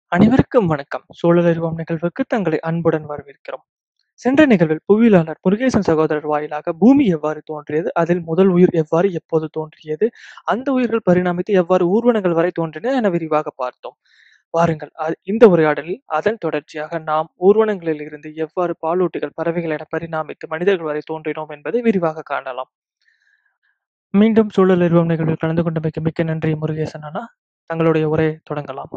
அனைவருக்கும் வணக்கம். சூழல் அறிவோம் நிகழ்வுக்கு தங்களை அன்புடன் வரவேற்கிறோம். சென்ற நிகழ்வில் புவியியலாளர் முருகேசன் சகோதரர் வாயிலாக பூமி எவ்வாறு தோன்றியது, அதில் முதல் உயிர் எவ்வாறு, எப்போது தோன்றியது, அந்த உயிர்கள் பரிணாமித்து எவ்வாறு ஊர்வனங்கள் வரை தோன்றின என விரிவாக பார்த்தோம். வாருங்கள் அ இந்த உரையாடலில் அதன் தொடர்ச்சியாக நாம் ஊர்வனங்களில் இருந்து எவ்வாறு பாலூட்டிகள், பறவைகள் என பரிணாமித்து மனிதர்கள் வரை தோன்றினோம் என்பதை விரிவாக காணலாம். மீண்டும் சூழல் அறிவோம் நிகழ்வில் கலந்து கொண்டமைக்கு மிக்க நன்றி முருகேசன் அண்ணா. தங்களுடைய உரையை தொடங்கலாம்.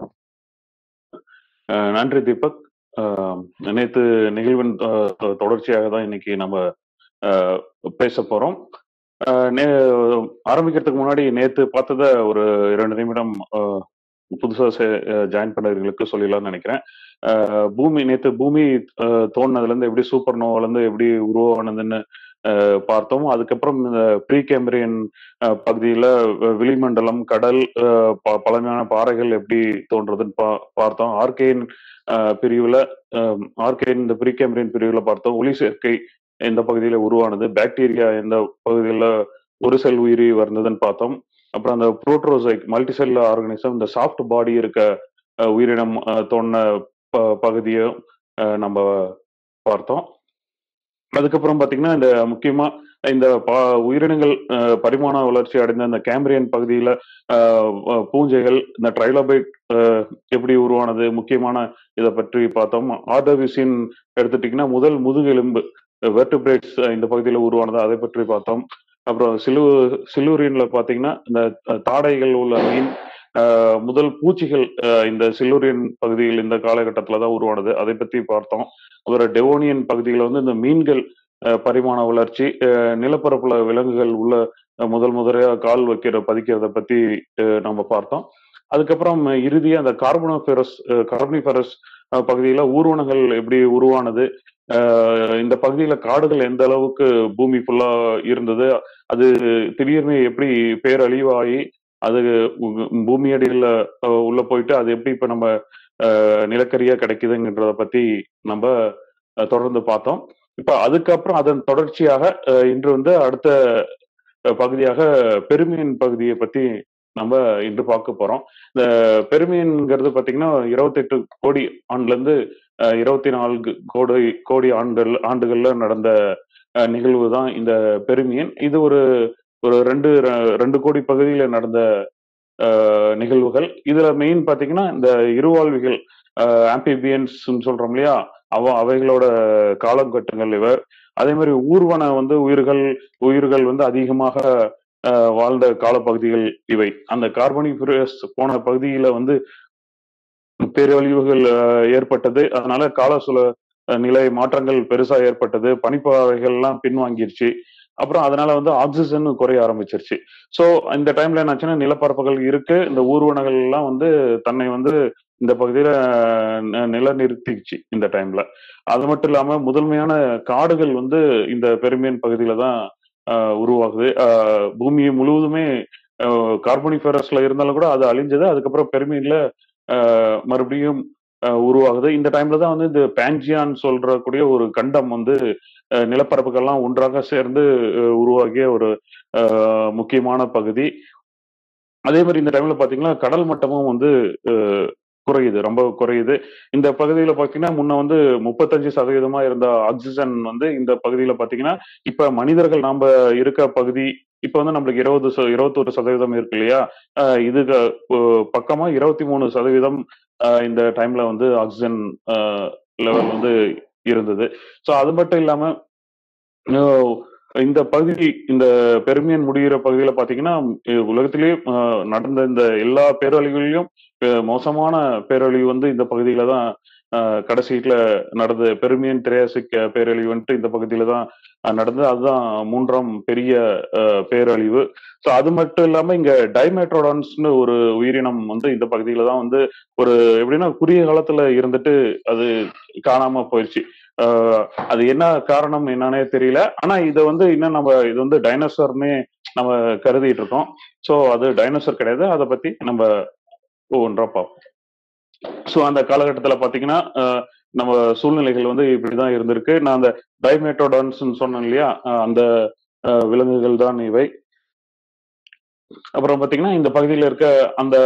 அ நன்றி தீபக். அ நேத்து நிகழ்வின் அ தொ தொடர்ச்சியாக தான் இன்னைக்கு நம்ம அ பேசப் போறோம். அ நே ஆரம்பிக்கிறதுக்கு முன்னாடி நேத்து பார்த்தத ஒரு 2 நிமிடம் அ புதுசா செ அ ஜாயின் பண்ணவர்களுக்கு சொல்லிடலாம்னு நெனைக்கிறேன். அ பூமி நேத்து பூமி அ தோன்றுனதுலருந்து எப்படி சூப்பர் நோவாலருந்து எப்படி உருவானதுன்னு அ பார்த்தோம். அதுக்கப்புறம் இந்த ப்ரீ கேம்பிரியன் அ பகுதியில வ வெளிமண்டலம், கடல், அ ப பழமையான பாறைகள் எப்படி தோன்றதுன்னு பா பார்த்தோம். ஆர்கேயன் அ பிரிவுல அ ஆர்கேயன் இந்த ப்ரீ கேம்பிரியன் பிரிவுல பார்த்தோம். ஒளிச்சேர்க்கை எந்த பகுதியில உருவானது, பாக்டீரியா எந்த பகுதியில ஒரு செல் உயிரி வந்ததுன்னு பார்த்தோம். அப்புறம் அந்த புரோட்டோசைட் மல்டி செல்லுலார் ஆர்கானிசம் இந்த சாஃப்ட் பாடி இருக்க அ உயிரினம் அ தோன்றுன ப பகுதியும் அ நம்ப பார்த்தோம். அதுக்கப்புறம் பார்த்தீங்கன்னா, இந்த முக்கியமா இந்த ப உயிரினங்கள் அ பரிமாண வளர்ச்சி அடைந்த அந்த கேம்பிரியன் பகுதியில அ வ பூஞ்சைகள், இந்த ட்ரைலோபைட் அ எப்படி உருவானது, முக்கியமான இத பற்றி பார்த்தோம். ஆர்டோவிசின் எடுத்துட்டீங்கன்னா, முதல் முதுகெலும்பு வெர்டிபிரேட்ஸ் இந்த பகுதியில உருவானது, அதை பற்றி பார்த்தோம். அப்புறம் சிலு சில்லுரியன்ல பார்த்தீங்கன்னா, இந்த த தாடைகள் உள்ள மீன், அ முதல் பூச்சிகள் அ இந்த சில்லுரியன் பகுதியில் இந்த காலகட்டத்தில தான் உருவானது. அதை பத்தி பார்த்தோம். அப்புறம் டெவோனியன் பகுதியில வந்து இந்த மீன்கள் அ பரிமாண வளர்ச்சி, அ நிலப்பரப்புல விலங்குகள் உள்ள அ முதல் முதலையா கால் வைக்கிற பதிக்கிறத பத்தி அ நம்ம பார்த்தோம். அதுக்கப்புறம் இறுதியா அந்த கார்பனோபரஸ் அ கார்பனிஃபரஸ் அ பகுதியில ஊர்வனங்கள் எப்படி உருவானது, அ இந்த பகுதியில காடுகள் எந்த அளவுக்கு பூமி ஃபுல்லா இருந்தது, அது திடீர்னு எப்படி பேரழிவாகி, அது உ பூமி அடியில அ உள்ள போயிட்டு, அது எப்படி இப்ப நம்ம அ நிலக்கரியா கிடைக்குதுங்கன்றத பத்தி நம்ப அ தொடர்ந்து பார்த்தோம். இப்ப அதுக்கப்புறம் அதன் தொடர்ச்சியாக அ இன்று வந்து அடுத்த அ பகுதியாக பெருமியன் பகுதிய பத்தி நம்ப இன்று பார்க்க போறோம். இந்த பெருமியன்ங்கிறது பார்த்தீங்கன்னா, 28 கோடி ஆண்டுலருந்து அ 24 கோடி கோடி ஆண்டுகள் ஆண்டுகள்ல நடந்த அ நிகழ்வு தான் இந்த பெருமியன். இது ஒரு ஒரு 2 ர 2 கோடி பகுதியில நடந்த அ நிகழ்வுகள். இதுல மெயின் பார்த்தீங்கன்னா, இந்த இருவாழ்விகள் அ ஆம்பிபியன்ஸ்ன்னு சொல்றோம் இல்லையா? அவ அவைகளோட காலகட்டங்கள் இவ. அதே மாரி ஊர்வன வந்து உயிர்கள் உயிர்கள் வந்து அதிகமாக அ வாழ்ந்த காலப்பகுதிகள் இவை. அந்த கார்பனிஃபரஸ் போன பகுதியில வந்து பேரழிவுகள் அ ஏற்பட்டது. அதனால கால சூழ அ நிலை மாற்றங்கள் பெருசா ஏற்பட்டது. பனிப்பாறைகள்லாம் பின்வாங்கிருச்சு. அப்புறம் அதனால வந்து ஆக்ஸிஜன் குறைய ஆரம்பிச்சுருச்சு. ஸோ இந்த டைம்ல என்னாச்சுன்னா, நிலப்பரப்புகள் இருக்கு. இந்த ஊர்வனங்கள்லாம் வந்து தன்னை வந்து இந்த பகுதியில ந நிலைநிறுத்திருச்சு இந்த டைம்ல. அது மட்டும் இல்லாம முதன்மையான காடுகள் வந்து இந்த பெருமியன் பகுதியில தான் அ உருவாகுது. அ பூமி முழுவதுமே அ கார்பனிஃபரஸ்ல இருந்தாலும் கூட அது அழிஞ்சது. அதுக்கப்புறம் பெருமியன்ல அ மறுபடியும் அ உருவாகுது. இந்த டைம்ல தான் வந்து இந்த பான்ஜியான்னு சொல்றக்கூடிய ஒரு கண்டம் வந்து அ நிலப்பரப்புகள்லாம் ஒன்றாக சேர்ந்து அ உருவாகிய ஒரு அ முக்கியமான பகுதி. அதே மாரி இந்த டைம்ல பார்த்தீங்கன்னா, கடல் மட்டமும் வந்து அ குறையுது. ரொம்ப குறையுது. இந்த பகுதியில பார்த்தீங்கன்னா, முன்ன வந்து 35% இருந்த ஆக்ஸிஜன் வந்து இந்த பகுதியில பார்த்தீங்கன்னா, இப்ப மனிதர்கள் நம்ப இருக்க பகுதி இப்ப வந்து நம்மளுக்கு 20 ச 21% இருக்கு இல்லையா? அ இதுக்கு ஒ பக்கமா 23% அ இந்த டைம்ல வந்து ஆக்ஸிஜன் அ லெவல் வந்து இருந்தது. ஸோ அது மட்டும் இல்லாம ஓ இந்த பகுதி இந்த பெருமியன் முடியிற பகுதியில பார்த்தீங்கன்னா, எ உலகத்திலேயே அ நடந்த இந்த எல்லா பேரழிவுகள்லயும் அ மோசமான பேரழிவு வந்து இந்த பகுதியில தான் அ கடைசில நடந்தது. பெருமியன் திரையாசிக் பேரழிவுன்ட்டு இந்த பகுதியில தான் அ நடந்தது. அதுதான் 3ஆம் பெரிய அ பேரழிவு. ஸோ அது மட்டும் இல்லாம இங்க டைமெட்ரோடான்ஸ்ன்னு ஒரு உயிரினம் வந்து இந்த பகுதியில தான் வந்து ஒரு எப்படின்னா, குறுகிய காலத்துல இருந்துட்டு அது காணாம போயிருச்சு. அ அது என்ன காரணம் என்னன்னே தெரியல. ஆனா இத வந்து இன்னும் நம்ம இது வந்து டைனோசர்ன்னே நம்ம கருதிட்டு இருக்கோம். ஸோ அது டைனோசர் கிடையாது. அத பத்தி நம்ப ஒவ்வொன்றா பார்ப்போம். ஸோ அந்த காலகட்டத்தில பார்த்தீங்கன்னா, அ நம்ம சூழ்நிலைகள் வந்து இப்படிதான் இருந்திருக்கு. நான் அந்த டைமெட்ரோடான்ஸ்ன்னு சொன்னேன் இல்லையா? அ அந்த அ விலங்குகள் தான் இவை. அப்புறம் பார்த்தீங்கன்னா, இந்த பகுதியில இருக்க அந்த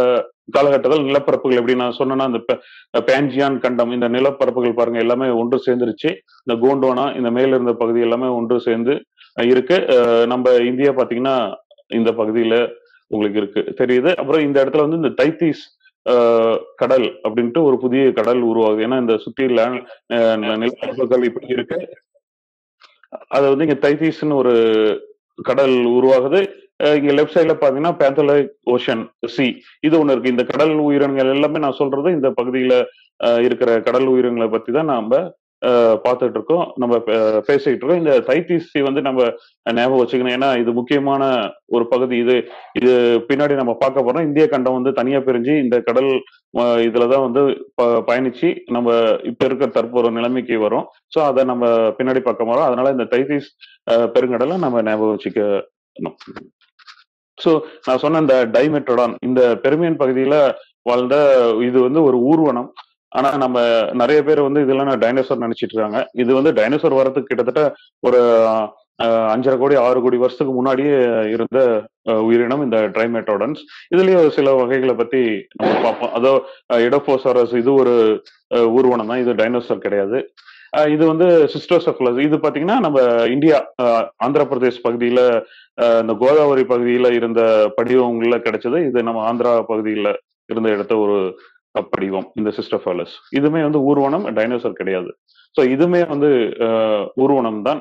காலகட்டத்தில் நிலப்பரப்புகள் எப்படி நான் சொன்னேன்னா அந்த பேன்ஜியான் கண்டம் இந்த நிலப்பரப்புகள் பாருங்க எல்லாமே ஒன்று சேர்ந்துருச்சு இந்த கோண்டோனா இந்த மேல இருந்த பகுதி எல்லாமே ஒன்று சேர்ந்து அஹ், இருக்கு அஹ், நம்ம இந்தியா பாத்தீங்கன்னா இந்த பகுதியில உங்களுக்கு இருக்கு தெரியுது அப்புறம் இந்த இடத்துல வந்து இந்த தைத்தீஸ் அஹ், கடல் அப்படின்ட்டு ஒரு புதிய கடல் உருவாகுது ஏன்னா இந்த சுத்தி land, அஹ், நிலப்பரப்புகள் இப்படி இருக்கு அது வந்து இங்க தைத்தீஸ்னு ஒரு கடல் உருவாகுது அஹ் இங்க லெஃப்ட் சைடுல பாத்தீங்கன்னா பேந்தலைக் ஓஷன் சி இது ஒண்ணு இருக்கு இந்த கடல் உயிரினங்கள் எல்லாமே நான் சொல்றது இந்த பகுதியில அஹ், இருக்கிற கடல் உயிரினங்களை பத்தி தான் நாம அஹ், பார்த்துட்டு இருக்கோம் நம்ம பே- பேசிட்டு இருக்கோம் இந்த தைத்தீஸ் சி வந்து நம்ம ஞாபகம் வச்சுக்கணும் ஏன்னா இது முக்கியமான ஒரு பகுதி இது இது பின்னாடி நம்ம பார்க்க போறோம் இந்திய கண்டம் வந்து தனியா பிரிஞ்சு இந்த கடல் அஹ், இதுலதான் வந்து ப- பயணிச்சு நம்ம இப்ப இருக்கிற தற்போதைய நிலைமைக்கு வரும் சோ அதை நம்ம பின்னாடி பார்க்க போறோம் அதனால இந்த தைத்தீஸ் அஹ், பெருங்கடலை நம்ம ஞாபகம் வச்சுக்கணும் சோ நான் சொன்ன இந்த டைமெட்ரோடான் இந்த பெருமியன் பகுதியில வாழ்ந்த இது வந்து ஒரு ஊர்வனம் ஆனா நம்ம நிறைய பேர் வந்து இதெல்லாம் டைனோசர் நினைச்சிட்டு இருக்காங்க இது வந்து டைனோசர் வரதுக்கு கிட்டத்தட்ட ஒரு அஹ், அஞ்சரை கோடி ஆறு கோடி வருஷத்துக்கு முன்னாடியே இருந்த அஹ், உயிரினம் இந்த ட்ரைமேட்டோடன்ஸ் இதுலயே ஒரு சில வகைகளை பத்தி நம்ம பார்ப்போம் அதோ இடோபோசாரஸ் இது ஒரு அஹ், ஊர்வனம் தான் இது டைனோசர் கிடையாது அஹ், இது வந்து சிஸ்டோசெஃபலஸ் இது பாத்தீங்கன்னா நம்ம இந்தியா அஹ், ஆந்திர பிரதேஷ் பகுதியில அஹ், இந்த கோதாவரி பகுதியில இருந்த படிவங்கள்ல கிடைச்சது இது நம்ம ஆந்திரா பகுதியில இருந்த எடுத்த ஒரு படிவம் இந்த சிஸ்டோஃபாலஸ் இதுமே வந்து ஊர்வனம் டைனோசர் கிடையாது சோ இதுமே வந்து அஹ், ஊர்வனம் தான்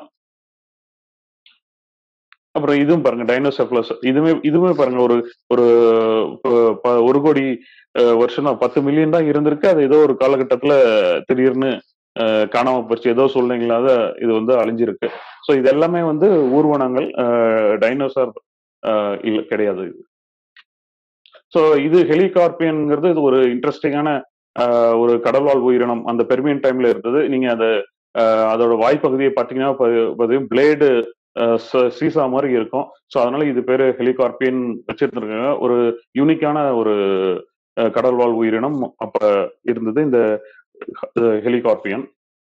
அப்புறம் இதுவும் பாருங்க டைனோசெஃபலஸ் இதுமே இதுவுமே பாருங்க ஒரு ஒரு ப- ப- ஒரு கோடி அஹ், வருஷம் தான் பத்து மில்லியன் தான் இருந்திருக்கு அது ஏதோ ஒரு காலகட்டத்துல திடீர்னு அஹ், காணாம போச்சு ஏதோ சூழ்நிலைகளால இது வந்து அழிஞ்சிருக்கு ஸோ இது எல்லாமே வந்து ஊர்வனங்கள் டைனோசர் இல்ல கிடையாது இது ஸோ இது ஹெலிகார்பியன்ங்கிறது இது ஒரு இன்ட்ரெஸ்டிங்கான ஒரு கடல்வாழ் உயிரினம் அந்த பெர்மியன் டைம்ல இருந்தது நீங்க அந்த அஹ், அதோட வாய்ப்பகுதியை பார்த்தீங்கன்னா பிளேடு சீசா மாதிரி இருக்கும் ஸோ அதனால இது பேரு ஹெலிகார்பியன் வச்சிருந்திருக்காங்க ஒரு யூனிக்கான ஒரு அஹ், கடல்வாழ் உயிரினம் அப்ப இருந்தது இந்த ஹெலிகார்பியன்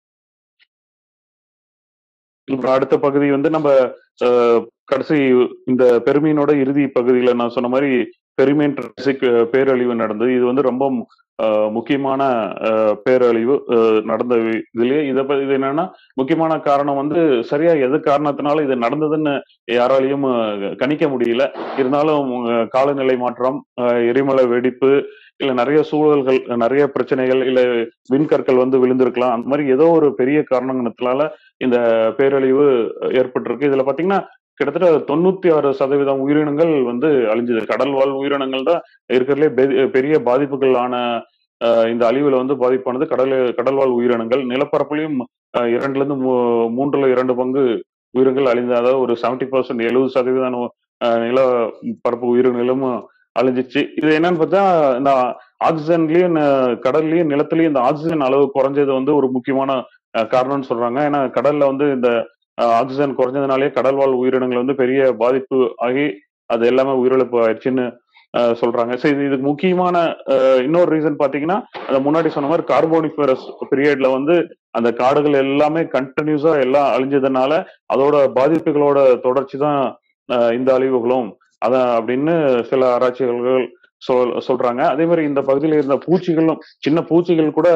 அப்புறம் அடுத்த பகுதி வந்து நம்ம அஹ், கடைசி இந்த பெருமையினோட இறுதி பகுதியில நான் சொன்ன மாதிரி பெருமையின் ட்ரெசிக் பேரழிவு நடந்தது இது வந்து ரொம்ப அஹ், முக்கியமான அஹ், பேரழிவு அஹ், நடந்த வி- இதுலயே இத ப- இது என்னன்னா முக்கியமான காரணம் வந்து சரியா எது காரணத்தினால இது நடந்ததுன்னு யாராலையும் அஹ், கணிக்க முடியல இருந்தாலும் அஹ், காலநிலை மாற்றம் அஹ், எரிமலை வெடிப்பு இல்ல நிறைய சூழல்கள் நிறைய பிரச்சனைகள் இல்ல விண்கற்கள் வந்து விழுந்திருக்கலாம் அந்த மாதிரி ஏதோ ஒரு பெரிய காரணத்தினால இந்த பேரழிவு ஏற்பட்டிருக்கு இதுல பாத்தீங்கன்னா கிட்டத்தட்ட தொண்ணூத்தி ஆறு சதவீதம் உயிரினங்கள் வந்து அழிஞ்சது கடல் வாழ் உயிரினங்கள் தான் இருக்கிறதுலே பெ- பெரிய பாதிப்புகள் ஆன அஹ், இந்த அழிவுல வந்து பாதிப்பானது கடல் கடல்வாழ் உயிரினங்கள் நிலப்பரப்புலையும் அஹ், இரண்டுல இருந்து மூ- மூன்றுல இரண்டு பங்கு உயிரினங்கள் அழிந்த அதாவது ஒரு செவன்டி பர்சன்ட் எழுபது சதவீதம் அஹ், நிலப்பரப்பு உயிரினங்களும் அழிஞ்சிச்சு இது என்னன்னு பார்த்தா இந்த ஆக்சிஜன்லயும் ந- கடல்லயும் நிலத்திலயும் இந்த ஆக்சிஜன் அளவு குறைஞ்சது வந்து ஒரு முக்கியமான அஹ், காரணம்னு சொல்றாங்க ஏன்னா கடல்ல வந்து இந்த அஹ், ஆக்சிஜன் குறைஞ்சதுனாலே கடல்வாழ் உயிரினங்கள் வந்து பெரிய பாதிப்பு ஆகி அது எல்லாமே உயிரிழப்பு ஆயிடுச்சுன்னு அஹ், சொல்றாங்க சரி இது இதுக்கு முக்கியமான அஹ், இன்னொரு ரீசன் பாத்தீங்கன்னா அந்த முன்னாடி சொன்ன மாதிரி கார்போனிஃபரஸ் பீரியட்ல வந்து அந்த காடுகள் எல்லாமே கண்டினியூஸா எல்லாம் அழிஞ்சதுனால அதோட பாதிப்புகளோட தொடர்ச்சி தான் அஹ், இந்த அழிவுகளும் அதான் அப்படின்னு சில ஆராய்ச்சியாளர்கள் சொல் சொல்றாங்க அதே மாதிரி இந்த பகுதியில் இருந்த பூச்சிகளும் சின்ன பூச்சிகள் கூட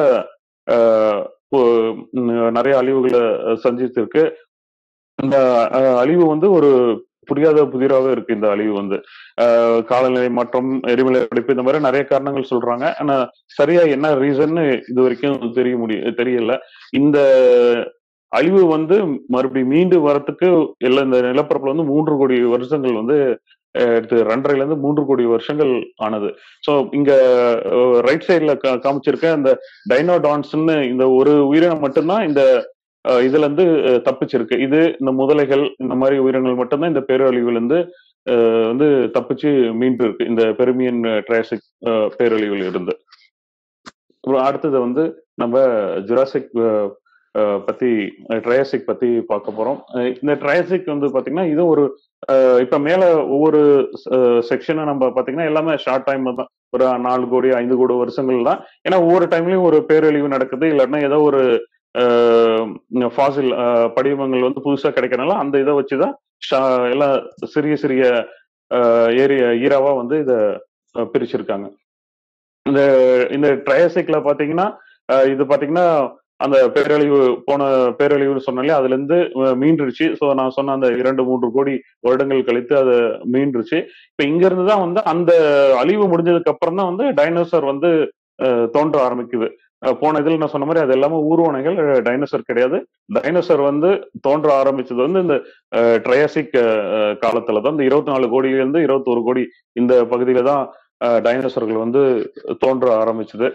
அஹ், பு- ம், நிறைய அழிவுகளை சந்தித்திருக்கு இந்த அஹ், அழிவு வந்து ஒரு புரியாத புதிராக இருக்கு இந்த அழிவு வந்து அஹ், காலநிலை மாற்றம் எரிமலை வெடிப்பு இந்த மாதிரி நிறைய காரணங்கள் சொல்றாங்க ஆனா சரியா என்ன ரீசன்னு இது வரைக்கும் தெரிய முடிய தெரியல இந்த அழிவு வந்து மறுபடியும் மீண்டு வரத்துக்கு எல்லா இந்த நிலப்பரப்புல வந்து மூன்று கோடி வருஷங்கள் வந்து அஹ், எடுத்து ரெண்டரைல இருந்து மூன்று கோடி வருஷங்கள் ஆனது ஸோ இங்க ரைட் சைட்ல காமிச்சிருக்க இந்த டைனோடான்ஸ்னு இந்த ஒரு உயிரினம் மட்டும்தான் இந்த அஹ், இதுல இருந்து அஹ், தப்பிச்சிருக்கு இது இந்த முதலைகள் இந்த மாதிரி உயிரினங்கள் மட்டும்தான் இந்த பேரழிவுல இருந்து அஹ், வந்து தப்பிச்சு மீண்டு இருக்கு இந்த பெருமியன் ட்ரையாசிக் பேரழிவில் இருந்து அப்புறம் அடுத்தது வந்து நம்ம ஜுராசிக் பத்தி ட்ரையாசிக் பத்தி பார்க்க போறோம் அஹ் இந்த ட்ரையாசிக் வந்து பாத்தீங்கன்னா இது ஒரு அஹ் இப்ப மேல ஒவ்வொரு செக்ஷனும் நம்ம பாத்தீங்கன்னா எல்லாமே ஷார்ட் டைம் தான் ஒரு நாலு கோடி ஐந்து கோடி வருஷங்கள் தான் ஏன்னா ஒவ்வொரு டைம்லயும் ஒரு பேரழிவு நடக்குது இல்லைன்னா ஏதோ ஒரு ஃபாசில் படிவங்கள் வந்து புதுசா கிடைக்கிறனால அந்த இதை வச்சுதான் ஷா- எல்லாம் சிறிய சிறிய ஏரியா ஈராவா வந்து இத அஹ், பிரிச்சிருக்காங்க இந்த இந்த ட்ரையாசிக்ல பாத்தீங்கன்னா அஹ், இது பாத்தீங்கன்னா அந்த பேரழிவு போன பேரழிவுன்னு சொன்னாலே அதுல இருந்து அஹ், மீண்டுருச்சு ஸோ நான் சொன்ன அந்த இரண்டு மூன்று கோடி வருடங்கள் கழித்து அது மீண்டுருச்சு இப்ப இங்க இருந்து தான் வந்து அந்த அழிவு முடிஞ்சதுக்கு அப்புறம் தான் வந்து டைனோசர் வந்து அஹ், தோன்ற ஆரம்பிக்குது அஹ், போன இதில் நான் சொன்ன மாதிரி அது எல்லாமே ஊர்வனைகள் டைனோசர் கிடையாது டைனோசர் வந்து தோன்ற ஆரம்பிச்சது வந்து இந்த ட்ரையாசிக் காலத்துல தான் இந்த இருபத்தி நாலு கோடியிலிருந்து இருபத்தோரு கோடி இந்த பகுதியில தான் டைனோசர்கள் வந்து தோன்ற ஆரம்பிச்சது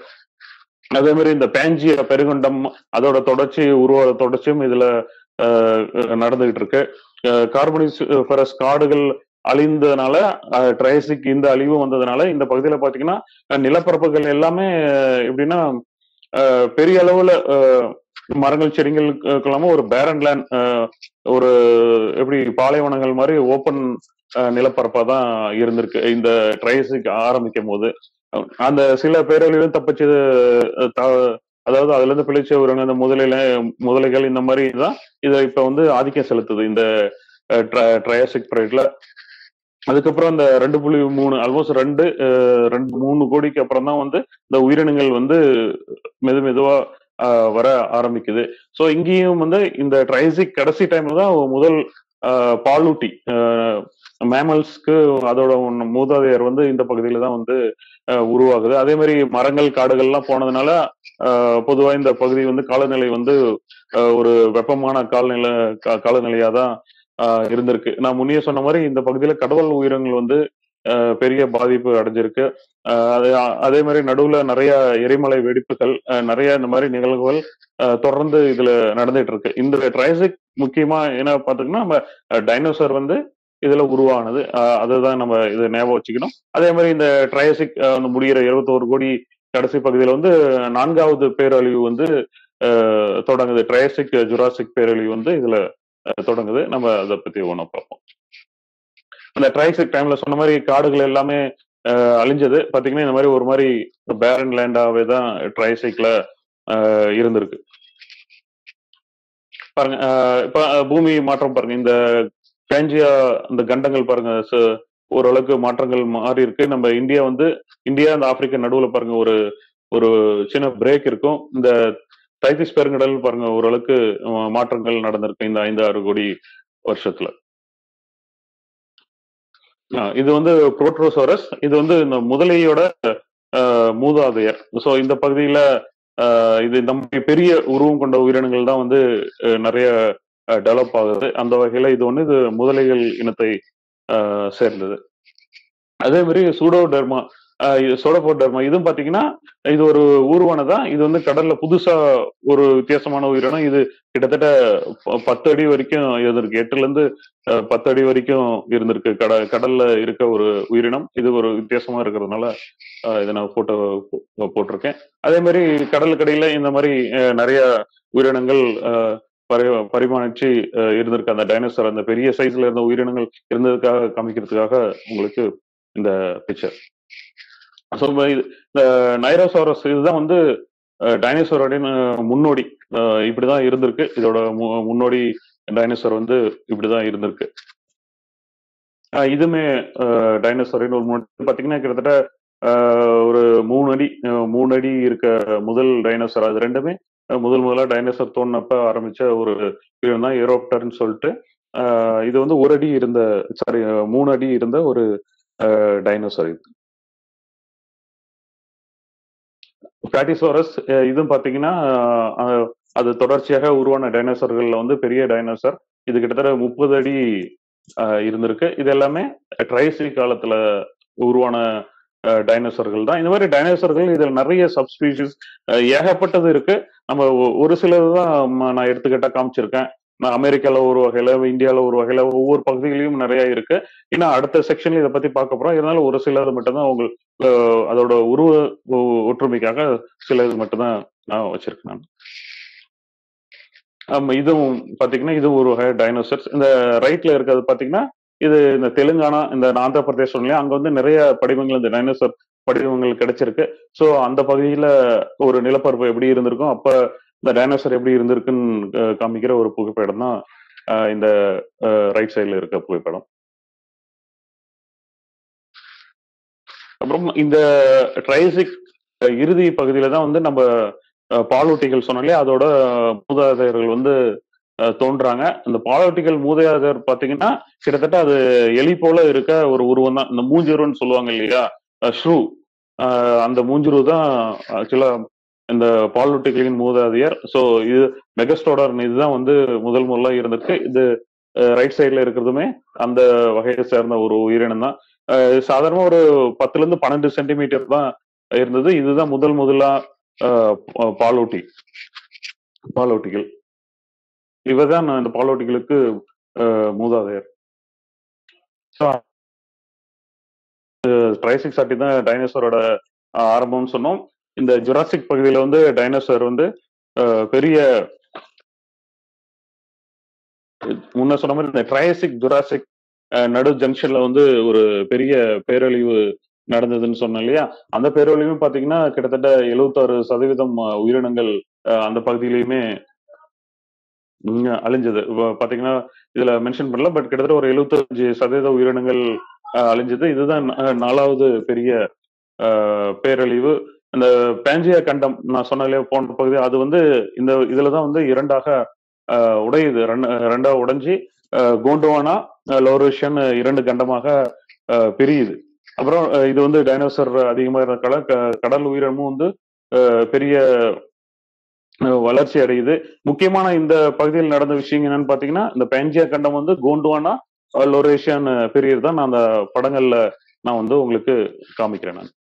அதே மாதிரி இந்த பேஞ்சிய பெருகண்டம் அதோட தொடர்ச்சி உருவ தொடர்ச்சியும் இதுல அஹ், நடந்துகிட்டு இருக்கு கார்பனிஃபரஸ் காடுகள் அழிந்ததுனால ட்ரைசிக் இந்த அழிவு வந்ததுனால இந்த பகுதியில பாத்தீங்கன்னா அஹ், நிலப்பரப்புகள் எல்லாமே அஹ், எப்படின்னா அஹ், பெரிய அளவுல அஹ், மரங்கள் செடிகளுக்கு ஒரு பேரன் லேண்ட் ஒரு எப்படி பாலைவனங்கள் மாதிரி ஓப்பன் நிலப்பரப்பா தான் இருந்திருக்கு இந்த ட்ரைசிக் ஆரம்பிக்கும் போது அந்த சில பேரழிவும் தப்பிச்சது அஹ், த- அதாவது அதுல இருந்து பிழைச்ச ஒரு அந்த முதலையில முதலைகள் இந்த மாதிரி தான் இதை இப்ப வந்து ஆதிக்கம் செலுத்துது இந்த ட்ரையாசிக் பீரியட்ல அதுக்கப்புறம் இந்த ரெண்டு புள்ளி மூணு ஆல்மோஸ்ட் ரெண்டு அஹ், ரெண்டு மூணு கோடிக்கு அப்புறம் தான் வந்து இந்த உயிரினங்கள் வந்து மெது மெதுவா அஹ், வர ஆரம்பிக்குது ஸோ இங்கேயும் வந்து இந்த ட்ரைசிக் கடைசி டைம்ல தான் முதல் அஹ், பாலூட்டி மேமல்ஸ்க்கு அதோட ஒண்ணு மூதாதையர் வந்து இந்த பகுதியில தான் வந்து அஹ், உருவாகுது அதே மாதிரி மரங்கள் காடுகள்லாம் போனதுனால அஹ், பொதுவா இந்த பகுதி வந்து காலநிலை வந்து அஹ், ஒரு வெப்பமான காலநிலை கா- காலநிலையா தான் ஆஹ் இருந்திருக்கு நான் முன்னே சொன்ன மாதிரி இந்த பகுதியில கடவுள் உயிரினங்கள் வந்து ஆஹ் பெரிய பாதிப்பு அடைஞ்சிருக்கு ஆஹ் அதே அதே மாதிரி நடுவுல நிறைய எரிமலை வெடிப்புகள் ஆஹ் நிறைய இந்த மாதிரி நிகழ்வுகள் ஆஹ் தொடர்ந்து இதுல நடந்துட்டு இருக்கு இந்த ட்ரைசிக் முக்கியமா என்ன பாத்தீங்கன்னா நம்ம டைனோசர் வந்து இதுல உருவானது ஆஹ் அதுதான் நம்ம இதை ஞாபகம் வச்சுக்கணும் அதே மாதிரி இந்த ட்ரைசிக் அந்த முடிகிற இருபத்தோரு கோடி கடைசி பகுதியில வந்து நான்காவது பேரழிவு வந்து ஆஹ் தொடங்குது ட்ரைசிக் ஜுராசிக் பேரழிவு வந்து இதுல அஹ் தொடங்குது நம்ம அதை பத்தி ஒண்ணு பார்ப்போம் அந்த ட்ரைசிக் டைம்ல சொன்ன மாதிரி காடுகள் எல்லாமே அஹ், அழிஞ்சது பாத்தீங்கன்னா இந்த மாதிரி ஒரு மாதிரி பேரன் லேண்டாவே தான் ட்ரைசிக்ல இருந்திருக்கு பாருங்க அஹ், இப்ப அஹ், பூமி மாற்றம் பாருங்க இந்த பேஞ்சியா இந்த கண்டங்கள் பாருங்க ச- ஓரளவுக்கு மாற்றங்கள் மாறி இருக்கு நம்ம இந்தியா வந்து இந்தியா இந்த ஆப்பிரிக்கா நடுவுல பாருங்க ஒரு ஒரு சின்ன பிரேக் இருக்கும் இந்த தைத்திஸ் பெருங்கடல் பாருங்க ஓரளவுக்கு அஹ், மாற்றங்கள் நடந்திருக்கு இந்த ஐந்து ஆறு கோடி வருஷத்துல ஆஹ் இது வந்து புரோட்ரோசோரஸ் இது வந்து இந்த முதலையோட ஆஹ், மூதாதையர் ஸோ இந்த பகுதியில ஆஹ், இது நம்ம பெரிய உருவம் கொண்ட உயிரினங்கள் தான் வந்து ஆஹ், நிறைய டெவலப் ஆகுது அந்த வகையில இது ஒன்று இது முதலைகள் இனத்தை ஆஹ், சேர்ந்தது அதே மாதிரி சூடோடர்மா சோடோபோடர்மா இதுவும் பாத்தீங்கன்னா இது ஒரு ஊர்வனை தான் இது வந்து கடல்ல புதுசா ஒரு வித்தியாசமான உயிரினம் இது கிட்டத்தட்ட ப- பத்து அடி வரைக்கும் இருந்திருக்கு எட்டுல இருந்து அஹ், பத்து அடி வரைக்கும் இருந்திருக்கு கட கடல்ல இருக்க ஒரு உயிரினம் இது ஒரு வித்தியாசமா இருக்கிறதுனால அஹ், இதை நான் போட்டோ போ- போட்டிருக்கேன் அதே மாதிரி கடலுக்கடியில இந்த மாதிரி அஹ், நிறைய உயிரினங்கள் அஹ், பரி பரிமாணிச்சு அஹ், இருந்திருக்கு அந்த டைனோசர் அந்த பெரிய சைஸ்ல இருந்த உயிரினங்கள் இருந்ததுக்காக காமிக்கிறதுக்காக உங்களுக்கு இந்த பிக்சர் ஸோ இந்த நைரோசாரஸ் இதுதான் வந்து டைனோசரோட முன்னோடி அஹ், இப்படிதான் இருந்திருக்கு இதோட மு- முன்னோடி டைனோசர் வந்து இப்படிதான் இருந்திருக்கு அஹ், இதுமே டைனோசரின் ஒரு முன்னாடி பாத்தீங்கன்னா கிட்டத்தட்ட அஹ், ஒரு மூணு அடி அஹ், மூணு அடி இருக்க முதல் டைனோசர் அது ரெண்டுமே அஹ், முதல் முதலா டைனோசர் தோணுனப்ப ஆரம்பிச்ச ஒரு உயிரினம் தான் ஏரோப்டர்னு சொல்லிட்டு அஹ், இது வந்து ஒரு அடி இருந்த சாரி மூணு அடி இருந்த ஒரு டைனோசர் இது பிளாட்டிசோரஸ் இதுவும் பாத்தீங்கன்னா அஹ், அது தொடர்ச்சியாக உருவான டைனோசர்கள்ல வந்து பெரிய டைனோசர் இது கிட்டத்தட்ட முப்பது அடி அஹ், இருந்திருக்கு இது எல்லாமே ட்ரைசி காலத்துல உருவான டைனோசர்கள் தான் இந்த மாதிரி டைனோசர்கள் இதுல நிறைய சப்ஸ்பீஷிஸ் ஏகப்பட்டது இருக்கு நம்ம ஒ- ஒரு சிலது தான் ம- நான் எடுத்துக்கிட்டா காமிச்சிருக்கேன் நான் அமெரிக்கால ஒரு வகையில இந்தியால ஒரு வகையில ஒவ்வொரு பகுதிகளிலும் நிறைய இருக்கு ஏன்னா அடுத்த செக்ஷன்ல இதை பத்தி பார்க்க போறோம் இருந்தாலும் ஒரு சிலது மட்டும்தான் உங்களுக்கு அஹ், அதோட உருவ ஒ- ஒற்றுமைக்காக சில இது மட்டும்தான் நான் வச்சிருக்கேன் நான் ஆமா இதுவும் பாத்தீங்கன்னா இது ஒரு வகை டைனோசர்ஸ் இந்த ரைட்ல இருக்கிறது பாத்தீங்கன்னா இது இந்த தெலுங்கானா இந்த ஆந்திர பிரதேசம் இல்லையா அங்க வந்து நிறைய படிவங்கள் இந்த டைனோசர் படிவங்கள் கிடைச்சிருக்கு சோ அந்த பகுதியில ஒரு நிலப்பரப்பு எப்படி இருந்திருக்கும் அப்ப இந்த டைனோசர் எப்படி இருந்திருக்குன்னு அஹ், காமிக்கிற ஒரு புகைப்படம் தான் அஹ், இந்த ரைட் சைடுல இருக்க புகைப்படம் அப்புறம் இந்த ட்ரைசிக் அஹ், இறுதி பகுதியில தான் வந்து நம்ம அஹ், பாலூட்டிகள் சொன்னாலே அதோட மூதாதையர்கள் வந்து அஹ், தோன்றாங்க அந்த பாலூட்டிகள் மூதாதையர் பாத்தீங்கன்னா கிட்டத்தட்ட அது எலி போல இருக்க ஒரு உருவம் தான் இந்த மூஞ்சிருன்னு சொல்லுவாங்க இல்லையா ஷ்ரூ அந்த மூஞ்சிரு தான் ஆக்சுவலா இந்த பாலூட்டிகளின் மூதாதையர் ஸோ இது மெகஸ்டோடர் இதுதான் வந்து முதல் முதல்ல இருந்திருக்கு இது ரைட் சைடுல இருக்கிறதுமே அந்த வகையை சேர்ந்த ஒரு உயிரினம் தான் அஹ் சாதாரண ஒரு பத்துல இருந்து பன்னெண்டு சென்டிமீட்டர் தான் இருந்தது இதுதான் முதல் முதலா அஹ், பா- பாலூட்டி பாலூட்டிகள் இவர்தான் இந்த பாலூட்டிகளுக்கு அஹ், மூதாதையர் ட்ரைசிக் சாட்டி தான் டைனோசரோட ஆரம்பம்னு சொன்னோம் இந்த ஜுராசிக் பகுதியில வந்து டைனோசர் வந்து அஹ், பெரிய முன்ன சொன்ன மாதிரி இந்த ட்ரைசிக் ஜுராசிக் நடு ஜங்ஷன்ல வந்து ஒரு பெரிய பேரழிவு நடந்ததுன்னு சொன்னேன் இல்லையா அந்த பேரழிவு பாத்தீங்கன்னா கிட்டத்தட்ட எழுபத்தாறு சதவீதம் அஹ், உயிரினங்கள் அஹ், அந்த பகுதியிலயுமே உம், அழிஞ்சது இப்ப பாத்தீங்கன்னா இதுல மென்ஷன் பண்ணல பட் கிட்டத்தட்ட ஒரு எழுபத்தஞ்சு சதவீத உயிரினங்கள் அஹ், அழிஞ்சது இதுதான் நா- நாலாவது பெரிய அஹ், பேரழிவு இந்த பேஞ்சியா கண்டம் நான் சொன்னாலே போன பகுதி அது வந்து இந்த இதுலதான் வந்து இரண்டாக அஹ், உடையுது ரெண்டு- ரெண்டா உடைஞ்சி அஹ், கோண்டுவானா அஹ், லோரேஷியன் இரண்டு கண்டமாக அஹ், பிரியுது அப்புறம் அஹ், இது வந்து டைனோசர் அதிகமாக இருக்கிற க- கடல் உயிரினமும் வந்து அஹ், பெரிய அஹ், வளர்ச்சி அடையுது முக்கியமான இந்த பகுதியில் நடந்த விஷயம் என்னன்னு பாத்தீங்கன்னா இந்த பேஞ்சியா கண்டம் வந்து கோண்டுவானா அஹ், லொரேஷியன் பீரியட் தான் நான் அந்த படங்கள்ல நான் வந்து உங்களுக்கு காமிக்கிறேன் நான்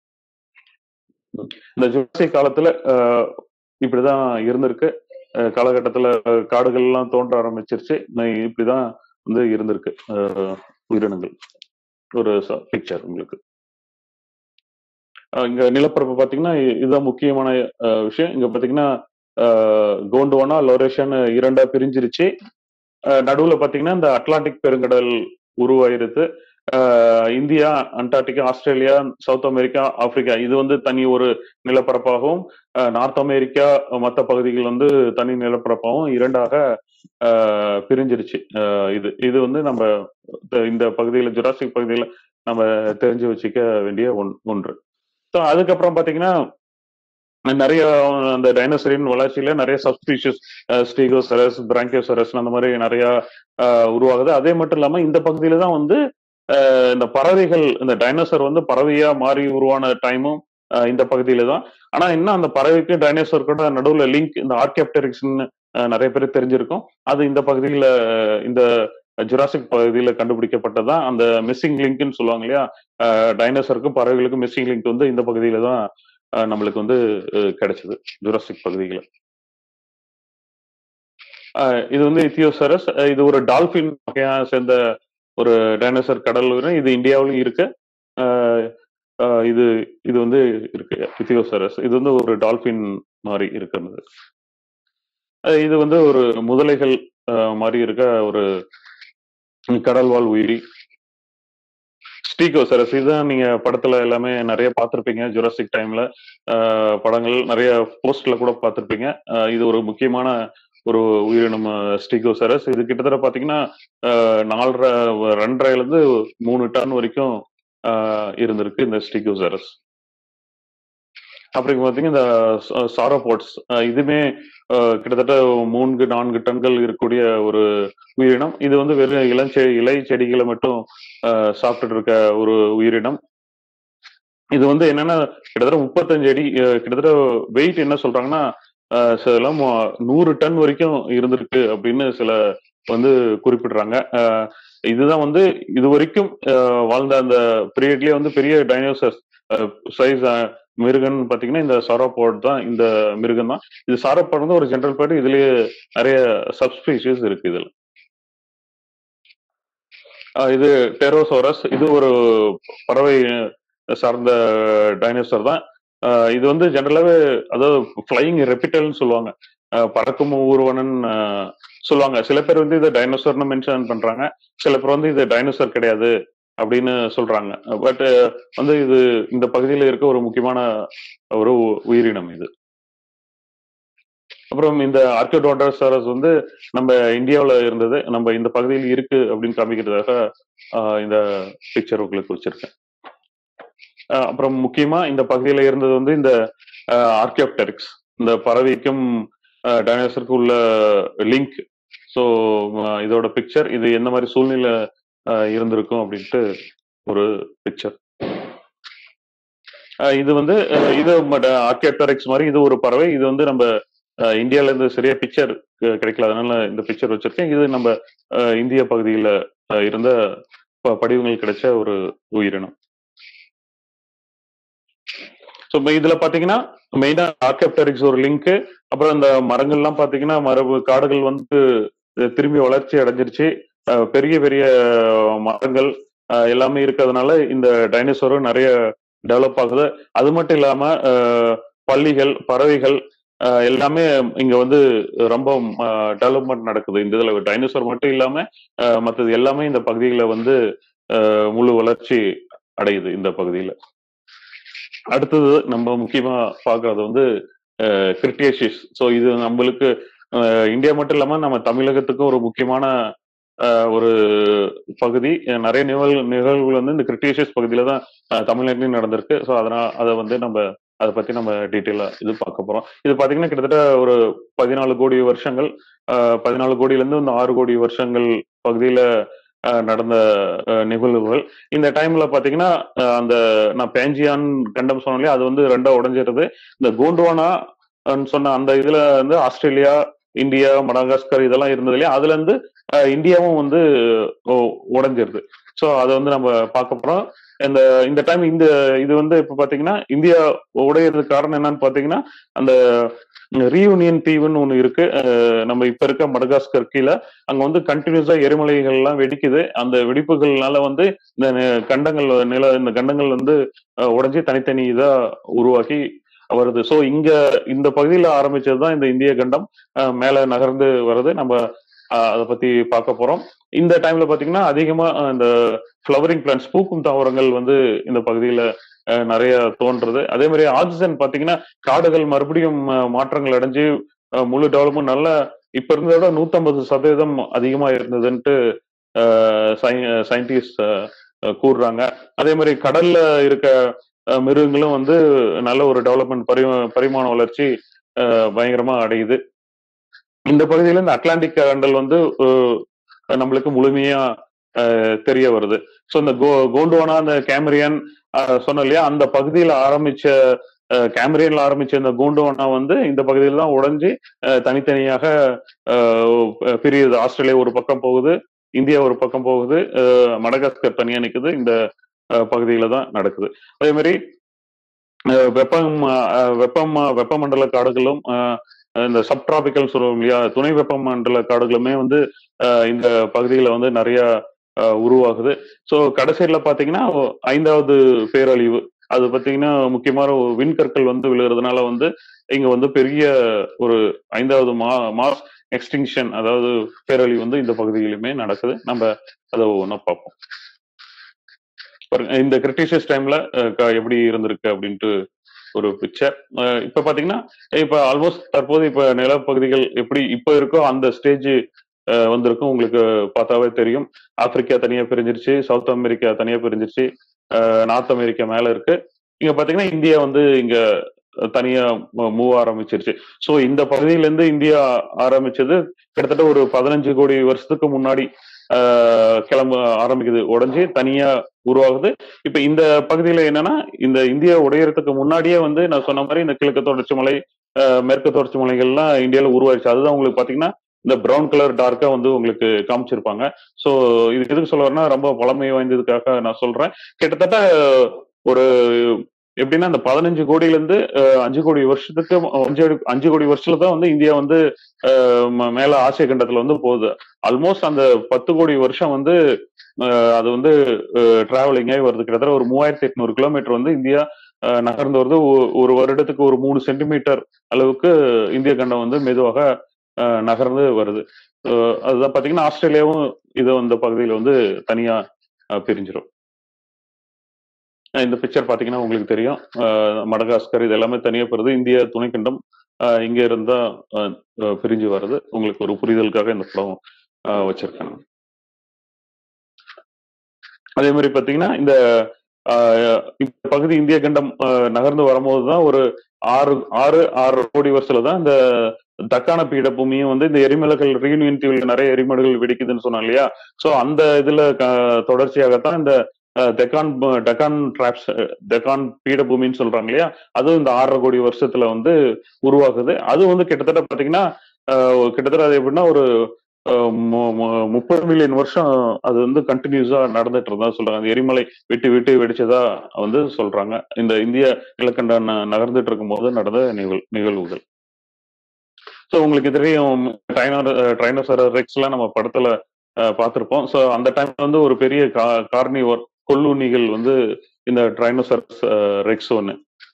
இந்த ஜுராசிக் காலத்துல அஹ், இப்படிதான் இருந்திருக்கு அஹ், காலகட்டத்துல அஹ், காடுகள் எல்லாம் தோன்ற ஆரம்பிச்சிருச்சு ந- இப்படிதான் வந்து இருந்திருக்கு அஹ், உயிரினங்கள் ஒரு பிக்சர் உங்களுக்கு அஹ், இங்க நிலப்பரப்பு பாத்தீங்கன்னா இ- இதுதான் முக்கியமான அஹ், விஷயம் இங்க பாத்தீங்கன்னா அஹ், கோண்டுவானா லொரேஷன் இரண்டா பிரிஞ்சிருச்சு அஹ், நடுவுல பாத்தீங்கன்னா இந்த அட்லாண்டிக் பெருங்கடல் உருவாயிருது அஹ், India Antarctica Australia South America Africa இது வந்து தனி ஒரு நிலப்பரப்பாகவும் அஹ், நார்த் அமெரிக்கா மற்ற பகுதிகள் வந்து தனி நிலப்பரப்பாகவும் இரண்டாக அஹ், பிரிஞ்சிருச்சு அஹ், இது இது வந்து நம்ம இந்த- இந்த பகுதியில ஜுராசிக் பகுதியில நம்ம தெரிஞ்சு வச்சுக்க வேண்டிய ஒன் ஒன்று ஸோ அதுக்கப்புறம் பாத்தீங்கன்னா நிறைய அந்த டைனோசரின் வளர்ச்சியில நிறைய சப்ஸ்பீஷியஸ் ஸ்டீகோசரஸ் பிராங்கியோசரஸ் அந்த மாதிரி நிறைய அஹ், உருவாகுது அதே மட்டும் இல்லாம இந்த பகுதியில தான் வந்து அஹ், இந்த பறவைகள் இந்த டைனோசர் வந்து பறவையா மாறி உருவான டைமும் இந்த பகுதியில தான் ஆனா இன்னும் அந்த பறவைக்கு டைனோசர் கூட நடுவுல லிங்க் இந்த ஆர்கேப்டரிக்ஸ்னு நிறைய பேர் தெரிஞ்சிருக்கும் அது இந்த பகுதியில அஹ், இந்த ஜுராசிக் பகுதியில கண்டுபிடிக்கப்பட்டதான் அந்த மிஸ்ஸிங் லிங்க்னு சொல்லுவாங்க இல்லையா டைனோசருக்கும் பறவைகளுக்கும் மிஸ்ஸிங் லிங்க் வந்து இந்த பகுதியில தான் அஹ், நம்மளுக்கு வந்து அஹ், கிடைச்சது ஜுராசிக் பகுதியில அஹ், இது வந்து இத்தியோசரஸ் அஹ், இது ஒரு டால்பின் வகையா சேர்ந்த ஒரு டைனோசர் கடல் உயிரினம் இது இந்தியாவிலும் இருக்கு அஹ், அஹ், இது இது வந்து இருக்கு இத்தியோசரஸ் இது வந்து ஒரு டால்பின் மாதிரி இருக்கிறது அஹ், இது வந்து ஒரு முதலைகள் அஹ், மாதிரி இருக்க ஒரு கடல்வாழ் உயிரி ஸ்டீகோசரஸ் இதுதான் நீங்க படத்துல எல்லாமே நிறைய பார்த்திருப்பீங்க ஜுராசிக் டைம்ல படங்கள் நிறைய போஸ்ட்ல கூட பார்த்திருப்பீங்க அஹ் இது ஒரு முக்கியமான ஒரு உயிரினம் ஸ்டீகோசரஸ் இது கிட்டத்தட்ட பாத்தீங்கன்னா அஹ் நாலரை ரெண்டரைல இருந்து மூணு டன் வரைக்கும் அஹ் இருந்திருக்கு இந்த ஸ்டீகோசரஸ் அப்புறம் பாத்தீங்கன்னா இந்த சாரோபோட்ஸ் இதுமே அஹ் கிட்டத்தட்ட மூன்று நான்கு டன்கள் இருக்கக்கூடிய ஒரு உயிரினம் இது வந்து வெறும் இளஞ்செ இலை செடிகளை மட்டும் அஹ் சாப்பிட்டுட்டு இருக்க ஒரு உயிரினம் இது வந்து என்னன்னா கிட்டத்தட்ட முப்பத்தஞ்சு அடி அஹ் கிட்டத்தட்ட வெயிட் என்ன சொல்றாங்கன்னா அஹ் சில மு- நூறு டன் வரைக்கும் இருந்திருக்கு அப்படின்னு சில வந்து குறிப்பிடுறாங்க அஹ் இதுதான் வந்து இது வரைக்கும் அஹ் வாழ்ந்த அந்த பீரியட்லயே வந்து பெரிய டைனோசர்ஸ் சைஸ் மிருகன் பாத்தீங்கன்னா இந்த சாரோபாட் தான் இந்த மிருகம் தான் இது சாரோபாட் வந்து ஒரு ஜென்ரல் பேர்டு இதுலயே நிறைய சப்ஸ்பீஷிஸ் இருக்கு இதுல அஹ் இது டெரோசோரஸ் இது ஒரு பறவை சார்ந்த டைனோசர் தான் அஹ் இது வந்து ஜென்ரலாவே அதாவது ஃபிளைங் ரெப்பிட்டல்னு சொல்லுவாங்க அஹ் பறக்கும் ஊர்வனன் அஹ் சொல்லுவாங்க சில பேர் வந்து இதை டைனோசர்னு மென்ஷன் பண்றாங்க சில பேர் வந்து இது டைனோசர் கிடையாது அப்படின்னு சொல்றாங்க பட் வந்து இது இந்த பகுதியில் இருக்க ஒரு முக்கியமான ஒரு உயிரினம் இது அப்புறம் இந்த ஆர்கியோடோடர்சரஸ் வந்து நம்ம இந்தியாவுல இருந்தது நம்ம இந்த பகுதியில் இருக்கு அப்படின்னு காமிக்கிறதுக்காக ஆஹ் இந்த பிக்சர் உங்களுக்கு வச்சிருக்கேன் அஹ் அப்புறம் முக்கியமா இந்த பகுதியில இருந்தது வந்து இந்த ஆர்கியோப்டெரிக்ஸ் இந்த பறவைக்கும் டைனோசருக்கு உள்ள லிங்க் ஸோ இதோட பிக்சர் இது எந்த மாதிரி சூழ்நிலை அஹ், இருந்திருக்கும் அப்படின்ட்டு ஒரு பிக்சர் இது வந்து அஹ், இது ஆர்கியோப்டெரிக்ஸ் மாதிரி இது ஒரு பறவை இது வந்து நம்ம அஹ், இந்தியால இருந்து சரியா பிக்சர் கிடைக்கல அதனால இந்த பிக்சர் வச்சிருக்கேன் இது நம்ம அஹ், இந்திய பகுதியில அஹ், இருந்த ப- படிவங்கள் கிடைச்ச ஒரு உயிரினம் ஸோ இதுல பாத்தீங்கன்னா மெயினா ஆர்கப்டரிக்ஸ் ஒரு லிங்க் அப்புறம் இந்த மரங்கள்லாம் பாத்தீங்கன்னா மரபு காடுகள் வந்து அஹ், திரும்பி வளர்ச்சி அடைஞ்சிருச்சு அஹ், பெரிய பெரிய மரங்கள் அஹ், எல்லாமே இருக்கிறதுனால இந்த டைனோசரும் நிறைய டெவலப் ஆகுது அது மட்டும் இல்லாம அஹ், பள்ளிகள் பறவைகள் அஹ், எல்லாமே இங்க வந்து ரொம்ப டெவலப்மெண்ட் நடக்குது இந்த இதுல டைனோசர் மட்டும் இல்லாம அஹ், மத்தது எல்லாமே இந்த பகுதியில வந்து அஹ், முழு வளர்ச்சி அடையுது இந்த பகுதியில அடுத்தது நம்ம முக்கியமா பார்க்கறது வந்து கிரிட்டேஷியஸ் ஸோ இது நம்மளுக்கு அஹ், இந்தியா மட்டும் இல்லாம நம்ம தமிழகத்துக்கும் ஒரு முக்கியமான அஹ், ஒரு பகுதி அஹ், நிறைய நிகழ்வு நிகழ்வுகள் வந்து இந்த கிரிட்டேஷியஸ் பகுதியில தான் அஹ், தமிழ்நாட்டிலையும் நடந்திருக்கு ஸோ அதனால அதை வந்து நம்ம அதை பத்தி நம்ம டீட்டெயிலா இது பார்க்க போறோம் இது பாத்தீங்கன்னா கிட்டத்தட்ட ஒரு பதினாலு கோடி வருஷங்கள் அஹ், பதினாலு கோடியில இருந்து இந்த ஆறு கோடி வருஷங்கள் பகுதியில அஹ், நடந்த அஹ், நிகழ்வுகள் இந்த டைம்ல பாத்தீங்கன்னா அஹ், அந்த நான் பேஞ்சியான் கண்டம் சொன்னேன் இல்லையா அது வந்து ரெண்டா உடைஞ்சிருது இந்த கோண்ட்வானா அஹ் சொன்ன அந்த இதுல வந்து ஆஸ்திரேலியா இந்தியா மடகாஸ்கர் இதெல்லாம் இருந்தது இல்லையா அதுல இருந்து அஹ், இந்தியாவும் வந்து ஒ- உடைஞ்சிருது ஸோ அதை வந்து நம்ம பார்க்க போறோம் இந்த இந்த டைம் இந்த இது வந்து இப்ப பாத்தீங்கன்னா இந்தியா உடையறதுக்கு காரணம் என்னன்னு பாத்தீங்கன்னா அந்த ரீயூனியன் தீவுன்னு ஒண்ணு இருக்கு அஹ், நம்ம இப்ப இருக்க மடகாஸ்கர் கீழே அங்க வந்து கண்டினியூஸா எரிமலைகள் எல்லாம் வெடிக்குது அந்த வெடிப்புகள்னால வந்து இந்த நி- கண்டங்கள் நில இந்த கண்டங்கள் வந்து அஹ், உடைஞ்சு தனித்தனி இதா உருவாக்கி வருது ஸோ இங்க இந்த பகுதியில ஆரம்பிச்சது தான் இந்த இந்திய கண்டம் அஹ், மேல நகர்ந்து வருது நம்ம அஹ், அதை பத்தி பார்க்க போறோம் இந்த டைம்ல பாத்தீங்கன்னா அதிகமா அஹ், இந்த ஃப்ளவரிங் பிளான்ஸ் பூக்கும் தாவரங்கள் வந்து இந்த பகுதியில அஹ், நிறைய தோன்றுறது அதே மாதிரி ஆக்சிஜன் பாத்தீங்கன்னா காடுகள் மறுபடியும் அஹ், மாற்றங்கள் அடைஞ்சு அஹ், முழு டெவலப்மெண்ட் நல்ல இப்ப இருந்ததை விட நூத்தம்பது சதவீதம் அதிகமா இருந்ததுன்ட்டு சயின்டிஸ்ட் கூறுறாங்க அதே மாதிரி கடல்ல இருக்க அஹ், மிருகங்களும் வந்து நல்ல ஒரு டெவலப்மெண்ட் பரி பரிமாண வளர்ச்சி அஹ், பயங்கரமா அடையுது இந்த பகுதியில இந்த அட்லாண்டிக் கண்டல் வந்து அஹ், நம்மளுக்கு முழுமையா அஹ், தெரிய வருது ஸோ இந்த கோ கோண்டுவானா அந்த கேமரியன் அஹ், சொன்னோம் இல்லையா அந்த பகுதியில ஆரம்பிச்ச அஹ், கேமரியன்ல ஆரம்பிச்ச இந்த கோண்டுவானா வந்து இந்த பகுதியில தான் உடைஞ்சு அஹ், தனித்தனியாக அஹ், பிரியுது ஆஸ்திரேலியா ஒரு பக்கம் போகுது இந்தியா ஒரு பக்கம் போகுது அஹ், மடகாஸ்கர் தனியா நிக்குது இந்த அஹ், பகுதியில தான் நடக்குது அதே மாதிரி அஹ், வெப்பம் அஹ், வெப்பம் வெப்பமண்டல காடுகளும் அஹ், இந்த சப்டிராபிக்கல் சொல்லுவோம் இல்லையா துணை வெப்பமண்டல காடுகளுமே வந்து அஹ், இந்த பகுதியில வந்து நிறைய அஹ், உருவாகுது ஸோ கடைசியில பாத்தீங்கன்னா ஐந்தாவது பேரழிவு அது பாத்தீங்கன்னா முக்கியமான ஒரு விண்கற்கள் வந்து விழுகிறதுனால வந்து இங்க வந்து பெரிய ஒரு ஐந்தாவது மா மாஸ் எக்ஸ்டிங்ஷன் அதாவது பேரழிவு வந்து இந்த பகுதியிலுமே நடக்குது நம்ம அதை ஒவ்வொன்றா பார்ப்போம் பாருங்க, இந்த கிரிட்டிஷியஸ் டைம்ல எப்படி இருந்திருக்கு அப்படின்ட்டு ஒரு பிக்சர் இப்ப பாத்தீங்கன்னா இப்ப ஆல்மோஸ்ட் தற்போது இப்ப நிலப்பகுதிகள் எப்படி இப்ப இருக்கோ அந்த ஸ்டேஜ் வந்திருக்கும் உங்களுக்கு பார்த்தாவே தெரியும் ஆப்பிரிக்கா தனியா பிரிஞ்சிருச்சு சவுத் அமெரிக்கா தனியா பிரிஞ்சிருச்சு நார்த் அமெரிக்கா மேல இருக்கு இங்க பாத்தீங்கன்னா இந்தியா வந்து இங்க தனியா மூவ் ஆரம்பிச்சிருச்சு சோ இந்த பகுதியில இருந்து இந்தியா ஆரம்பிச்சது கிட்டத்தட்ட ஒரு பதினஞ்சு கோடி வருஷத்துக்கு முன்னாடி ஆஹ் கிளம்ப ஆரம்பிக்குது உடஞ்சி தனியா உருவாகுது இப்ப இந்த பகுதியில என்னன்னா இந்த இந்தியா உடையறதுக்கு முன்னாடியே வந்து நான் சொன்ன மாதிரி இந்த கிழக்கு தொடர்ச்சி மலை ஆஹ் மேற்கு தொடர்ச்சி மலைகள்லாம் இந்தியால உருவாயிருச்சு அதுதான் உங்களுக்கு பாத்தீங்கன்னா இந்த ப்ரௌன் கலர் டார்க்கா வந்து உங்களுக்கு காமிச்சிருப்பாங்க சோ இது எதுக்கு சொல்ல வரேன்னா ரொம்ப பழமை வாய்ந்ததுக்காக நான் சொல்றேன் கிட்டத்தட்ட ஒரு எப்படின்னா இந்த பதினஞ்சு கோடியில இருந்து அஹ், அஞ்சு கோடி வருஷத்துக்கு அஞ்சு கோடி- அஞ்சு கோடி வருஷத்துல தான் வந்து இந்தியா வந்து அஹ், ம- மேல ஆசிய கண்டத்துல வந்து போகுது ஆல்மோஸ்ட் அந்த பத்து கோடி வருஷம் வந்து அஹ், அது வந்து டிராவலிங் ஆகி வருது கிட்டத்தட்ட ஒரு மூவாயிரத்தி எட்நூறு கிலோமீட்டர் வந்து இந்தியா அஹ், நகர்ந்து வருது ஒ- ஒரு வருடத்துக்கு ஒரு மூணு சென்டிமீட்டர் அளவுக்கு இந்திய கண்டம் வந்து மெதுவாக அஹ், நகர்ந்து வருது அஹ், அதுதான் பாத்தீங்கன்னா ஆஸ்திரேலியாவும் இது இந்த பகுதியில வந்து தனியா அஹ், பிரிஞ்சிரும் அஹ் இந்த பிக்சர் பாத்தீங்கன்னா உங்களுக்கு தெரியும் அஹ் மடகாஸ்கர் இது எல்லாமே தனியா பெறுது இந்திய துணைக்கண்டம் அஹ் இங்க இருந்தா அஹ் அஹ் பிரிஞ்சு வருது உங்களுக்கு ஒரு புரிதலுக்காக இந்த படம் அஹ் வச்சிருக்கேன் அதே மாதிரி பாத்தீங்கன்னா இந்த ஆஹ் இந்த பகுதி இந்திய கண்டம் ஆஹ் நகர்ந்து வரும்போது தான் ஒரு ஆறு ஆறு ஆறு கோடி வருஷத்துல தான் இந்த தக்கான பீடபூமியும் வந்து இந்த எரிமலைகள் ரீயூனியன் தீவில் நிறைய எரிமலைகள் வெடிக்குதுன்னு சொன்னோம் இல்லையா சோ அந்த இதுல க- தொடர்ச்சியாகத்தான் இந்த அஹ், டெக்கான் ப- டெக்கான் டிராப்ஸ் டெக்கான் பீடபூமின்னு சொல்றாங்க இல்லையா அதுவும் இந்த ஆறரை கோடி வருஷத்துல வந்து உருவாகுது அது வந்து கிட்டத்தட்ட பாத்தீங்கன்னா அஹ், கிட்டத்தட்ட அது எப்படின்னா ஒரு அஹ், மு- மு- முப்பது மில்லியன் வருஷம் அது வந்து கண்டினியூஸா நடந்துட்டு இருந்தா சொல்றாங்க அந்த எரிமலை விட்டு விட்டு வெடிச்சதா வந்து சொல்றாங்க இந்த இந்திய நிலக்கண்ட ந- நகர்ந்துட்டு இருக்கும் போது நடந்த நிகழ் நிகழ்வுகள் ஸோ உங்களுக்கு தெரியும் ட்ரைனர் ட்ரைனோசர் ரெக்ஸ் எல்லாம் நம்ம படத்துல அஹ், பார்த்திருப்போம் ஸோ அந்த டைம்ல வந்து ஒரு பெரிய கார்னிவர் கொல்லுண்ணிகள் வந்து இந்த ட்ரைனோசரஸ் ரெக்ஸ் ஒன்று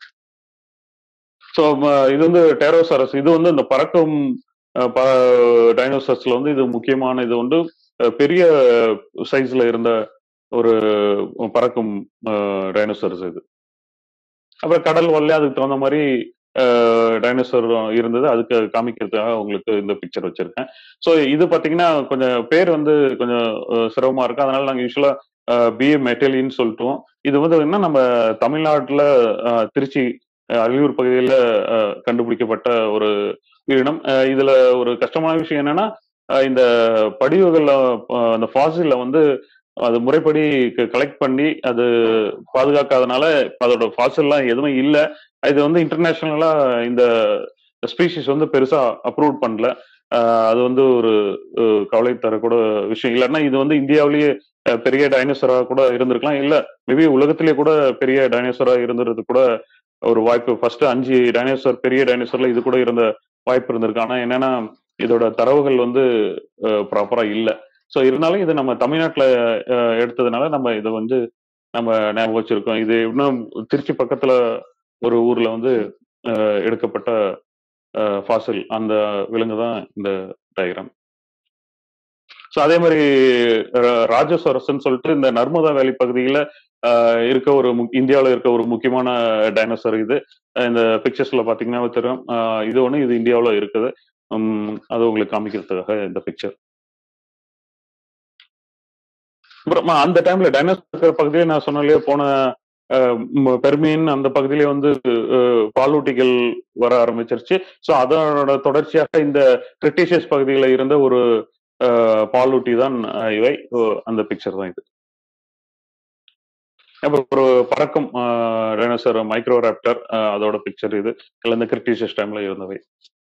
ஸோ இது வந்து டேரோசரஸ் இது வந்து இந்த பறக்கும் டைனோசர்ஸ்ல வந்து இது முக்கியமான இது வந்து அஹ், பெரிய சைஸ்ல இருந்த ஒரு பறக்கும் டைனோசர்ஸ் இது அப்புறம் கடல் வரல அதுக்கு தகுந்த மாதிரி டைனோசர் இருந்தது அதுக்கு காமிக்கிறதுக்காக உங்களுக்கு இந்த பிக்சர் வச்சிருக்கேன் ஸோ இது பாத்தீங்கன்னா கொஞ்சம் பேர் வந்து கொஞ்சம் அஹ், சிரமமா இருக்கு அதனால நாங்கள் யூஸ்வலா பிஏ மெட்டலின்னு சொல்லிட்டோம் இது வந்து என்ன நம்ம தமிழ்நாட்டுல அஹ், திருச்சி அஹ், அழியூர் பகுதியில் கண்டுபிடிக்கப்பட்ட ஒரு உயிரினம் அஹ், இதுல ஒரு கஷ்டமான விஷயம் என்னன்னா அஹ், இந்த படிவுகள்ல அஹ், அந்த ஃபாசில்ல வந்து அது முறைப்படி கலெக்ட் பண்ணி அது பாதுகாக்காதனால அதோட ஃபாசில்லாம் எதுவுமே இல்லை இது வந்து இன்டர்நேஷனலா இந்த ஸ்பீசிஸ் வந்து பெருசா அப்ரூவ் பண்ணல ஆஹ் அது வந்து ஒரு அஹ், கவலை தரக்கூட விஷயம் இல்லைன்னா இது வந்து இந்தியாவிலேயே அஹ், பெரிய டைனோசரா கூட இருந்திருக்கலாம் இல்ல மேபி உலகத்திலேயே கூட பெரிய டைனோசரா இருந்திருக்கு கூட ஒரு வாய்ப்பு ஃபர்ஸ்ட் அஞ்சு டைனோசர் பெரிய டைனோசர்ல இது கூட இருந்த வாய்ப்பு இருந்திருக்கு ஆனா என்னன்னா இதோட தரவுகள் வந்து ப்ராப்பரா இல்ல ஸோ இருந்தாலும் இது நம்ம தமிழ்நாட்டுல அஹ், எடுத்ததுனால நம்ம இதை வந்து நம்ம ஞாபகம் வச்சிருக்கோம் இது இன்னும் திருச்சி பக்கத்துல ஒரு ஊர்ல வந்து அஹ், எடுக்கப்பட்ட ஃபாசில் அந்த விலங்கு தான் இந்த டயக்ராம் ஸோ அதே மாதிரி அஹ், ராஜசோரஸ்ன்னு சொல்லிட்டு இந்த நர்மதா வேலி பகுதியில அஹ், இருக்க ஒரு மு- இந்தியாவுல இருக்க ஒரு முக்கியமான டைனோசர் இது அஹ், இந்த பிக்சர்ஸ்ல பாத்தீங்கன்னா தெரியும் அஹ், இது ஒண்ணு இது இந்தியாவுல இருக்குது உம், அது உங்களுக்கு காமிக்கிறதுக்காக இந்த பிக்சர் அப்புறமா அந்த டைம்ல டைனோசர் பகுதியில நான் சொன்னேன் இல்லையா போன அஹ், ம- பெர்மியன் அந்த பகுதியில வந்து அஹ், பாலூட்டிகள் வர ஆரம்பிச்சிருச்சு ஸோ அதனோட தொடர்ச்சியாக இந்த கிரிட்டிஷியஸ் பகுதியில இருந்த ஒரு அஹ், பாலூட்டி தான் அஹ், இவை ஓ, அந்த பிக்சர் தான் இது அப்புறம் ஒரு பறக்கும் டைனோசர் மைக்ரோராப்டர் அதோட பிக்சர் இது இல்ல இந்த கிரிட்டிஷியஸ் டைம்ல இருந்தவை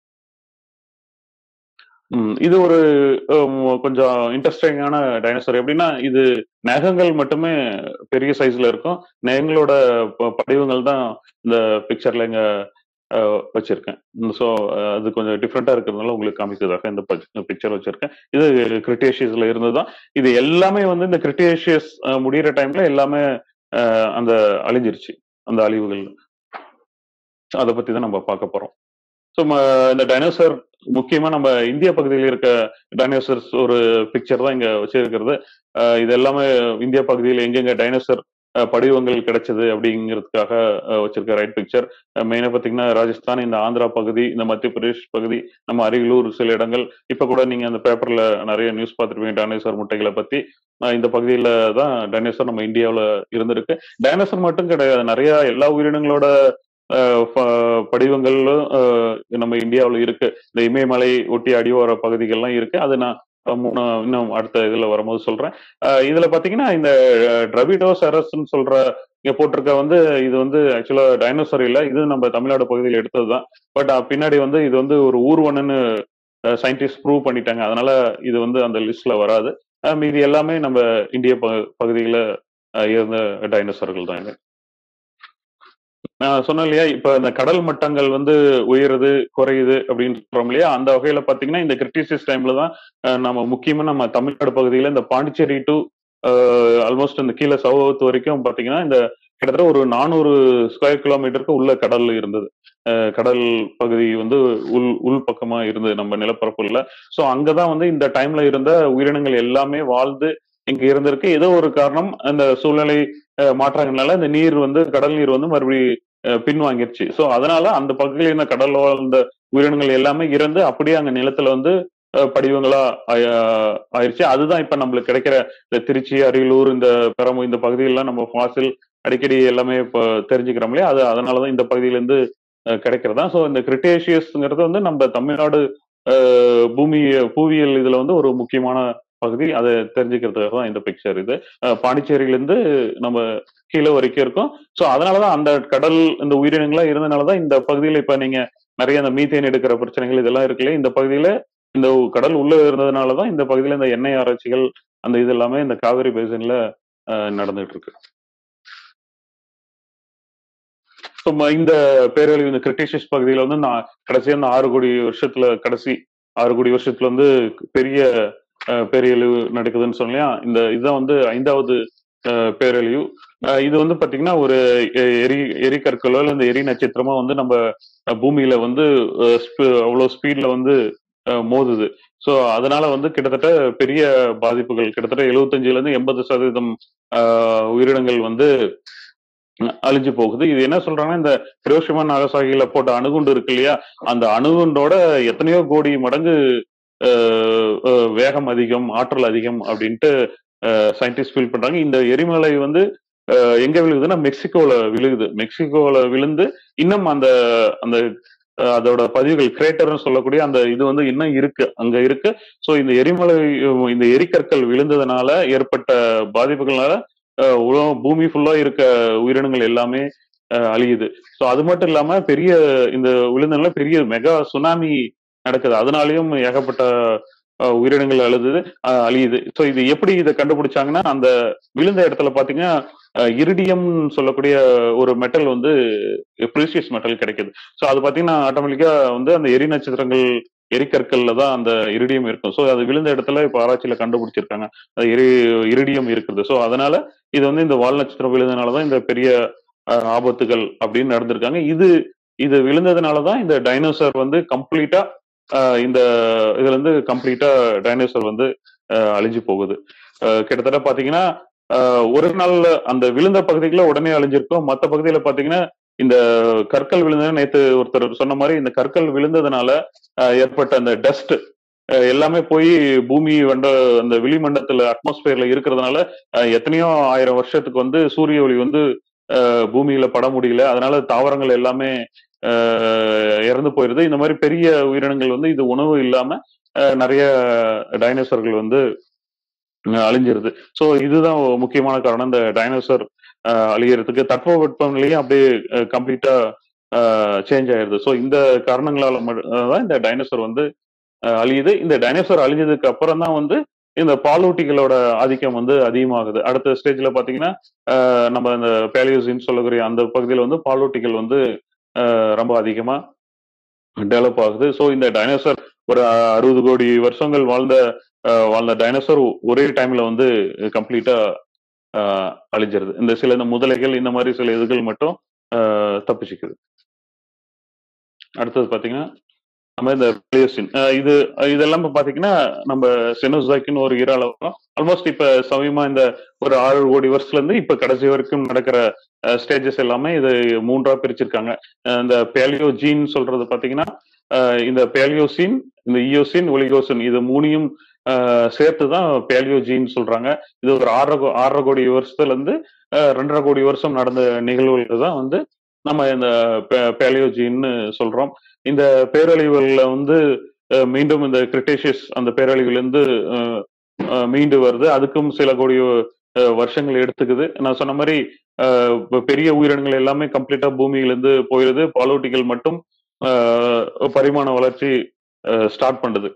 ம், இது ஒரு ஹம், கொஞ்சம் இன்ட்ரெஸ்டிங்கான டைனோசர் எப்படின்னா இது நகங்கள் மட்டுமே பெரிய சைஸ்ல இருக்கும் நகங்களோட ப- படிவங்கள் தான் இந்த பிக்சர்ல இங்க அஹ், வச்சிருக்கேன் ஸோ அது கொஞ்சம் டிஃப்ரெண்டா இருக்கிறதுனால உங்களுக்கு காமிக்கிறதாக இந்த பிக்சர் வச்சிருக்கேன் இது கிரிட்டேஷியஸ்ல இருந்தது தான் இது எல்லாமே வந்து இந்த கிரிட்டேஷியஸ் முடியிற டைம்ல எல்லாமே அஹ், அந்த அழிஞ்சிருச்சு அந்த அழிவுகள் அதை பத்தி தான் நம்ம பார்க்க போறோம் ஸோ இந்த டைனோசர் முக்கியமா நம்ம இந்திய பகுதியில் இருக்க டைனோசர்ஸ் ஒரு பிக்சர் தான் இங்க வச்சிருக்கிறது அஹ் இது எல்லாமே இந்திய பகுதியில் எங்கெங்க டைனோசர் படிவங்கள் கிடைச்சது அப்படிங்கிறதுக்காக அஹ், வச்சிருக்க ரைட் பிக்சர் மெயினா பாத்தீங்கன்னா ராஜஸ்தான் இந்த ஆந்திரா பகுதி இந்த மத்திய பிரதேஷ் பகுதி நம்ம அரியலூர் சில இடங்கள் இப்ப கூட நீங்க அந்த பேப்பர்ல நிறைய நியூஸ் பார்த்துருப்பீங்க டைனோசர் முட்டைகளை பத்தி அஹ், இந்த பகுதியில தான் டைனோசர் நம்ம இந்தியாவுல இருந்திருக்கு டைனோசர் மட்டும் கிடையாது நிறைய எல்லா உயிரினங்களோட அஹ், ப- படிவங்களும் அஹ், நம்ம இந்தியாவுல இருக்கு இந்த இமயமலை ஒட்டி அடிவார பகுதிகள்லாம் இருக்கு அது நான் மூணு இன்னும் அடுத்த இதுல வரும்போது சொல்றேன் அஹ், இதுல பாத்தீங்கன்னா இந்த டிரவிடோசரஸ்ன்னு சொல்ற இங்க போட்டிருக்க வந்து இது வந்து ஆக்சுவலா டைனோசர் இல்ல இது நம்ம தமிழ்நாடு பகுதியில் எடுத்ததுதான் பட் பின்னாடி வந்து இது வந்து ஒரு ஊர்வனன்னு சயின்டிஸ்ட் ப்ரூவ் பண்ணிட்டாங்க அதனால இது வந்து அந்த லிஸ்ட்ல வராது அஹ், மீதி எல்லாமே நம்ம இந்திய ப- பகுதியில அஹ், இருந்த டைனோசர்கள் தான் இது நான் சொன்னேன் இல்லையா இப்ப இந்த கடல் மட்டங்கள் வந்து உயருது குறையுது அப்படின்னு சொல்றோம் இல்லையா அந்த வகையில பாத்தீங்கன்னா இந்த கிரிட்டிசிஸ் டைம்ல தான் அஹ், நம்ம முக்கியமா நம்ம தமிழ்நாடு பகுதியில இந்த பாண்டிச்சேரி டு ஆல்மோஸ்ட் இந்த கீழே சௌத் வரைக்கும் பாத்தீங்கன்னா இந்த கிட்டத்தட்ட ஒரு நானூறு ஸ்கொயர் கிலோமீட்டருக்கு உள்ள கடல் இருந்தது அஹ், கடல் பகுதி வந்து உள் உள் பக்கமா இருந்தது நம்ம நிலப்பரப்புல சோ அங்கதான் வந்து இந்த டைம்ல இருந்த உயிரினங்கள் எல்லாமே வாழ்ந்து இங்க இருந்திருக்கு ஏதோ ஒரு காரணம் அந்த சூழ்நிலை அஹ், மாற்றங்கள்னால இந்த நீர் வந்து கடல் நீர் வந்து மறுபடியும் அஹ், பின்வாங்கிருச்சு சோ அதனால அந்த பகுதியில் இருந்த கடல் வாழ்ந்த உயிரினங்கள் எல்லாமே இறந்து அப்படியே அங்க நிலத்துல வந்து அஹ், படிவங்களா ஆய- ஆயிருச்சு அதுதான் இப்ப நம்மளுக்கு கிடைக்கிற இந்த திருச்சி அரியலூர் இந்த பெரம்பு இந்த பகுதியெல்லாம் நம்ம ஃபாசில் அடிக்கடி எல்லாமே இப்போ தெரிஞ்சுக்கிறோம் இல்லையா அது அதனாலதான் இந்த பகுதியிலேருந்து கிடைக்கிறதா ஸோ இந்த கிரிட்டேஷியஸ்ங்கிறது வந்து நம்ம தமிழ்நாடு அஹ், பூமி புவியியல் இதுல வந்து ஒரு முக்கியமான பகுதி அதை தெரிஞ்சுக்கிறதுக்காக தான் இந்த பிக்சர் இது அஹ், பாண்டிச்சேரியிலேருந்து நம்ம கீழே வரைக்கும் இருக்கும் ஸோ அதனாலதான் அந்த கடல் இந்த உயிரினங்கள்லாம் இருந்தனாலதான் இந்த பகுதியில் இப்ப நீங்க நிறைய அந்த மீத்தேன் எடுக்கிற பிரச்சனைகள் இதெல்லாம் இருக்குல்ல இந்த பகுதியில இந்த இந்த உள்ள இருந்ததுனால தான் இந்த பகுதியில இந்த எண்ணெய் ஆராய்ச்சிகள் அந்த இது எல்லாமே இந்த காவிரி பேசின்ல நடந்துட்டு இருக்கு So, ம- இந்த பேரழிவு இந்த கிரிட்டிஷியஸ் பகுதியில வந்து நான் கடைசியா இந்த ஆறு கோடி வருஷத்துல கடைசி ஆறு கோடி வருஷத்துல வந்து பெரிய அஹ், பேரழிவு நடக்குதுன்னு சொன்னலையா இந்த இதுதான் வந்து ஐந்தாவது அஹ், பேரழிவு அஹ், இது வந்து பாத்தீங்கன்னா ஒரு எ- எரி எரிக்கற்களோ இல்ல இந்த எரி நட்சத்திரமோ வந்து நம்ம அஹ், பூமியில வந்து அஹ், ஸ்ப- அவ்வளவு ஸ்பீட்ல வந்து அஹ், மோதுது ஸோ அதனால வந்து கிட்டத்தட்ட பெரிய பாதிப்புகள் கிட்டத்தட்ட எழுபத்தஞ்சுல இருந்து எண்பது சதவீதம் ஆஹ், உயிரினங்கள் வந்து அஹ், அழிஞ்சு போகுது இது என்ன சொல்றாங்கன்னா இந்த ஹிரோஷிமா நாகசாகில போட்ட அணுகுண்டு இருக்கு இல்லையா அந்த அணுகுண்டோட எத்தனையோ கோடி மடங்கு ஆஹ், ஆஹ், வேகம் அதிகம் ஆற்றல் அதிகம் அப்படின்ட்டு சயின்டிஸ்ட் ஃபீல் பண்றாங்க இந்த எரிமலை வந்து ஆஹ், எங்க விழுகுதுன்னா மெக்சிகோல விழுகுது மெக்சிகோல விழுந்து இன்னும் அந்த அந்த அஹ், அதோட பதிவுகள் கிரேட்டர்னு சொல்லக்கூடிய அந்த இது வந்து இன்னும் இருக்கு அங்க இருக்கு ஸோ இந்த எரிமலை அஹ், இந்த எரிக்கற்கள் விழுந்ததுனால ஏற்பட்ட பாதிப்புகள்னால அஹ், உலகம் பூமி ஃபுல்லா இருக்க உயிரினங்கள் எல்லாமே அஹ், அழியுது ஸோ அது மட்டும் இல்லாம பெரிய இந்த விழுந்ததுனால பெரிய மெகா சுனாமி நடக்குது அதனாலயும் ஏகப்பட்ட அஹ், உயிரினங்கள் அழுது அஹ், அழியுது ஸோ இது எப்படி இதை கண்டுபிடிச்சாங்கன்னா அந்த விழுந்த இடத்துல பாத்தீங்கன்னா இரிடியம் சொல்லக்கூடிய ஒரு மெட்டல் வந்து ப்ரீசியஸ் மெட்டல் கிடைக்குது ஸோ அது பாத்தீங்கன்னா ஆட்டோமேட்டிக்கா வந்து அந்த எரி நட்சத்திரங்கள் எரிக்கற்கள்ல தான் அந்த இரிடியம் இருக்கும் ஸோ அது விழுந்த இடத்துல இப்போ ஆராய்ச்சியில கண்டுபிடிச்சிருக்காங்க அது எரி இரிடியம் இருக்குது ஸோ அதனால இது வந்து இந்த வால் நட்சத்திரம் விழுந்ததுனால தான் இந்த பெரிய அஹ், ஆபத்துகள் அப்படின்னு நடந்திருக்காங்க இது இது விழுந்ததுனால தான் இந்த டைனோசர் வந்து கம்ப்ளீட்டா இந்த இதுல இருந்து கம்ப்ளீட்டா டைனோசர் வந்து அஹ், அழிஞ்சு போகுது அஹ், கிட்டத்தட்ட பாத்தீங்கன்னா அஹ், ஒரு நாள்ல அந்த விழுந்த பகுதிகளை உடனே அழிஞ்சிருக்கும் மற்ற பகுதியில பாத்தீங்கன்னா இந்த கற்கள் விழுந்தது நேத்து ஒருத்தர் சொன்ன மாதிரி இந்த கற்கள் விழுந்ததுனால அஹ், ஏற்பட்ட அந்த டஸ்ட் எல்லாமே போய் பூமி வண்ட அந்த வெளிமண்டலத்துல அட்மாஸ்பியர்ல இருக்கிறதுனால அஹ், எத்தனையோ ஆயிரம் வருஷத்துக்கு வந்து சூரிய ஒளி வந்து அஹ், பூமியில பட முடியல அதனால தாவரங்கள் எல்லாமே அஹ், இறந்து போயிருது இந்த மாதிரி பெரிய உயிரினங்கள் வந்து இது உணவு இல்லாம அஹ், நிறைய டைனோசர்கள் வந்து அஹ், அழிஞ்சிருது ஸோ இதுதான் முக்கியமான காரணம் இந்த டைனோசர் அழியறதுக்கு தட்பவெப்பநிலையும் அப்படியே கம்ப்ளீட்டா சேஞ்ச் ஆயிருது ஸோ இந்த காரணங்களால ம- அஹ் தான் இந்த டைனோசர் வந்து அஹ், அழியுது இந்த டைனோசர் அழிஞ்சதுக்கு அப்புறம் தான் வந்து இந்த பாலூட்டிகளோட ஆதிக்கம் வந்து அதிகமாகுது அடுத்த ஸ்டேஜ்ல பாத்தீங்கன்னா அஹ், நம்ம இந்த பேலியோசின்னு சொல்லக்கூடிய அந்த பகுதியில் வந்து பாலூட்டிகள் வந்து அஹ், ரொம்ப அதிகமா டெவலப் ஆகுது ஸோ இந்த டைனோசர் ஒரு அஹ், அறுபது கோடி வருஷங்கள் வாழ்ந்த அஹ், வாழ்ந்த டைனோசர் ஒரே டைம்ல வந்து கம்ப்ளீட்டா அழிஞ்சிருது இந்த சில இந்த முதலைகள் இந்த மாதிரி சில இதுகள் மட்டும் அஹ், தப்பிச்சுக்குது அடுத்தது பாத்தீங்கன்னா நம்ம இந்த பிளேசின் இது இதெல்லாம் இப்ப பாத்தீங்கன்னா நம்ம செனோசாக்கின்னு ஒரு ஈரால வரும் ஆல்மோஸ்ட் இப்ப சமயமா இந்த ஒரு ஆறு கோடி வருஷத்துல இருந்து இப்ப கடைசி வரைக்கும் நடக்கிற ஸ்டேஜஸ் எல்லாமே இது மூன்றா பிரிச்சிருக்காங்க அஹ் இந்த பேலியோ ஜீன் சொல்றது பாத்தீங்கன்னா அஹ் இந்த பேலியோசின் இந்த இயோசின் ஒலிகோசின் இது மூணையும் அஹ் சேர்த்து தான் பேலியோ ஜீன் சொல்றாங்க இது ஒரு ஆறரை கோ- ஆறரை கோடி வருஷத்துல இருந்து அஹ் ரெண்டரை கோடி வருஷம் நடந்த நிகழ்வுகள் தான் வந்து நம்ம இந்த பேலியோ ஜீன்னு சொல்றோம் இந்த பேரழிவுகள்ல வந்து அஹ், மீண்டும் இந்த கிரிட்டேஷியஸ் அந்த பேரழிவுல இருந்து அஹ், அஹ், மீண்டு வருது அதுக்கும் சில கோடி அஹ், வருஷங்கள் எடுத்துக்குது நான் சொன்ன மாதிரி அஹ், இப்ப பெரிய உயிரினங்கள் எல்லாமே கம்ப்ளீட்டா பூமியில இருந்து போயிருது பாலூட்டிகள் மட்டும் அஹ், பரிமாண வளர்ச்சி ஸ்டார்ட் பண்ணுது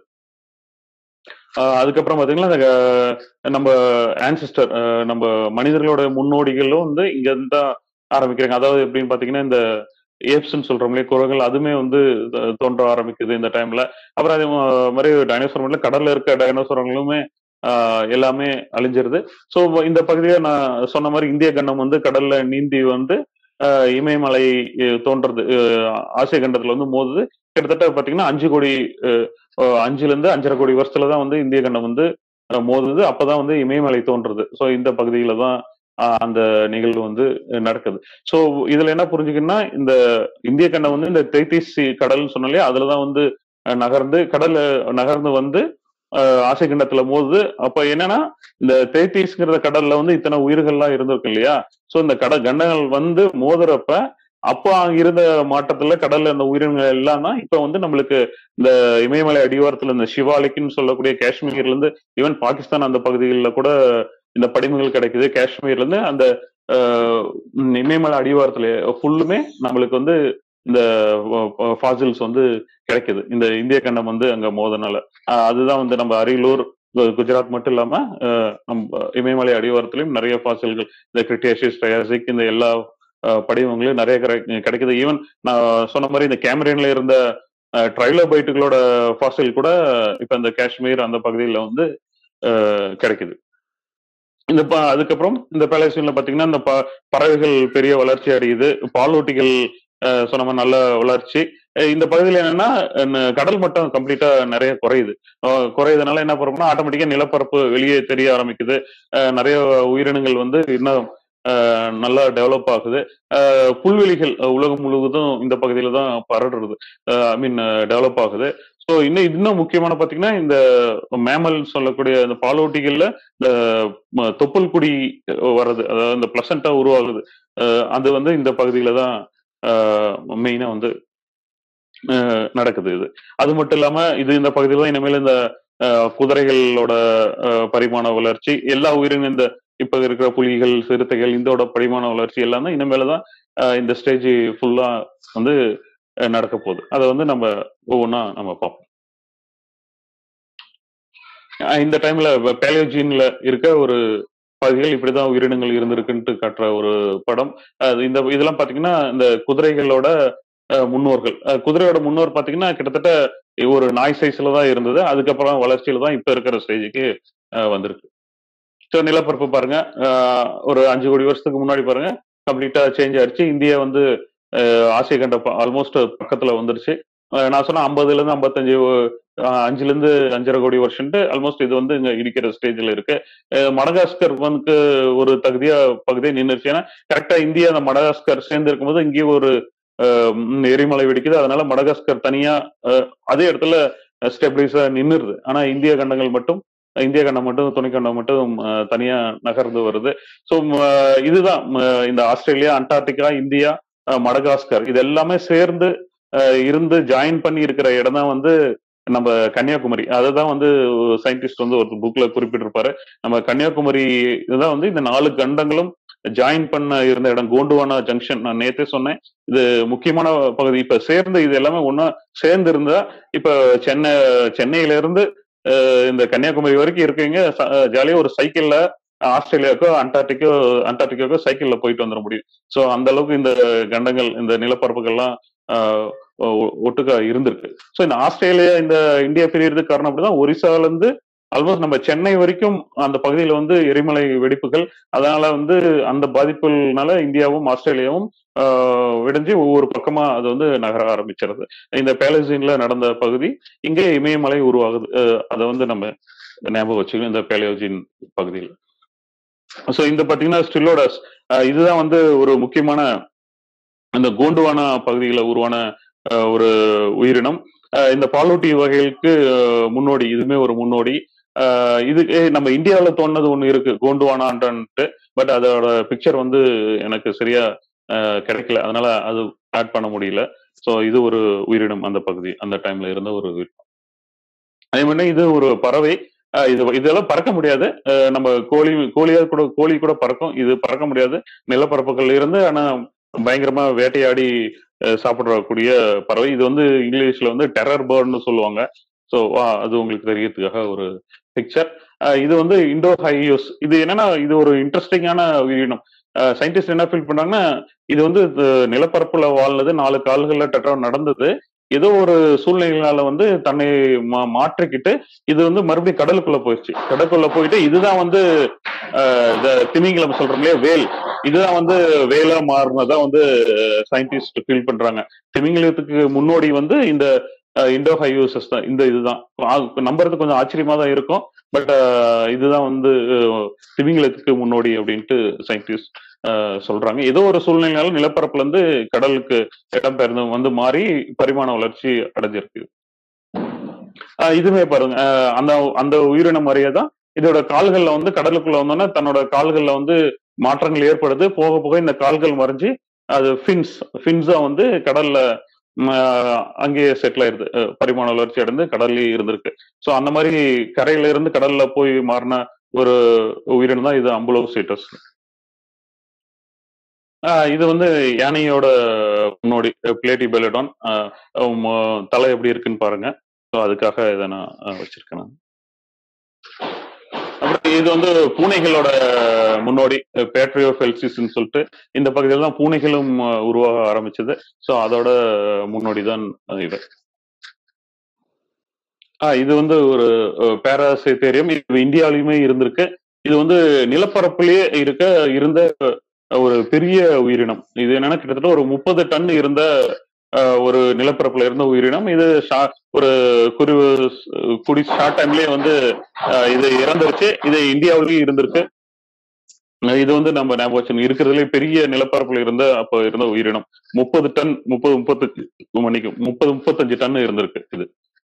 அஹ், அதுக்கப்புறம் பாத்தீங்கன்னா இந்த, அஹ், நம்ம ஆன்சிஸ்டர் நம்ம மனிதர்களோட முன்னோடிகளும் வந்து இங்க இருந்து தான் ஆரம்பிக்கிறாங்க அதாவது எப்படின்னு பாத்தீங்கன்னா இந்த ஏப்ஸ்ன்னு சொல்றோம் இல்லையா குரங்கள் அதுமே வந்து அஹ், தோன்ற ஆரம்பிக்குது இந்த டைம்ல அப்புறம் அதே மா- மாதிரி டைனோசர் மட்டும் கடல்ல இருக்க டைனோசரங்களுமே ஆஹ், எல்லாமே அழிஞ்சிருது ஸோ இந்த பகுதியை நான் சொன்ன மாதிரி இந்திய கண்டம் வந்து கடல்ல நீந்தி வந்து ஆஹ், இமயமலை அஹ், தோன்றது அஹ், ஆசிய கண்டத்துல வந்து மோதுது கிட்டத்தட்ட பாத்தீங்கன்னா அஞ்சு கோடி அஹ், அஹ், அஞ்சுல இருந்து அஞ்சரை கோடி வருஷத்துல தான் வந்து இந்திய கண்டம் வந்து அஹ், மோதுது அப்பதான் வந்து இமயமலை தோன்றுது ஸோ இந்த பகுதியில தான் ஆஹ், அந்த நிகழ்வு வந்து நடக்குது சோ இதுல என்ன புரிஞ்சுக்கணும்னா இந்த இந்திய கண்டம் வந்து இந்த தைத்திஸ் கடல்னு சொன்னாலே அதுலதான் வந்து அஹ், நகர்ந்து கடல்ல நகர்ந்து வந்து அஹ், ஆசை கண்டத்துல மோதுது அப்ப என்னன்னா இந்த தேத்தீஸ்ங்கிற கடல்ல வந்து இத்தனை உயிர்கள்லாம் இருந்திருக்கு இல்லையா சோ இந்த கட கண்டங்கள் வந்து மோதுறப்ப அப்போ அங்க இருந்த மாற்றத்துல கடல்ல இந்த உயிரினங்கள் எல்லாம் தான் இப்ப வந்து நம்மளுக்கு இந்த இமயமலை அடிவாரத்துல இந்த சிவாலிக்னு சொல்லக்கூடிய காஷ்மீர்ல இருந்து ஈவன் பாகிஸ்தான் அந்த பகுதிகளில் கூட இந்த படிமங்கள் கிடைக்குது காஷ்மீர்ல இருந்து அந்த ஆஹ், உம், இமயமலை அடிவாரத்துல ஃபுல்லுமே நம்மளுக்கு வந்து இந்த ஃபாசில்ஸ் வந்து கிடைக்குது இந்த இந்திய கண்டம் வந்து அங்க மோதனால ஆஹ், அதுதான் வந்து நம்ம அரியலூர் கு- குஜராத் மட்டும் இல்லாம ஆஹ், நம்ம இமயமலை அடிவாரத்திலயும் நிறைய ஃபாசில்கள் இந்த கிரிட்டேஷியஸ் டயாசிக் இந்த எல்லா ஆஹ், படிவங்களும் நிறைய கிடை- கிடைக்குது ஈவன் நான் சொன்ன மாதிரி இந்த கேமரீன்ல இருந்த ட்ரைலோபைட்டுகளோட ஃபாசில் கூட இப்ப இந்த காஷ்மீர் அந்த பகுதியில வந்து ஆஹ், கிடைக்குது இந்த ப- அதுக்கப்புறம் இந்த பேலஸ்தீன்ல பாத்தீங்கன்னா இந்த ப- பறவைகள் பெரிய வளர்ச்சி அடையுது பாலூட்டிகள் அஹ், சொன்ன மாதிரி நல்ல வளர்ச்சி அஹ் இந்த பகுதியில் என்னன்னா அஹ், கடல் மட்டம் கம்ப்ளீட்டா நிறைய குறையுது அஹ், குறையுதுனால என்ன பண்ணுறோம்னா ஆட்டோமேட்டிக்கா நிலப்பரப்பு வெளியே தெரிய ஆரம்பிக்குது அஹ், நிறைய உயிரினங்கள் வந்து இன்னும் அஹ், நல்லா டெவலப் ஆகுது அஹ், புல்வெளிகள் அஹ், உலகம் முழுவதும் இந்த பகுதியில தான் பரடுறது ஐ மீன் டெவலப் ஆகுது ஸோ இன்னும் இன்னும் முக்கியமான பாத்தீங்கன்னா இந்த மேமல் சொல்லக்கூடிய இந்த பாலூட்டிகள்ல இந்த ம- தொப்புள் குடி வர்றது அதாவது இந்த பிளசண்டா உருவாகுது அஹ் அது வந்து இந்த பகுதியில தான் மெயினா வந்து அஹ் நடக்குது இது அது மட்டும் இல்லாம இது இந்த பகுதியில தான் இனிமேல் இந்த அஹ், குதிரைகளோட அஹ், பரிமாண வளர்ச்சி எல்லா உயிரின இந்த இப்ப இருக்கிற புலிகள் சிறுத்தைகள் இதோட பரிமாண வளர்ச்சி எல்லாம் தான் இனிமேல தான் அஹ், இந்த ஸ்டேஜ் ஃபுல்லா வந்து அஹ், நடக்க போகுது அதை வந்து நம்ம ஒவ்வொன்றா நம்ம பார்ப்போம் அஹ் இந்த டைம்ல பேலியோஜீன்ல இருக்க ஒரு பகுதிகள் இப்படிதான் உயிரினங்கள் இருந்திருக்குன்ட்டு காட்டுற ஒரு படம் அது இந்த இதெல்லாம் பாத்தீங்கன்னா இந்த குதிரைகளோட அஹ், முன்னோர்கள் அஹ், குதிரையோட முன்னோர் பாத்தீங்கன்னா கிட்டத்தட்ட ஒரு நாய் சைஸ்ல தான் இருந்தது அதுக்கப்புறம் வளர்ச்சியில தான் இப்ப இருக்கிற ஸ்டேஜுக்கு வந்திருக்கு ஸோ நிலப்பரப்பு பாருங்க அஹ், ஒரு அஞ்சு கோடி வருஷத்துக்கு முன்னாடி பாருங்க கம்ப்ளீட்டா சேஞ்ச் ஆயிடுச்சு இந்தியா வந்து அஹ், ஆசிய கண்ட ஆல்மோஸ்ட் பக்கத்துல வந்துருச்சு அஹ், நான் சொன்ன ஐம்பதுல இருந்து ஐம்பத்தஞ்சு அஹ், அஞ்சுல இருந்து அஞ்சரை கோடி வருஷம்ட்டு ஆல்மோஸ்ட் இது வந்து இங்க இடிக்கிற ஸ்டேஜ்ல இருக்கு அஹ், மடகாஸ்கர் வந்து ஒரு தகுதியா பகுதியை நின்றுச்சு ஏன்னா கரெக்டா இந்தியா அந்த மடகாஸ்கர் சேர்ந்து இருக்கும்போது இங்கேயும் ஒரு அஹ், ம், எரிமலை வெடிக்குது அதனால மடகாஸ்கர் தனியா அஹ், அதே இடத்துல ஸ்டெபிளைஸா நின்னுருது ஆனா இந்திய கண்டங்கள் மட்டும் இந்திய கண்டம் மட்டும் துணைக்கண்டம் மட்டும் அஹ், தனியா நகர்ந்து வருது ஸோ இதுதான் ம, இந்த ஆஸ்திரேலியா அண்டார்டிகா இந்தியா அஹ், மடகாஸ்கர் இது எல்லாமே சேர்ந்து அஹ், இருந்து ஜாயின் பண்ணி இருக்கிற இடம் தான் வந்து நம்ம கன்னியாகுமரி அதுதான் வந்து சயின்டிஸ்ட் வந்து ஒரு புக்ல குறிப்பிட்டிருப்பாரு நம்ம கன்னியாகுமரி இதுதான் வந்து இந்த நாலு கண்டங்களும் ஜாயின் பண்ண இருந்த இடம் கோண்டுவானா ஜங்ஷன் நான் நேத்தே சொன்னேன் இது முக்கியமான பகுதி இப்ப சேர்ந்து இது எல்லாமே ஒன்னா சேர்ந்து இருந்தா இப்ப சென்னை சென்னையில இருந்து அஹ், இந்த கன்னியாகுமரி வரைக்கும் இருக்கீங்க ஜாலியா ஒரு சைக்கிள்ல ஆஸ்திரேலியாவுக்கோ அண்டார்டிக்கோ அண்டார்டிகாக்கோ சைக்கிள்ல போயிட்டு வந்துட முடியும் சோ அந்த அளவுக்கு இந்த கண்டங்கள் இந்த நிலப்பரப்புகள்லாம் ஆஹ், ஒ- ஒட்டுக்கா இருந்திருக்கு சோ இந்த ஆஸ்திரேலியா இந்த இந்தியா பிரியறதுக்கு காரணம் அப்படிதான் ஒரிசால இருந்து ஆல்மோஸ்ட் நம்ம சென்னை வரைக்கும் அந்த பகுதியில வந்து எரிமலை வெடிப்புகள் அதனால வந்து அந்த பாதிப்புகள்னால இந்தியாவும் ஆஸ்திரேலியாவும் ஆஹ், விடைஞ்சு ஒவ்வொரு பக்கமா அது வந்து நகர ஆரம்பிச்சிருது இந்த பேலஸ்தீன்ல நடந்த பகுதி இங்கே இமயமலை உருவாகுது அஹ், அதை வந்து நம்ம ஞாபகம் வச்சுக்கணும் இந்த பேலியோஜின் பகுதியில் ஸோ இந்த பாத்தீங்கன்னா ஸ்டில்லோடஸ் இதுதான் வந்து ஒரு முக்கியமான இந்த கோண்டுவானா பகுதியில் உருவான அஹ், ஒரு உயிரினம் அஹ், இந்த பாலூட்டி வகைகளுக்கு அஹ், முன்னோடி இதுமே ஒரு முன்னோடி அஹ், இது ஏய், நம்ம இந்தியாவில் தோணுனது ஒன்று இருக்கு கோண்டுவானான்ட்டு பட் அதோட பிக்சர் வந்து எனக்கு சரியா அஹ், கிடைக்கல அதனால அது ஆட் பண்ண முடியல ஸோ இது ஒரு உயிரினம் அந்த பகுதி அந்த டைம்ல இருந்த ஒரு உயிரினம் அதே மாதிரி இது ஒரு பறவை அஹ் இது இதெல்லாம் பறக்க முடியாது அஹ் நம்ம கோழி கோழியா கூட கோழி கூட பறக்கும் இது பறக்க முடியாது நிலப்பரப்புகள் இருந்து ஆனா பயங்கரமா வேட்டையாடி அஹ் சாப்பிடக்கூடிய பறவை இது வந்து இங்கிலீஷ்ல வந்து டெரர் பேர்ட்னு சொல்லுவாங்க ஸோ அது உங்களுக்கு தெரியறதுக்காக ஒரு பிக்சர் இது வந்து இண்டோ ஹையோஸ் இது என்னன்னா இது ஒரு இன்ட்ரெஸ்டிங்கான உயிரினம் சயின்டிஸ்ட் என்ன ஃபீல் பண்றாங்கன்னா இது வந்து அஹ், நிலப்பரப்புல வாழ்ந்தது நாலு கால்கள்ல டெட்ரா நடந்தது ஏதோ ஒரு சூழ்நிலைகளால வந்து தன்னை மா- மாற்றிக்கிட்டு இது வந்து மறுபடியும் கடலுக்குள்ள போயிடுச்சு கடலுக்குள்ள போயிட்டு இதுதான் வந்து அஹ், இந்த திமிங்கலம் சொல்றோம் இல்லையா வேல் இதுதான் வந்து வேலா மாறினதா வந்து சயின்டிஸ்ட் ஃபீல் பண்றாங்க திமிங்கலத்துக்கு முன்னோடி வந்து இந்த இண்டோ ஹையூசஸ் தான் இந்த இதுதான் ஆ- நம்புறது கொஞ்சம் ஆச்சரியமா தான் இருக்கும் பட் இதுதான் வந்து அஹ், திமிங்கலத்துக்கு முன்னோடி அப்படின்ட்டு சயின்டிஸ்ட் சொல்றாங்க ஏதோ ஒரு சூழ்நிலையால நிலப்பரப்புல இருந்து கடலுக்கு இடம்பெயர்ந்து வந்து மாறி பரிமாண வளர்ச்சி அடைஞ்சிருக்கு ஆஹ் இதுவே பாருங்க ஆஹ் அந்த அந்த உயிரினம் மாதிரியே தான் இதோட கால்கள்ல வந்து கடலுக்குள்ள வந்தோன்னா தன்னோட கால்கள்ல வந்து மாற்றங்கள் ஏற்படுது போக போக இந்த கால்கள் மறைஞ்சு அது ஃபின்ஸ் ஃபின்ஸா வந்து கடல்ல ம், ஆஹ் அங்கேயே செட்டில் ஆயிருது அஹ் பரிமாண வளர்ச்சி அடைந்து கடல்லயே இருந்திருக்கு ஸோ அந்த மாதிரி கரையில இருந்து கடல்ல போய் மாறின ஒரு உயிரினம் தான் இது அம்புலோசைட்டஸ் இது வந்து யானையோட முன்னோடி பிளேட்டி பெலடான் தலை எப்படி இருக்குன்னு பாருங்க ஸோ அதுக்காக இதை நான் அஹ், வச்சிருக்கேன் நான். அப்புறம் இது வந்து பூனைகளோட முன்னோடி பேட்ரியோ ஃபெல்சிஸ்ன்னு சொல்லிட்டு இந்த பகுதியில் தான் பூனைகளும் அஹ், உருவாக ஆரம்பிச்சது ஸோ அதோட முன்னோடி தான் அஹ், இது ஆஹ் இது வந்து ஒரு பேராசைத்தேரியம் இது இந்தியாவிலுமே இருந்திருக்கு இது வந்து நிலப்பரப்பிலேயே இருக்க இருந்த ஒரு பெரிய உயிரினம் இது என்னன்னா கிட்டத்தட்ட ஒரு முப்பது டன் இருந்த ஆஹ், ஒரு நிலப்பரப்புல இருந்த உயிரினம் இது ஷா- ஒரு குறி குடி ஷார்ட் டைம்லயே வந்து ஆஹ், இது இறந்துருச்சு இது இந்தியாவிலேயும் இருந்திருக்கு அஹ் இது வந்து நம்ம ஞாபகம் வச்சுக்கணும் இருக்கிறதுலே பெரிய நிலப்பரப்புல இருந்த அப்ப இருந்த உயிரினம் முப்பது டன் முப்பது முப்பத்தஞ்சு மணிக்கு முப்பது முப்பத்தஞ்சு டன் இருந்திருக்கு இது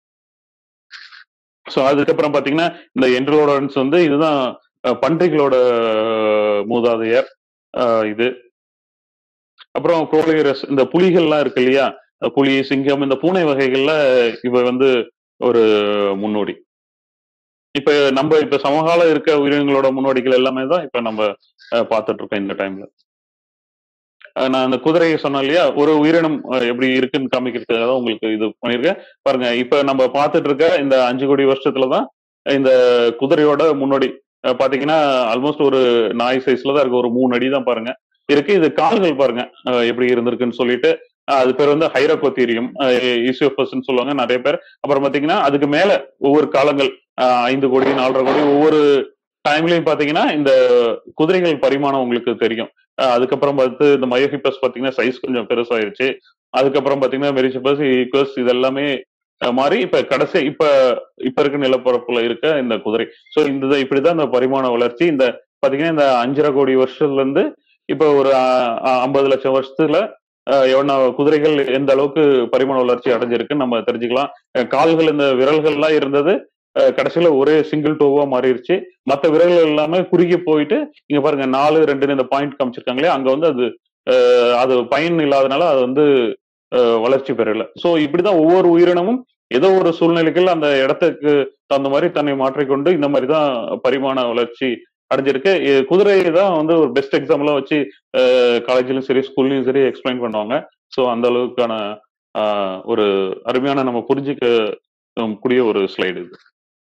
ஸோ அதுக்கப்புறம் பாத்தீங்கன்னா இந்த என்ட்ரோடன்ஸ் வந்து இதுதான் அஹ், பன்றிகளோட அஹ், மூதாதையர் அஹ், இது அப்புறம் குரோலியரஸ் இந்த புலிகள்லாம் இருக்கு இல்லையா அஹ் புலி சிங்கம் இந்த பூனை வகைகள்ல இவ வந்து ஒரு முன்னோடி இப்ப நம்ம இப்ப சமகால இருக்க உயிரினங்களோட முன்னோடிகள் எல்லாமே தான் இப்ப நம்ம அஹ், பார்த்துட்டு இருக்கோம் இந்த டைம்ல நான் அந்த குதிரையை சொன்னேன் இல்லையா ஒரு உயிரினம் அஹ், எப்படி இருக்குன்னு காமிக்கிறதுக்காக தான் உங்களுக்கு இது பண்ணியிருக்கேன் பாருங்க இப்ப நம்ம பார்த்துட்டு இருக்க இந்த அஞ்சு கோடி வருஷத்துலதான் இந்த குதிரையோட முன்னோடி அஹ், பாத்தீங்கன்னா ஆல்மோஸ்ட் ஒரு நாய் சைஸ்ல தான் இருக்கு ஒரு மூணு அடி தான் பாருங்க இருக்கு இது கால்கள் பாருங்க அஹ், எப்படி இருந்திருக்குன்னு சொல்லிட்டு அஹ், அது பேர் வந்து ஹைரோகோத்தீரியம் ஈசியோபஸ்ன்னு சொல்லுவாங்க நிறைய பேர் அப்புறம் பாத்தீங்கன்னா அதுக்கு மேல ஒவ்வொரு காலங்கள் அஹ், ஐந்து கோடி நாலரை கோடி ஒவ்வொரு டைம்லயும் பாத்தீங்கன்னா இந்த குதிரைகள் பரிமாணம் உங்களுக்கு தெரியும் அஹ், அதுக்கப்புறம் பார்த்து இந்த மயோஹிப்பஸ் பாத்தீங்கன்னா சைஸ் கொஞ்சம் பெருசாயிருச்சு அதுக்கப்புறம் பாத்தீங்கன்னா மெரிசிபஸ் ஈக்வஸ் இது எல்லாமே அஹ், மாறி இப்ப கடைசி இப்ப இப்ப இருக்க நிலப்பரப்புல இருக்க இந்த குதிரை சோ இந்த இப்படிதான் இந்த பரிமாண வளர்ச்சி இந்த பாத்தீங்கன்னா இந்த அஞ்சரை கோடி வருஷத்துல இருந்து இப்ப ஒரு ஐம்பது லட்சம் வருஷத்துல அஹ், எவ்வளவு குதிரைகள் எந்த அளவுக்கு பரிமாண வளர்ச்சி அடைஞ்சிருக்குன்னு நம்ம தெரிஞ்சுக்கலாம் அஹ், கால்கள் இந்த விரல்கள்லாம் இருந்தது அஹ், கடைசியில ஒரே சிங்கிள் டோவா மாறிடுச்சு மத்த விரல்கள் எல்லாமே குறுகி போயிட்டு இங்க பாருங்க நாலு ரெண்டுன்னு இந்த பாயிண்ட் காமிச்சிருக்காங்களே அங்க வந்து அது அஹ், அது பயன் இல்லாதனால அது வந்து அஹ், வளர்ச்சி பெறல சோ இப்படிதான் ஒவ்வொரு உயிரினமும் ஏதோ ஒரு சூழ்நிலைகள் அந்த இடத்துக்கு தகுந்த மாதிரி தன்னை மாற்றிக்கொண்டு இந்த மாதிரி தான் பரிமாண வளர்ச்சி அடைஞ்சிருக்கு இ- குதிரை தான் வந்து ஒரு பெஸ்ட் எக்ஸாம்பிளா வச்சு காலேஜ்லயும் சரி ஸ்கூல்லயும் சரி எக்ஸ்பிளைன் பண்ணுவாங்க ஸோ அந்த அளவுக்கான ஆஹ், ஒரு அருமையான நம்ம புரிஞ்சுக்க உம், கூடிய ஒரு ஸ்லைடு இது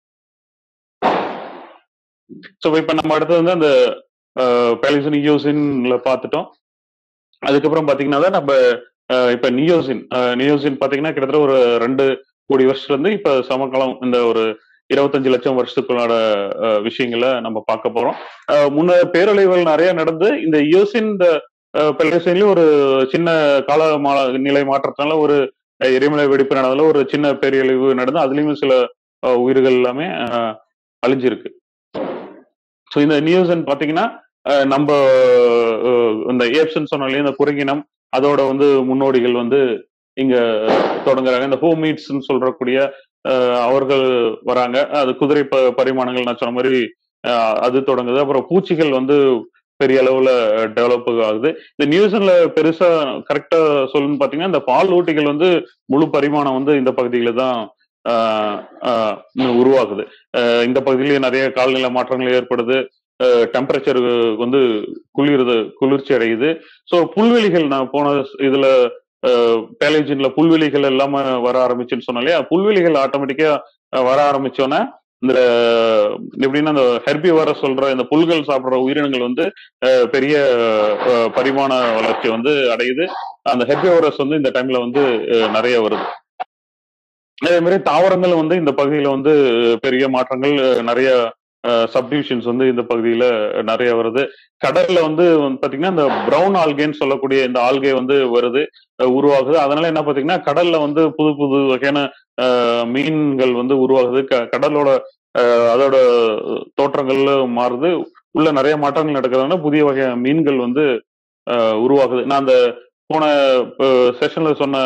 ஸோ இப்ப நம்ம அடுத்தது வந்து அந்த பேலிசன் நியோசின்ல பார்த்துட்டோம் அதுக்கப்புறம் பாத்தீங்கன்னா தான் நம்ம அஹ், இப்ப நியோசின் அஹ், நியோசின் பாத்தீங்கன்னா கிட்டத்தட்ட ஒரு ரெண்டு கோடி வருஷத்துல இருந்து இப்ப சமகாலம் இந்த ஒரு இருபத்தஞ்சு லட்சம் வருஷத்துக்குள்ளான அஹ், விஷயங்களை நம்ம பார்க்க போறோம் அஹ், முன்ன பேரழிவுகள் நிறைய நடந்து இந்த யோசின் இந்த பெல்லேசின்லயும் ஒரு சின்ன கால மா- நிலை மாற்றத்தினால ஒரு அஹ், எரிமலை வெடிப்பு நடந்ததுல ஒரு சின்ன பேரழிவு நடந்து அதுலயும் சில அஹ், உயிர்கள் எல்லாமே அஹ், அழிஞ்சிருக்கு ஸோ இந்த நியூசன் பாத்தீங்கன்னா அஹ், நம்ம அஹ், இந்த ஏப்சன் சொன்னோம் இல்லையா இந்த குறுங்கினம் அதோட வந்து முன்னோடிகள் வந்து இங்க தொடங்குறாங்க இந்த ஹோமீட்ஸ்ன்னு சொல்றக்கூடிய அஹ், அவர்கள் வராங்க அது குதிரை ப பரிமாணங்கள் நான் சொன்ன மாதிரி அஹ், அது தொடங்குது அப்புறம் பூச்சிகள் வந்து பெரிய அளவுல டெவலப் ஆகுது இந்த நியூசன்ல பெருசா கரெக்டா சொல்லணும்னு பாத்தீங்கன்னா இந்த பால் ஊட்டிகள் வந்து முழு பரிமாணம் வந்து இந்த பகுதியில தான் ஆஹ், ஆஹ், உருவாகுது அஹ், இந்த பகுதியிலேயே நிறைய காலநிலை மாற்றங்கள் ஏற்படுது டெம்பரேச்சர் வந்து குளிருது குளிர்ச்சி அடையுது ஸோ புல்வெளிகள் நான் போன இதுல பேலேஜின்ல புல்வெளிகள் எல்லாம வர ஆரம்பிச்சுன்னு சொன்னேன் இல்லையா புல்வெளிகள் ஆட்டோமேட்டிக்கா வர ஆரம்பிச்சோன்னே இந்த எப்படின்னா இந்த ஹெர்பி வர சொல்ற இந்த புல்கள் சாப்பிடுற உயிரினங்கள் வந்து அஹ், பெரிய அஹ், பரிமாண வளர்ச்சி வந்து அடையுது அந்த ஹெர்பிவரஸ் வந்து இந்த டைம்ல வந்து அஹ், நிறைய வருது அதே மாதிரி தாவரங்கள் வந்து இந்த பகுதியில வந்து பெரிய மாற்றங்கள் அஹ், நிறைய சப்டிவிஷன்ஸ் வந்து இந்த பகுதியில நிறைய வருது கடல்ல வந்து வந்து பாத்தீங்கன்னா இந்த பிரவுன் ஆல்கேன்னு சொல்லக்கூடிய இந்த ஆல்கே வந்து வருது அஹ், உருவாகுது அதனால என்ன பாத்தீங்கன்னா கடல்ல வந்து புது புது வகையான அஹ், மீன்கள் வந்து உருவாகுது க- கடலோட அஹ், அதோட தோற்றங்கள்ல மாறுது உள்ள நிறைய மாற்றங்கள் நடக்கிறதுனால புதிய வகையான மீன்கள் வந்து அஹ், உருவாகுது நான் அந்த போன செஷன்ல சொன்ன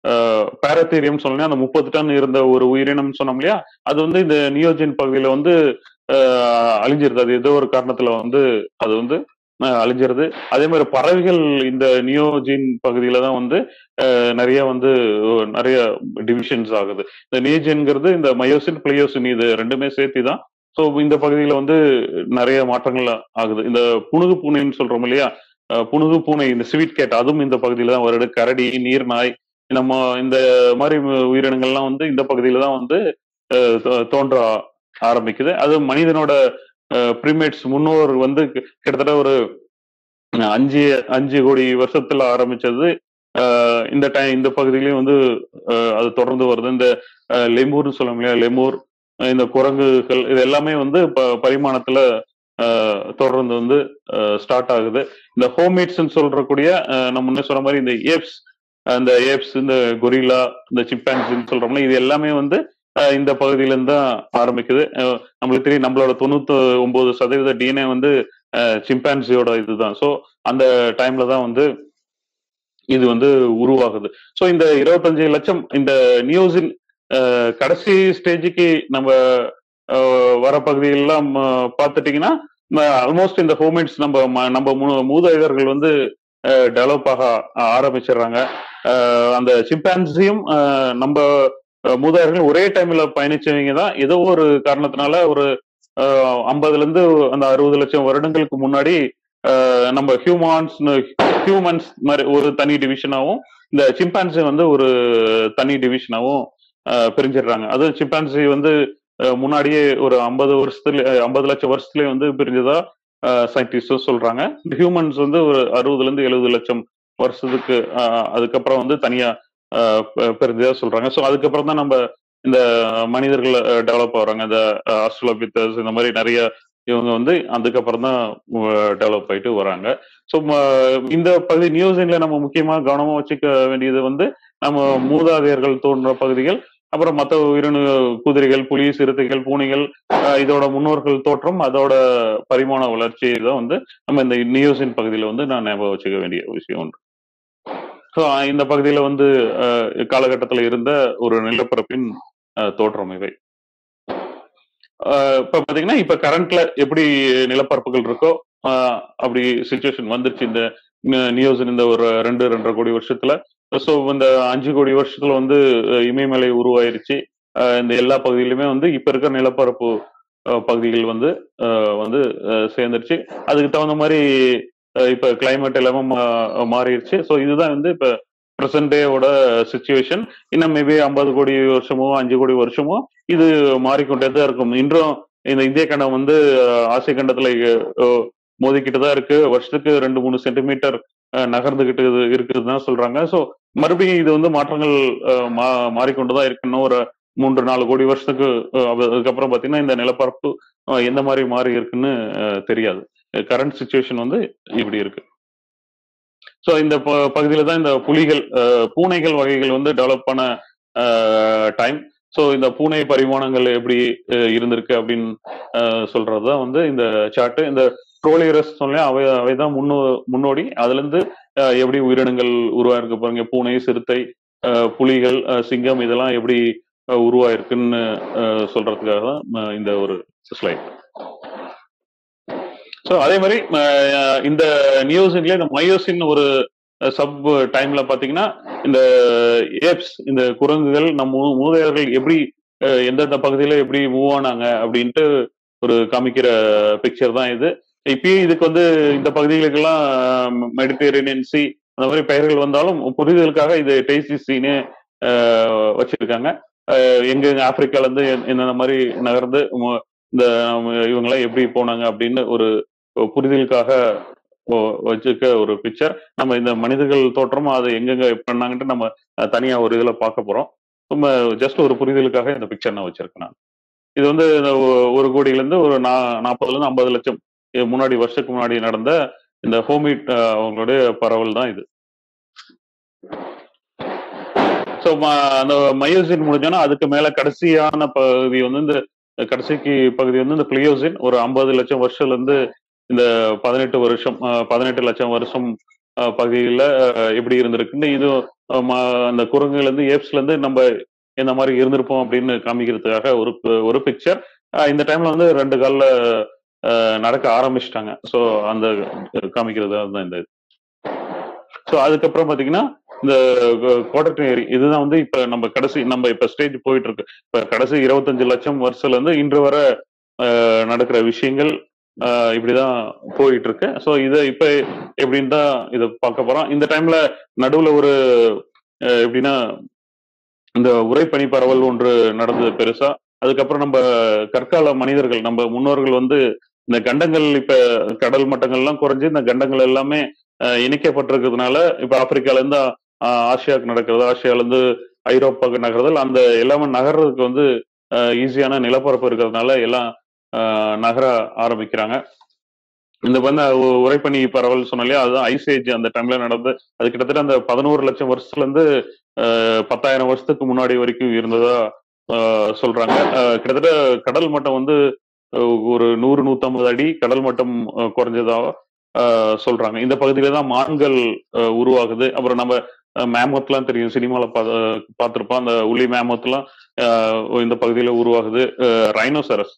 பாரத்தீரியம் சொன்னோம் அந்த முப்பது டன் இருந்த ஒரு உயிரினம் சொன்னோம் இல்லையா அது வந்து இந்த நியோஜின் பகுதியில வந்து ஆஹ் அழிஞ்சிருது அது ஏதோ ஒரு காரணத்துல வந்து அது வந்து ஆஹ் அழிஞ்சிருது அதே மாதிரி பறவைகள் இந்த நியோஜின் பகுதியில தான் வந்து ஆஹ் நிறைய வந்து நிறைய டிவிஷன்ஸ் ஆகுது இந்த நியோஜின்ங்கிறது இந்த மயோசின் பிளியோசின் இது ரெண்டுமே சேர்த்து தான் ஸோ இந்த பகுதியில வந்து நிறைய மாற்றங்கள் ஆகுது இந்த புனுகு பூனைன்னு சொல்றோம் இல்லையா அஹ் புனுகு பூனை இந்த ஸ்வீட் கேட் அதுவும் இந்த பகுதியில தான் வருது கரடி நீர்நாய் நம்ம இந்த மாதிரி உயிரினங்கள்லாம் வந்து இந்த பகுதியில தான் வந்து அஹ் தோ- தோன்ற ஆரம்பிக்குது அது மனிதனோட ப்ரிமேட்ஸ் முன்னோர் வந்து கி- கிட்டத்தட்ட ஒரு அஞ்சு அஞ்சு கோடி வருஷத்துல ஆரம்பிச்சது அஹ் இந்த டைம் இந்த பகுதியிலயும் வந்து அஹ் அது தொடர்ந்து வருது இந்த அஹ் லெமூர்னு சொல்ல இல்லையா லெமூர் அஹ் இந்த குரங்குகள் இது எல்லாமே வந்து ப- பரிமாணத்துல அஹ் தொடர்ந்து வந்து ஸ்டார்ட் ஆகுது இந்த ஹோமேட்ஸ் சொல்றக்கூடிய அஹ் நம்ம முன்ன சொன்ன மாதிரி இந்த ஏப்ஸ் அந்த ஏப்ஸ் இந்த கொரில்லா இந்த சிம்பான்சின்னு சொல்றோம்ல இது எல்லாமே வந்து அஹ் இந்த பகுதியில இருந்து தான் ஆரம்பிக்குது அஹ் நம்மளுக்கு தெரியும் நம்மளோட தொண்ணூத்தி ஒன்பது சதவீத டிஎன்ஏ வந்து சிம்பான்சியோட இதுதான் ஸோ அந்த டைம்ல தான் வந்து இது வந்து உருவாகுது ஸோ இந்த இருபத்தஞ்சு லட்சம் இந்த நியூஸின் அஹ், கடைசி ஸ்டேஜுக்கு நம்ம அஹ், வர பகுதியெல்லாம் அஹ், பார்த்துட்டீங்கன்னா ஆல்மோஸ்ட் இந்த ஹோமேட்ஸ் நம்ம ம- நம்ம மூ- மூதாதையர்கள் வந்து டெவலப் ஆக ஆரம்பிச்சிடுறாங்க அஹ், அந்த சிம்பான்சியும் நம்ம அஹ், மூதாதையர்கள் ஒரே டைம்ல பயணிச்சவங்க தான் ஏதோ ஒரு காரணத்தினால ஒரு ஐம்பதுல இருந்து அந்த அறுபது லட்சம் வருடங்களுக்கு முன்னாடி அஹ், நம்ம ஹியூமான்ஸ் ஹியூமன்ஸ் மாதிரி ஒரு தனி டிவிஷனாவும் இந்த சிம்பான்சி வந்து ஒரு தனி டிவிஷனாவும் பிரிஞ்சிடுறாங்க அது சிம்பான்சி வந்து அஹ், முன்னாடியே ஒரு ஐம்பது வருஷத்துல ஐம்பது லட்சம் வருஷத்துலயே வந்து பிரிஞ்சதா சயின்டிஸ்டும் சொல்றாங்க இந்த ஹியூமன்ஸ் வந்து ஒரு அறுபதுல இருந்து எழுபது லட்சம் வருஷத்துக்கு அஹ், அதுக்கப்புறம் வந்து தனியா அஹ், ப- பிரிஞ்சதா சொல்றாங்க ஸோ அதுக்கப்புறம் தான் நம்ம இந்த மனிதர்கள் டெவலப் ஆகுறாங்க இந்த ஆஸ்ட்ரோபித்தர்ஸ் இந்த மாதிரி நிறைய இவங்க வந்து அதுக்கப்புறம் தான் டெவலப் ஆயிட்டு வராங்க ஸோ இந்த பகுதி நியூசிலாந்துல நம்ம முக்கியமா கவனமா வச்சுக்க வேண்டியது வந்து நம்ம மூதாதையர்கள் தோன்ற பகுதிகள் அப்புறம் மற்ற உயிரின குதிரைகள் புலி சிறுத்தைகள் பூனைகள் அஹ் இதோட முன்னோர்கள் தோற்றம் அதோட பரிமாண வளர்ச்சி தான் வந்து நம்ம இந்த நியூசின் பகுதியில வந்து நான் ஞாபகம் வச்சுக்க வேண்டிய விஷயம் உண்டு ஸோ இந்த பகுதியில வந்து அஹ், காலகட்டத்துல இருந்த ஒரு நிலப்பரப்பின் அஹ், தோற்றம் இவை அஹ், இப்ப பாத்தீங்கன்னா இப்ப கரண்ட்ல எப்படி நிலப்பரப்புகள் இருக்கோ அஹ், அப்படி சுச்சுவேஷன் வந்துருச்சு இந்த நியூசின் இந்த ஒரு ரெண்டு ரெண்டரை கோடி வருஷத்துல ஸோ இந்த அஞ்சு கோடி வருஷத்துல வந்து அஹ், இமயமலை உருவாயிருச்சு அஹ், இந்த எல்லா பகுதியிலுமே வந்து இப்ப இருக்கிற நிலப்பரப்பு அஹ், பகுதிகள் வந்து அஹ், வந்து அஹ், சேர்ந்துருச்சு அதுக்கு தகுந்த மாதிரி அஹ், இப்ப கிளைமேட் எல்லாமே மா- மாறிடுச்சு ஸோ இதுதான் வந்து இப்ப பிரசன்ட் டேவோட சுச்சுவேஷன் இன்னும் மேபி ஐம்பது கோடி வருஷமோ அஞ்சு கோடி வருஷமோ இது மாறிக்கொண்டே தான் இருக்கும் இன்றும் இந்த இந்திய கண்டம் வந்து அஹ், ஆசிய கண்டத்துல அஹ், மோதிக்கிட்டு தான் இருக்கு வருஷத்துக்கு ரெண்டு மூணு சென்டிமீட்டர் நகர்ந்துகிட்டு இருக்குதுன்னு தான் சொல்றாங்க ஸோ மறுபடியும் இது வந்து மாற்றங்கள் அஹ், மா- மாறிக்கொண்டுதான் இருக்கு இன்னும் ஒரு மூன்று நாலு கோடி வருஷத்துக்கு அஹ், அது- அதுக்கப்புறம் பாத்தீங்கன்னா இந்த நிலப்பரப்பு அஹ், எந்த மாதிரி மாறி இருக்குன்னு அஹ், தெரியாது கரண்ட் சுச்சுவேஷன் வந்து இப்படி இருக்கு ஸோ இந்த ப- பகுதியில தான் இந்த புலிகள் அஹ், பூனைகள் வகைகள் வந்து டெவலப் பண்ண டைம் ஸோ இந்த பூனை பரிமாணங்கள் எப்படி அஹ், இருந்திருக்கு அப்படின்னு அஹ், சொல்றதுதான் வந்து இந்த சார்ட் இந்த ட்ரோலியரஸ் சொன்னேன் அவை அவை தான் முன்னோ முன்னோடி அதுல இருந்து அஹ், எப்படி உயிரினங்கள் உருவாயிருக்கு பாருங்க பூனை சிறுத்தை அஹ், புலிகள் அஹ், சிங்கம் இதெல்லாம் எப்படி அஹ், உருவாயிருக்குன்னு அஹ், சொல்றதுக்காக தான் அஹ், இந்த ஒரு ஸ்லைட் ஸோ அதே மாதிரி அஹ், இந்த நியோசின்ல இந்த மயோசின் ஒரு சப் டைம்ல பாத்தீங்கன்னா இந்த ஏப்ஸ் இந்த குரங்குகள் நம்ம மூ- மூதாதையர்கள் எப்படி அஹ், எந்தெந்த பகுதியில எப்படி மூவ் ஆனாங்க அப்படின்ட்டு ஒரு காமிக்கிற பிக்சர் தான் இது இப்பயும் இதுக்கு வந்து இந்த பகுதிகளுக்கெல்லாம் மெடிட்டேரியன் சி அந்த மாதிரி பெயர்கள் வந்தாலும் புரிதலுக்காக இது டேஸ்டி சீனு வச்சிருக்காங்க அஹ், எங்க எங்க ஆப்பிரிக்கால இருந்து எந்த- எந்தெந்த மாதிரி நகர்ந்து மு- இந்த இவங்கெல்லாம் எப்படி போனாங்க அப்படின்னு ஒரு புரிதலுக்காக ஒ- வச்சிருக்க ஒரு பிக்சர் நம்ம இந்த மனிதர்கள் தோற்றமும் அதை எங்கெங்க பண்ணாங்கன்ட்டு நம்ம அஹ், தனியா ஒரு இதுல பார்க்க போறோம் நம்ம ஜஸ்ட் ஒரு புரிதலுக்காக இந்த பிக்சர் நான் வச்சிருக்கேன் நான் இது வந்து இந்த ஒ- ஒரு கோடியில இருந்து ஒரு நா- நாற்பதுல இருந்து ஐம்பது லட்சம் இது முன்னாடி வருஷத்துக்கு முன்னாடி நடந்த இந்த ஹோமிட் அவங்களுடைய பரவல் தான் இது ஸோ அந்த மயோசின் முடிஞ்சோன்னா அதுக்கு மேல கடைசியான பகுதி வந்து இந்த கடைசிக்கு பகுதி வந்து இந்த பிளியோசின் ஒரு ஐம்பது லட்சம் வருஷத்துல இருந்து இந்த பதினெட்டு வருஷம் அஹ், பதினெட்டு லட்சம் வருஷம் பகுதியில் எப்படி இருந்திருக்குன்னு இது அஹ், ம- அந்த குரங்குல இருந்து ஏப்ஸ்ல இருந்து நம்ம இந்த மாதிரி இருந்திருப்போம் அப்படின்னு காமிக்கிறதுக்காக ஒரு ஒரு பிக்சர் இந்த டைம்ல வந்து ரெண்டு கால்ல அஹ், நடக்க ஆரம்பிச்சிட்டாங்க ஸோ அந்த காமிக்கிறது தான் இந்த ஸோ அதுக்கப்புறம் பாத்தீங்கன்னா இந்த குவார்டர் ஏரி இதுதான் வந்து இப்ப நம்ம கடைசி நம்ம இப்ப ஸ்டேஜ் போயிட்டு இருக்கு இப்ப கடைசி இருபத்தஞ்சு லட்சம் வருஷத்துல இருந்து இன்று வர அஹ், நடக்கிற விஷயங்கள் அஹ், இப்படிதான் போயிட்டு இருக்கு ஸோ இதை இப்ப எப்படின்னு தான் இதை பார்க்க போறோம் இந்த டைம்ல நடுவுல ஒரு அஹ், எப்படின்னா இந்த உரைப்பனி பரவல் ஒன்று நடந்தது பெருசா அதுக்கப்புறம் நம்ம கற்கால மனிதர்கள் நம்ம முன்னோர்கள் வந்து இந்த கண்டங்கள் இப்ப கடல் மட்டங்கள்லாம் குறைஞ்சு இந்த கண்டங்கள் எல்லாமே அஹ், இணைக்கப்பட்டிருக்கிறதுனால இப்ப ஆப்பிரிக்கால இருந்து அஹ், ஆசியாவுக்கு நடக்கிறது ஆசியால இருந்து ஐரோப்பாவுக்கு நகர்தல் அந்த எல்லாமே நகர்றதுக்கு வந்து ஈஸியான நிலப்பரப்பு இருக்கிறதுனால எல்லாம் அஹ், நகர ஆரம்பிக்கிறாங்க இந்த வந்து உ- உரைப்பனி பரவல் சொன்னோம் இல்லையா அதுதான் ஐஸ் ஏஜ் அந்த டைம்ல நடந்து அது கிட்டத்தட்ட அந்த பதினோரு லட்சம் வருஷத்துல இருந்து அஹ், பத்தாயிரம் வருஷத்துக்கு முன்னாடி வரைக்கும் இருந்ததா அஹ், சொல்றாங்க அஹ், கிட்டத்தட்ட கடல் மட்டம் வந்து அஹ், ஒரு நூறு நூத்தம்பது அடி கடல் மட்டம் அஹ், குறைஞ்சதா அஹ், சொல்றாங்க இந்த பகுதியில தான் மான்கள் அஹ், உருவாகுது அப்புறம் நம்ம மேமத்லாம் தெரியும் சினிமால பார்த்திருப்போம் அந்த உளி மேமத்லாம் அஹ், இந்த பகுதியில உருவாகுது ரைனோசரஸ்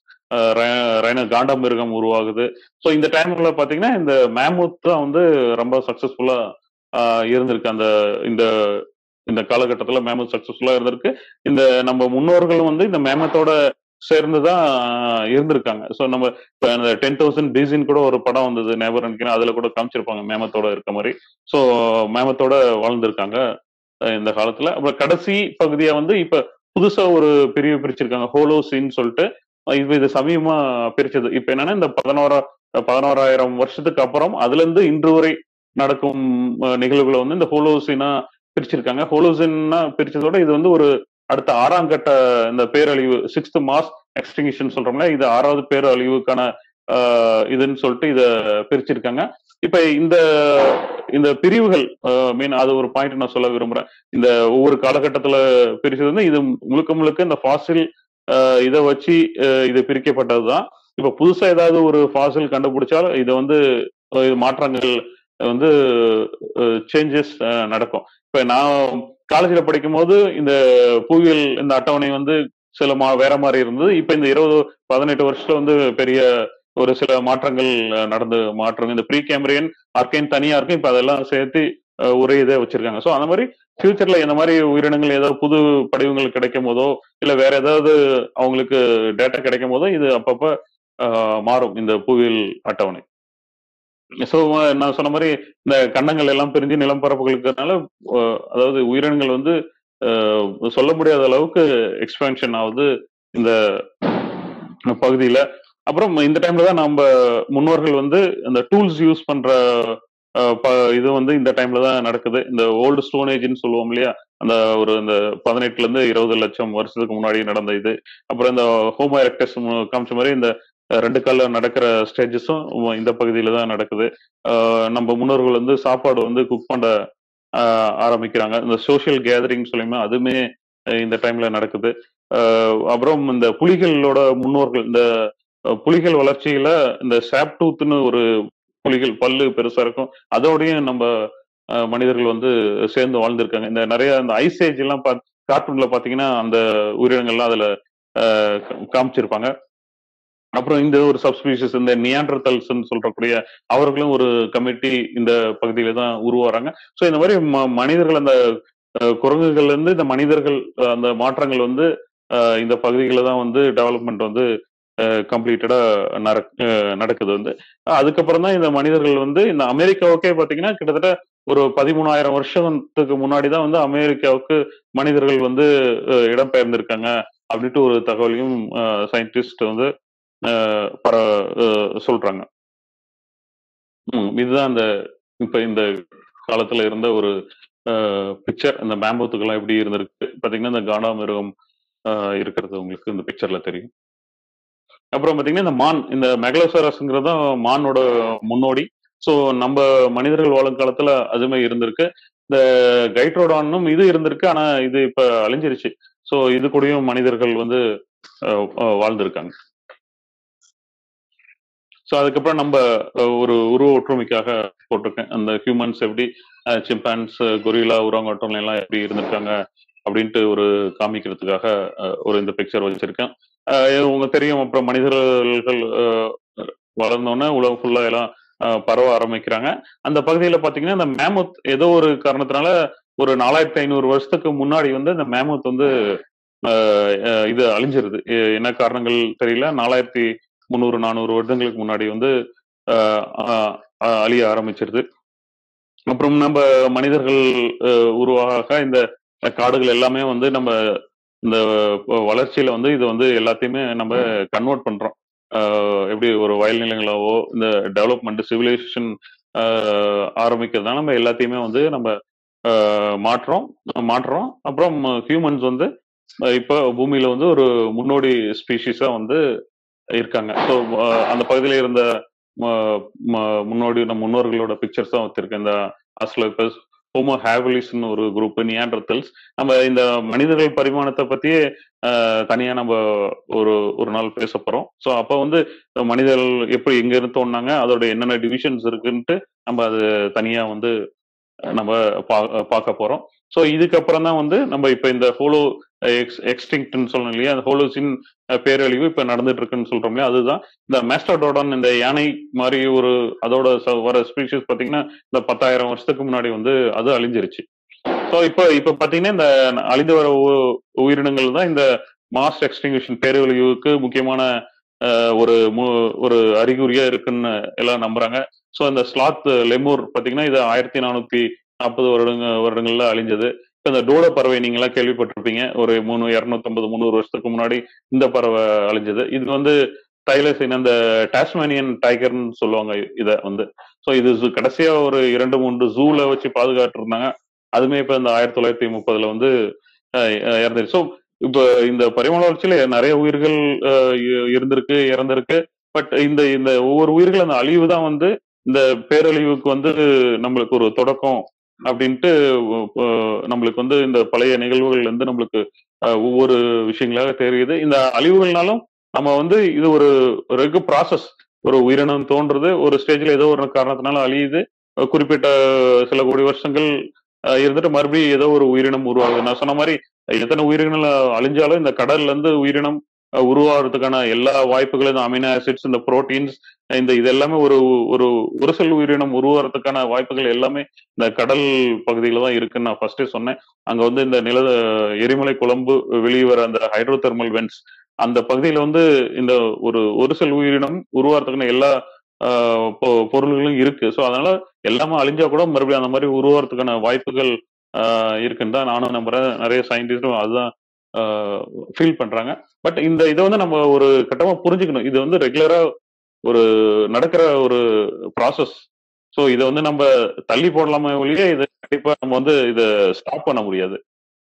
ரைனோ காண்டாமிருகம் உருவாகுது ஸோ இந்த டைம்ல பாத்தீங்கன்னா இந்த மேமூத் தான் வந்து ரொம்ப சக்சஸ்ஃபுல்லா இருந்திருக்கு அந்த இந்த இந்த காலகட்டத்துல மேமத் சக்சஸ்ஃபுல்லா இருந்திருக்கு இந்த நம்ம முன்னோர்களும் வந்து இந்த மேமத்தோட சேர்ந்து தான் இருந்திருக்காங்க ஸோ நம்ம இப்போ இந்த டென் தௌசண்ட் பிசின்னு கூட ஒரு படம் வந்தது நேபர் நினைக்கிறேன் அதுல கூட காமிச்சிருப்பாங்க மேமத்தோட இருக்க மாதிரி ஸோ மேமத்தோட வாழ்ந்திருக்காங்க அஹ் இந்த காலத்துல அப்புறம் கடைசி பகுதியா வந்து இப்ப புதுசா ஒரு பிரிவு பிரிச்சிருக்காங்க ஹோலோசின்னு சொல்லிட்டு அஹ் இது இது சமீபமா பிரிச்சது இப்ப என்னன்னா இந்த பதினோரா பதினோராயிரம் வருஷத்துக்கு அப்புறம் அதுல இருந்து இன்று வரை நடக்கும் அஹ், நிகழ்வுகளை வந்து இந்த ஹோலோசினா பிரிச்சிருக்காங்க ஹோலோசின்னா பிரிச்சதோட இது வந்து ஒரு அடுத்த ஆறாம் கட்ட இந்த பேரழிவு சிக்ஸ்த் மாஸ் எக்ஸ்டிங்ஷன் சொல்றோம்ல இது ஆறாவது பேரழிவுக்கான ஆஹ், இதுன்னு சொல்லிட்டு இத பிரிச்சிருக்காங்க இப்ப இந்த இந்த பிரிவுகள் மீன் அது ஒரு பாயிண்ட் நான் சொல்ல விரும்புறேன் இந்த ஒவ்வொரு காலகட்டத்துல பிரிச்சது வந்து இது முழுக்க முழுக்க இந்த ஃபாசில் இதை வச்சு அஹ், இது பிரிக்கப்பட்டதுதான் இப்ப புதுசா ஏதாவது ஒரு ஃபாசில் கண்டுபிடிச்சால் இது வந்து அஹ், இது மாற்றங்கள் வந்து சேஞ்சஸ் நடக்கும் இப்ப நான் காலேஜ்ல படிக்கும் போது இந்த புவியியல் இந்த அட்டவணை வந்து சில மா வேற மாதிரி இருந்தது இப்ப இந்த இருபது பதினெட்டு வருஷத்துல வந்து பெரிய ஒரு சில மாற்றங்கள் அஹ், நடந்து மாற்றங்கள் இந்த ப்ரீ கேமரியன் ஆர்கைன் தனியா இருக்கும் இப்ப அதெல்லாம் சேர்த்து அஹ், ஒரே இதை வச்சிருக்காங்க ஸோ அந்த மாதிரி ஃபியூச்சர்ல இந்த மாதிரி உயிரினங்கள் ஏதாவது புது படிவங்கள் கிடைக்கும் போதோ இல்ல வேற ஏதாவது அவங்களுக்கு டேட்டா கிடைக்கும் போதோ இது அப்பப்ப அஹ், மாறும் இந்த புவியியல் அட்டவணை ஸோ நான் சொன்ன மாதிரி இந்த கண்டங்கள் எல்லாம் பிரிஞ்சு நிலப்பரப்புகளுக்குனால அஹ், அதாவது உயிரினங்கள் வந்து அஹ், சொல்ல முடியாத அளவுக்கு எக்ஸ்பேன்ஷன் ஆகுது இந்த பகுதியில அப்புறம் இந்த டைம்ல தான் நம்ம முன்னோர்கள் வந்து இந்த டூல்ஸ் யூஸ் பண்ற அஹ், ப- இது வந்து இந்த டைம்ல தான் நடக்குது இந்த ஓல்டு ஸ்டோன் ஏஜ்னு சொல்லுவோம் இல்லையா அந்த ஒரு இந்த பதினெட்டுல இருந்து இருபது லட்சம் வருஷத்துக்கு முன்னாடி நடந்த இது அப்புறம் இந்த ஹோமோ எரக்டஸ் காமிச்ச மாதிரி இந்த அஹ், ரெண்டு கால்ல நடக்கிற ஸ்டேஜஸும் இந்த பகுதியில தான் நடக்குது அஹ், நம்ம முன்னோர்கள் வந்து சாப்பாடு வந்து குக் பண்ண அஹ், ஆரம்பிக்கிறாங்க இந்த சோஷியல் கேதரிங் சொல்லியுமே அதுவுமே அஹ், இந்த டைம்ல நடக்குது அஹ், அப்புறம் இந்த புலிகளோட முன்னோர்கள் இந்த அஹ், புலிகள் வளர்ச்சியில இந்த சாப்டூத்னு ஒரு புலிகள் பல்லு பெருசா இருக்கும் அதோடயும் நம்ம அஹ், மனிதர்கள் வந்து சேர்ந்து வாழ்ந்திருக்காங்க இந்த நிறைய இந்த ஐசேஜ் எல்லாம் கார்ட்டூன்ல பாத்தீங்கன்னா அந்த உயிரினங்கள்லாம் அதுல அஹ், கா- காமிச்சிருப்பாங்க அப்புறம் இந்த ஒரு சப்ஸ்பீஷிஸ் இந்த நியாண்டர்தல்ஸ் சொல்றக்கூடிய அவர்களும் ஒரு கமிட்டி இந்த பகுதியில தான் உருவாறாங்க ஸோ இந்த மாதிரி ம- மனிதர்கள் அந்த அஹ், குரங்குகள்ல இருந்து இந்த மனிதர்கள் அஹ், அந்த மாற்றங்கள் வந்து அஹ், இந்த பகுதிகளில் தான் வந்து டெவலப்மெண்ட் வந்து கம்ப்ளீட்டடா நடக்குது வந்து அதுக்கப்புறம் தான் இந்த மனிதர்கள் வந்து இந்த அமெரிக்காவுக்கே பாத்தீங்கன்னா கிட்டத்தட்ட ஒரு பதிமூணாயிரம் வருஷத்துக்கு முன்னாடி தான் வந்து அமெரிக்காவுக்கு மனிதர்கள் வந்து அஹ், இடம்பெயர்ந்திருக்காங்க அப்படின்ட்டு ஒரு தகவலையும் சயின்டிஸ்ட் வந்து அஹ், பர அஹ், சொல்றாங்க ம், இதுதான் அந்த இப்ப இந்த காலத்துல இருந்த ஒரு பிக்சர் அந்த மேம்பத்துக்கெல்லாம் எப்படி இருந்திருக்கு பாத்தீங்கன்னா இந்த காண்டாமிருகம் அஹ், இருக்கிறது உங்களுக்கு இந்த பிக்சர்ல தெரியும் அப்புறம் பாத்தீங்கன்னா இந்த மான் இந்த மெகலோசரஸ்ங்கிறது தான் மானோட முன்னோடி ஸோ நம்ம மனிதர்கள் வாழும் காலத்துல அதுமே இருந்திருக்கு இந்த கைட்ரோடானும் இது இருந்திருக்கு ஆனா இது இப்ப அழிஞ்சிருச்சு ஸோ இது கூடயும் மனிதர்கள் வந்து அஹ், அஹ், வாழ்ந்திருக்காங்க ஸோ அதுக்கப்புறம் நம்ம அஹ், ஒரு உருவ ஒற்றுமைக்காக போட்டிருக்கேன் அந்த ஹியூமன்ஸ் எப்படி சிம்பான்ஸ் கொரிலா உரங்காட்டம் எல்லாம் எப்படி இருந்திருக்காங்க அப்படின்ட்டு ஒரு காமிக்கிறதுக்காக அஹ், ஒரு இந்த பிக்சர் வச்சிருக்கேன் அஹ், உங்க தெரியும் அப்புறம் மனிதர்கள் அஹ், வளர்ந்தோன்னே உலகம் ஃபுல்லா எல்லாம் அஹ், பரவ ஆரம்பிக்கிறாங்க அந்த பகுதியில பாத்தீங்கன்னா இந்த மேமுத் ஏதோ ஒரு காரணத்தினால ஒரு நாலாயிரத்தி ஐநூறு வருஷத்துக்கு முன்னாடி வந்து இந்த மேமுத் வந்து அஹ், அஹ், இது அழிஞ்சிருது எ- என்ன காரணங்கள் தெரியல நாலாயிரத்தி முந்நூறு நானூறு வருடங்களுக்கு முன்னாடி வந்து அஹ், அஹ், அஹ், அழிய ஆரம்பிச்சிருது அப்புறம் நம்ம மனிதர்கள் அஹ், உருவாக இந்த காடுகள் எல்லாமே வந்து நம்ம இந்த வளர்ச்சியில வந்து இது வந்து எல்லாத்தையுமே நம்ம கன்வெர்ட் பண்றோம் அஹ், எப்படி ஒரு வயல் நிலங்களாவோ இந்த டெவலப்மெண்ட் சிவிலைசேஷன் ஆரம்பிக்கிறதுனால நம்ம எல்லாத்தையுமே வந்து நம்ம அஹ், மாற்றோம் மாற்றுறோம் அப்புறம் ஹியூமன்ஸ் வந்து அஹ், இப்போ பூமியில வந்து ஒரு முன்னோடி ஸ்பீஷிஸா வந்து இருக்காங்க ஸோ அந்த பகுதியில் இருந்த ம- ம- முன்னோடி நம்ம முன்னோர்களோட பிக்சர்ஸ் தான் வச்சிருக்கேன் இந்த ஆஸ்லோபஸ் ஹோமோ ஹேவலிஸ்னு ஒரு குரூப் நியாண்டர்தல்ஸ் நம்ம இந்த மனிதர்கள் பரிமாணத்தை பத்தியே அஹ், தனியா நம்ம ஒரு ஒரு நாள் பேச போறோம் ஸோ அப்போ வந்து மனிதர்கள் எப்படி எங்க இருந்து தோணுனாங்க அதோட என்னென்ன டிவிஷன்ஸ் இருக்குன்ட்டு நம்ம அது தனியா வந்து நம்ம பா- பார்க்க போறோம் ஸோ இதுக்கப்புறம் தான் வந்து நம்ம இப்ப இந்த ஹோலோ எக்ஸ் எக்ஸ்டிங்க்ட்னு சொல்லணும் இல்லையா அந்த ஹோலோசின் பேரழிவு இப்ப நடந்துட்டு இருக்குன்னு சொல்றோம் இல்லையா அதுதான் இந்த மேஸ்டோடோடன் இந்த யானை மாதிரி ஒரு அதோட ச- வர ஸ்பீஷிஸ் பாத்தீங்கன்னா இந்த பத்தாயிரம் வருஷத்துக்கு முன்னாடி வந்து அது அழிஞ்சிருச்சு ஸோ இப்போ இப்ப பாத்தீங்கன்னா இந்த அழிந்து வர உ- உயிரினங்கள் தான் இந்த மாஸ் எக்ஸ்டிங்ஷன் பேரழிவுக்கு முக்கியமான அஹ், ஒரு மு- ஒரு அறிகுறியா இருக்குன்னு எல்லாம் நம்புறாங்க ஸோ இந்த ஸ்லாத் லெமூர் பாத்தீங்கன்னா இது ஆயிரத்தி நானூத்தி நாற்பது வருடங்க வருடங்கள்ல அழிஞ்சது இப்ப இந்த டோட பறவை நீங்க எல்லாம் கேள்விப்பட்டிருப்பீங்க ஒரு மூணு இரநூத்தம்பது முந்நூறு வருஷத்துக்கு முன்னாடி இந்த பறவை அழிஞ்சது இது வந்து டைலர்ஸின் அந்த டாஸ்மேனியன் டைகர்னு சொல்லுவாங்க இத வந்து ஸோ இது zoo- கடைசியா ஒரு இரண்டு மூன்று ஜூல வச்சு பாதுகாத்து இருந்தாங்க அதுமே இப்ப இந்த ஆயிரத்தி தொள்ளாயிரத்தி முப்பதுல வந்து அஹ், அஹ், இறந்துருச்சு ஸோ இப்ப இந்த பரிமாண வளர்ச்சியில நிறைய உயிர்கள் அஹ், இ- இருந்திருக்கு இறந்திருக்கு பட் இந்த இந்த ஒவ்வொரு உயிர்கள் அந்த அழிவு தான் வந்து இந்த பேரழிவுக்கு வந்து நம்மளுக்கு ஒரு தொடக்கம் அப்படின்ட்டு அஹ், நம்மளுக்கு வந்து இந்த பழைய நிகழ்வுகள் வந்து நம்மளுக்கு அஹ், ஒவ்வொரு விஷயங்களாக தெரியுது இந்த அழிவுகள்னாலும் நம்ம வந்து இது ஒரு ரெகு ப்ராசஸ் ஒரு உயிரினம் தோன்றுறது ஒரு ஸ்டேஜ்ல ஏதோ ஒரு காரணத்தினால அழியுது அஹ் குறிப்பிட்ட சில கோடி வருஷங்கள் அஹ், இருந்துட்டு மறுபடியும் ஏதோ ஒரு உயிரினம் உருவாகுது நான் சொன்ன மாதிரி எத்தனை உயிரினங்கள் அழிஞ்சாலும் இந்த கடல்ல இருந்து உயிரினம் அஹ், உருவாகிறதுக்கான எல்லா வாய்ப்புகளும் இந்த அமினோ ஆசிட்ஸ் இந்த புரோட்டீன்ஸ் இந்த இது எல்லாமே ஒரு ஒரு ஒரு செல் உயிரினம் உருவாகிறதுக்கான வாய்ப்புகள் எல்லாமே இந்த கடல் பகுதியில தான் இருக்குன்னு நான் ஃபர்ஸ்டே சொன்னேன் அங்க வந்து இந்த நில எரிமலை குழம்பு வெளியே வர அந்த ஹைட்ரோதெர்மல் வென்ஸ் அந்த பகுதியில வந்து இந்த ஒரு ஒரு செல் உயிரினம் உருவாகிறதுக்கான எல்லா ஆஹ், பொ- பொருள்களும் இருக்கு ஸோ அதனால எல்லாமே அழிஞ்சா கூட மறுபடியும் அந்த மாதிரி உருவாகிறதுக்கான வாய்ப்புகள் ஆஹ், இருக்குன்னு தான் நானும் நம்புறேன் நிறைய சயின்டிஸ்டும் அதுதான் ஃபீல் பண்றாங்க பட் இந்த இதை வந்து நம்ம ஒரு கட்டமா புரிஞ்சுக்கணும் இது வந்து ரெகுலரா ஒரு நடக்கிற ஒரு ப்ராசஸ் ஸோ இதை வந்து நம்ம தள்ளி போடலாமே ஒழிய இதை கண்டிப்பா நம்ம வந்து இதை ஸ்டாப் பண்ண முடியாது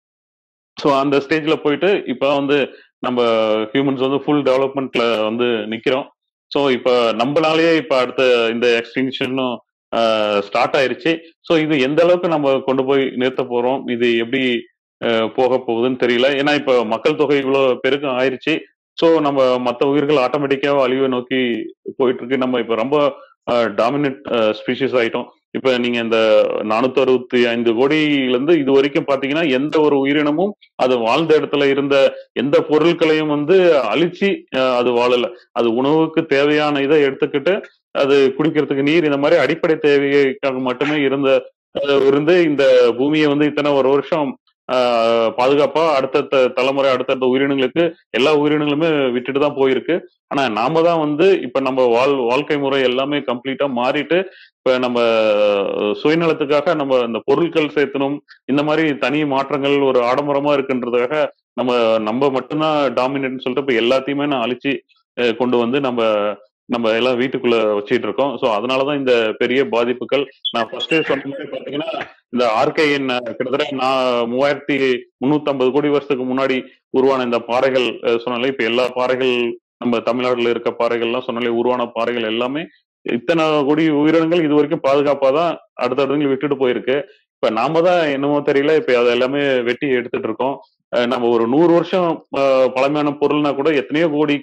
ஸோ அந்த ஸ்டேஜ்ல போயிட்டு இப்போ வந்து நம்ம ஹியூமன்ஸ் வந்து ஃபுல் டெவலப்மெண்ட்ல வந்து நிக்கிறோம் ஸோ இப்போ நம்மளாலேயே இப்போ அடுத்த இந்த எக்ஸ்டிங்ஷனும் ஸ்டார்ட் ஆயிருச்சு ஸோ இது எந்த அளவுக்கு நம்ம கொண்டு போய் நிறுத்த போறோம் இது எப்படி அஹ், போக போகுதுன்னு தெரியல ஏன்னா இப்போ மக்கள் தொகை இவ்வளோ பெருக்கம் ஆயிருச்சு ஸோ நம்ம மற்ற உயிர்கள் ஆட்டோமேட்டிக்காக அழிவை நோக்கி போயிட்டு இருக்கு நம்ம இப்போ ரொம்ப டாமினட் ஸ்பீஷிஸ் ஆயிட்டோம் இப்ப நீங்க இந்த நானூத்தி அறுபத்தி ஐந்து கோடியில இருந்து இது வரைக்கும் பாத்தீங்கன்னா எந்த ஒரு உயிரினமும் அது வாழ்ந்த இடத்துல இருந்த எந்த பொருட்களையும் வந்து அழிச்சு அஹ், அது வாழல அது உணவுக்கு தேவையான இதை எடுத்துக்கிட்டு அது குடிக்கிறதுக்கு நீர் இந்த மாதிரி அடிப்படை தேவைக்காக மட்டுமே இருந்த அஹ், இருந்து இந்த பூமியை வந்து இத்தனை ஒரு வருஷம் ஆஹ், பாதுகாப்பா அடுத்தடுத்த தலைமுறை அடுத்தடுத்த உயிரினங்களுக்கு எல்லா உயிரினங்களுமே விட்டுட்டு தான் போயிருக்கு ஆனா நாம தான் வந்து இப்ப நம்ம வாழ் வாழ்க்கை முறை எல்லாமே கம்ப்ளீட்டா மாறிட்டு இப்ப நம்ம அஹ், சுயநலத்துக்காக நம்ம இந்த பொருட்கள் சேர்த்தணும் இந்த மாதிரி தனி மாற்றங்கள் ஒரு ஆடம்பரமா இருக்குன்றதுக்காக நம்ம நம்ம மட்டும்தான் டாமினேட்னு சொல்லிட்டு இப்ப எல்லாத்தையுமே நான் அழிச்சு அஹ், கொண்டு வந்து நம்ம நம்ம எல்லாம் வீட்டுக்குள்ள வச்சிட்டு இருக்கோம் சோ அதனாலதான் இந்த பெரிய பாதிப்புகள் நான் ஃபர்ஸ்டே சொன்ன மாதிரி பாத்தீங்கன்னா இந்த ஆர்கேஎன் கிட்டத்தட்ட நான் மூவாயிரத்தி முன்னூத்தி ஐம்பது கோடி வருஷத்துக்கு முன்னாடி உருவான இந்த பாறைகள் அஹ், சொன்னாலே இப்ப எல்லா பாறைகள் நம்ம தமிழ்நாட்டுல இருக்க பாறைகள்லாம் சொன்னாலே உருவான பாறைகள் எல்லாமே இத்தனை கோடி உயிரினங்கள் இது வரைக்கும் பாதுகாப்பா தான் அடுத்தடுத்து விட்டுட்டு போயிருக்கு இப்ப நாம தான் என்னமோ தெரியல இப்ப அதை எல்லாமே வெட்டி எடுத்துட்டு இருக்கோம் அஹ் நம்ம ஒரு நூறு வருஷம் அஹ், பழமையான பொருள்னா கூட எத்தனையோ கோடிக்கு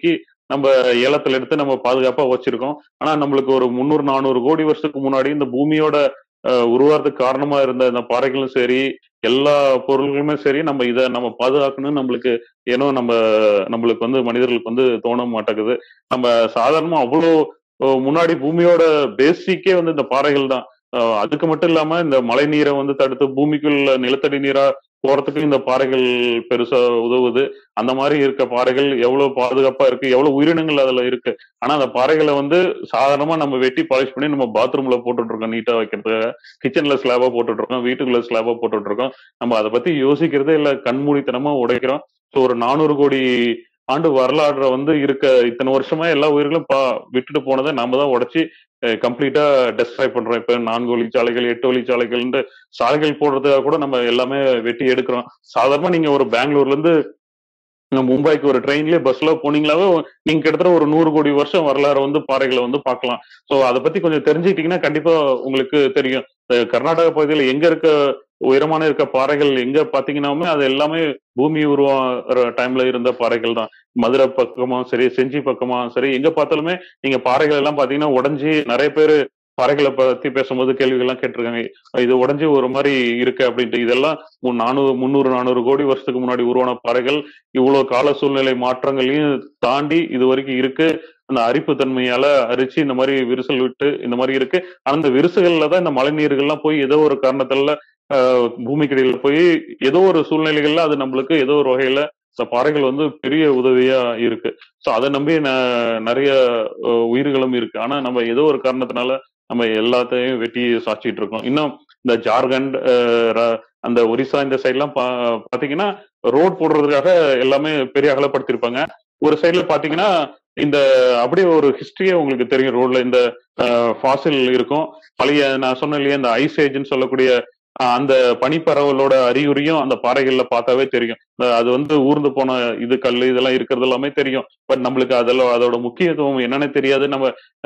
நம்ம ஏலத்துல எடுத்து நம்ம பாதுகாப்பா வச்சிருக்கோம் ஆனா நம்மளுக்கு ஒரு முந்நூறு நானூறு கோடி வருஷத்துக்கு முன்னாடி இந்த பூமியோட அஹ், உருவாகிறதுக்கு காரணமா இருந்த இந்த பாறைகளும் சரி எல்லா பொருள்களுமே சரி நம்ம இதை நம்ம பாதுகாக்கணும்னு நம்மளுக்கு ஏனோ நம்ம நம்மளுக்கு வந்து மனிதர்களுக்கு வந்து தோண மாட்டேங்குது நம்ம சாதாரணமா அவ்வளோ அஹ், முன்னாடி பூமியோட பேசிக்கே வந்து இந்த பாறைகள் தான் அஹ், அதுக்கு மட்டும் இல்லாம இந்த மழை நீரை வந்து தடுத்து பூமிக்குள்ள நிலத்தடி நீரா போறதுக்கு இந்த பாறைகள் பெருசா உதவுது அந்த மாதிரி இருக்க பாறைகள் எவ்வளவு பாதுகாப்பா இருக்கு எவ்வளவு உயிரினங்கள் அதுல இருக்கு ஆனா அந்த பாறைகளை வந்து சாதாரணமா நம்ம வெட்டி பாலிஷ் பண்ணி நம்ம பாத்ரூம்ல போட்டுட்டு இருக்கோம் நீட்டா வைக்கிறதுக்காக கிச்சன்ல ஸ்லாபா போட்டுட்டு இருக்கோம் வீட்டுக்குள்ள ஸ்லாபா போட்டுட்டு இருக்கோம் நம்ம அதை பத்தி யோசிக்கிறதே இல்ல கண்மூடித்தனமா உடைக்கிறோம் ஸோ ஒரு நானூறு கோடி ஆண்டு வரலாறுல வந்து இருக்க இத்தனை வருஷமா எல்லா உயிர்களும் பா விட்டுட்டு போனதை நாம தான் உடைச்சி கம்ப்ளீட்டா டெஸ்ட்ராய் பண்றோம் இப்ப நான்கு வழிச்சாலைகள் எட்டு வழிச்சாலைகள்ன்ற சாலைகள் போடுறதுக்காக கூட நம்ம எல்லாமே வெட்டி எடுக்கிறோம் சாதாரணமா நீங்க ஒரு பெங்களூர்ல இருந்து நீங்க மும்பைக்கு ஒரு ட்ரெயின்லயே பஸ்ல போனீங்களாவே நீங்க கிட்டத்தட்ட ஒரு நூறு கோடி வருஷம் வரலாறு வந்து பாறைகளை வந்து பார்க்கலாம் சோ அதை பத்தி கொஞ்சம் தெரிஞ்சுக்கிட்டீங்கன்னா கண்டிப்பா உங்களுக்கு தெரியும் இந்த கர்நாடக பகுதியில எங்க இருக்க உயரமான இருக்க பாறைகள் எங்க பாத்தீங்கன்னாமே அது எல்லாமே பூமி உருவாகிற டைம்ல இருந்த பாறைகள் தான் மதுரை பக்கமா சரி செஞ்சி பக்கமா சரி எங்க பார்த்தாலுமே நீங்க பாறைகள் எல்லாம் பாத்தீங்கன்னா உடைஞ்சு நிறைய பேரு பாறைகளை பத்தி பேசும்போது கேள்விகள்லாம் கேட்டிருக்காங்க இது உடைஞ்சு ஒரு மாதிரி இருக்கு அப்படின்ட்டு இதெல்லாம் மு- நானூறு முந்நூறு நானூறு கோடி வருஷத்துக்கு முன்னாடி உருவான பாறைகள் இவ்வளவு கால சூழ்நிலை மாற்றங்களையும் தாண்டி இது வரைக்கும் இருக்கு அந்த அரிப்பு தன்மையால அரிச்சு இந்த மாதிரி விரிசல் விட்டு இந்த மாதிரி இருக்கு ஆனா அந்த விரிசுகள்ல தான் இந்த மழை நீர்கள்லாம் போய் ஏதோ ஒரு காரணத்தால ஆஹ், பூமிக்கடியில போய் ஏதோ ஒரு சூழ்நிலைகள்ல அது நம்மளுக்கு ஏதோ ஒரு வகையில இந்த பாறைகள் வந்து பெரிய உதவியா இருக்கு சோ அதை நம்பி ந- நிறைய அஹ், உயிர்களும் இருக்கு ஆனா நம்ம ஏதோ ஒரு காரணத்தினால நம்ம எல்லாத்தையும் வெட்டி சாச்சிட்டு இருக்கோம் இன்னும் இந்த ஜார்க்கண்ட் அஹ், ர- அந்த ஒரிசா இந்த சைட்லாம் பா பாத்தீங்கன்னா ரோட் போடுறதுக்காக எல்லாமே பெரிய அகலப்படுத்திருப்பாங்க ஒரு சைடுல பாத்தீங்கன்னா இந்த அப்படியே ஒரு ஹிஸ்டரியே உங்களுக்கு தெரியும் ரோட்ல இந்த ஃபாசில் இருக்கும் பழைய நான் சொன்னேன் இல்லையா இந்த ஐஸ் ஏஜ்னு சொல்லக்கூடிய அஹ், அந்த பனிப்பரவலோட அறிகுறியும் அந்த பாறைகள்ல பார்த்தாவே தெரியும் அஹ், அது வந்து ஊர்ந்து போன இது கல் இதெல்லாம் இருக்கிறது எல்லாமே தெரியும் பட் நம்மளுக்கு அதெல்லாம் அதோட முக்கியத்துவம் என்னன்னு தெரியாது நம்ம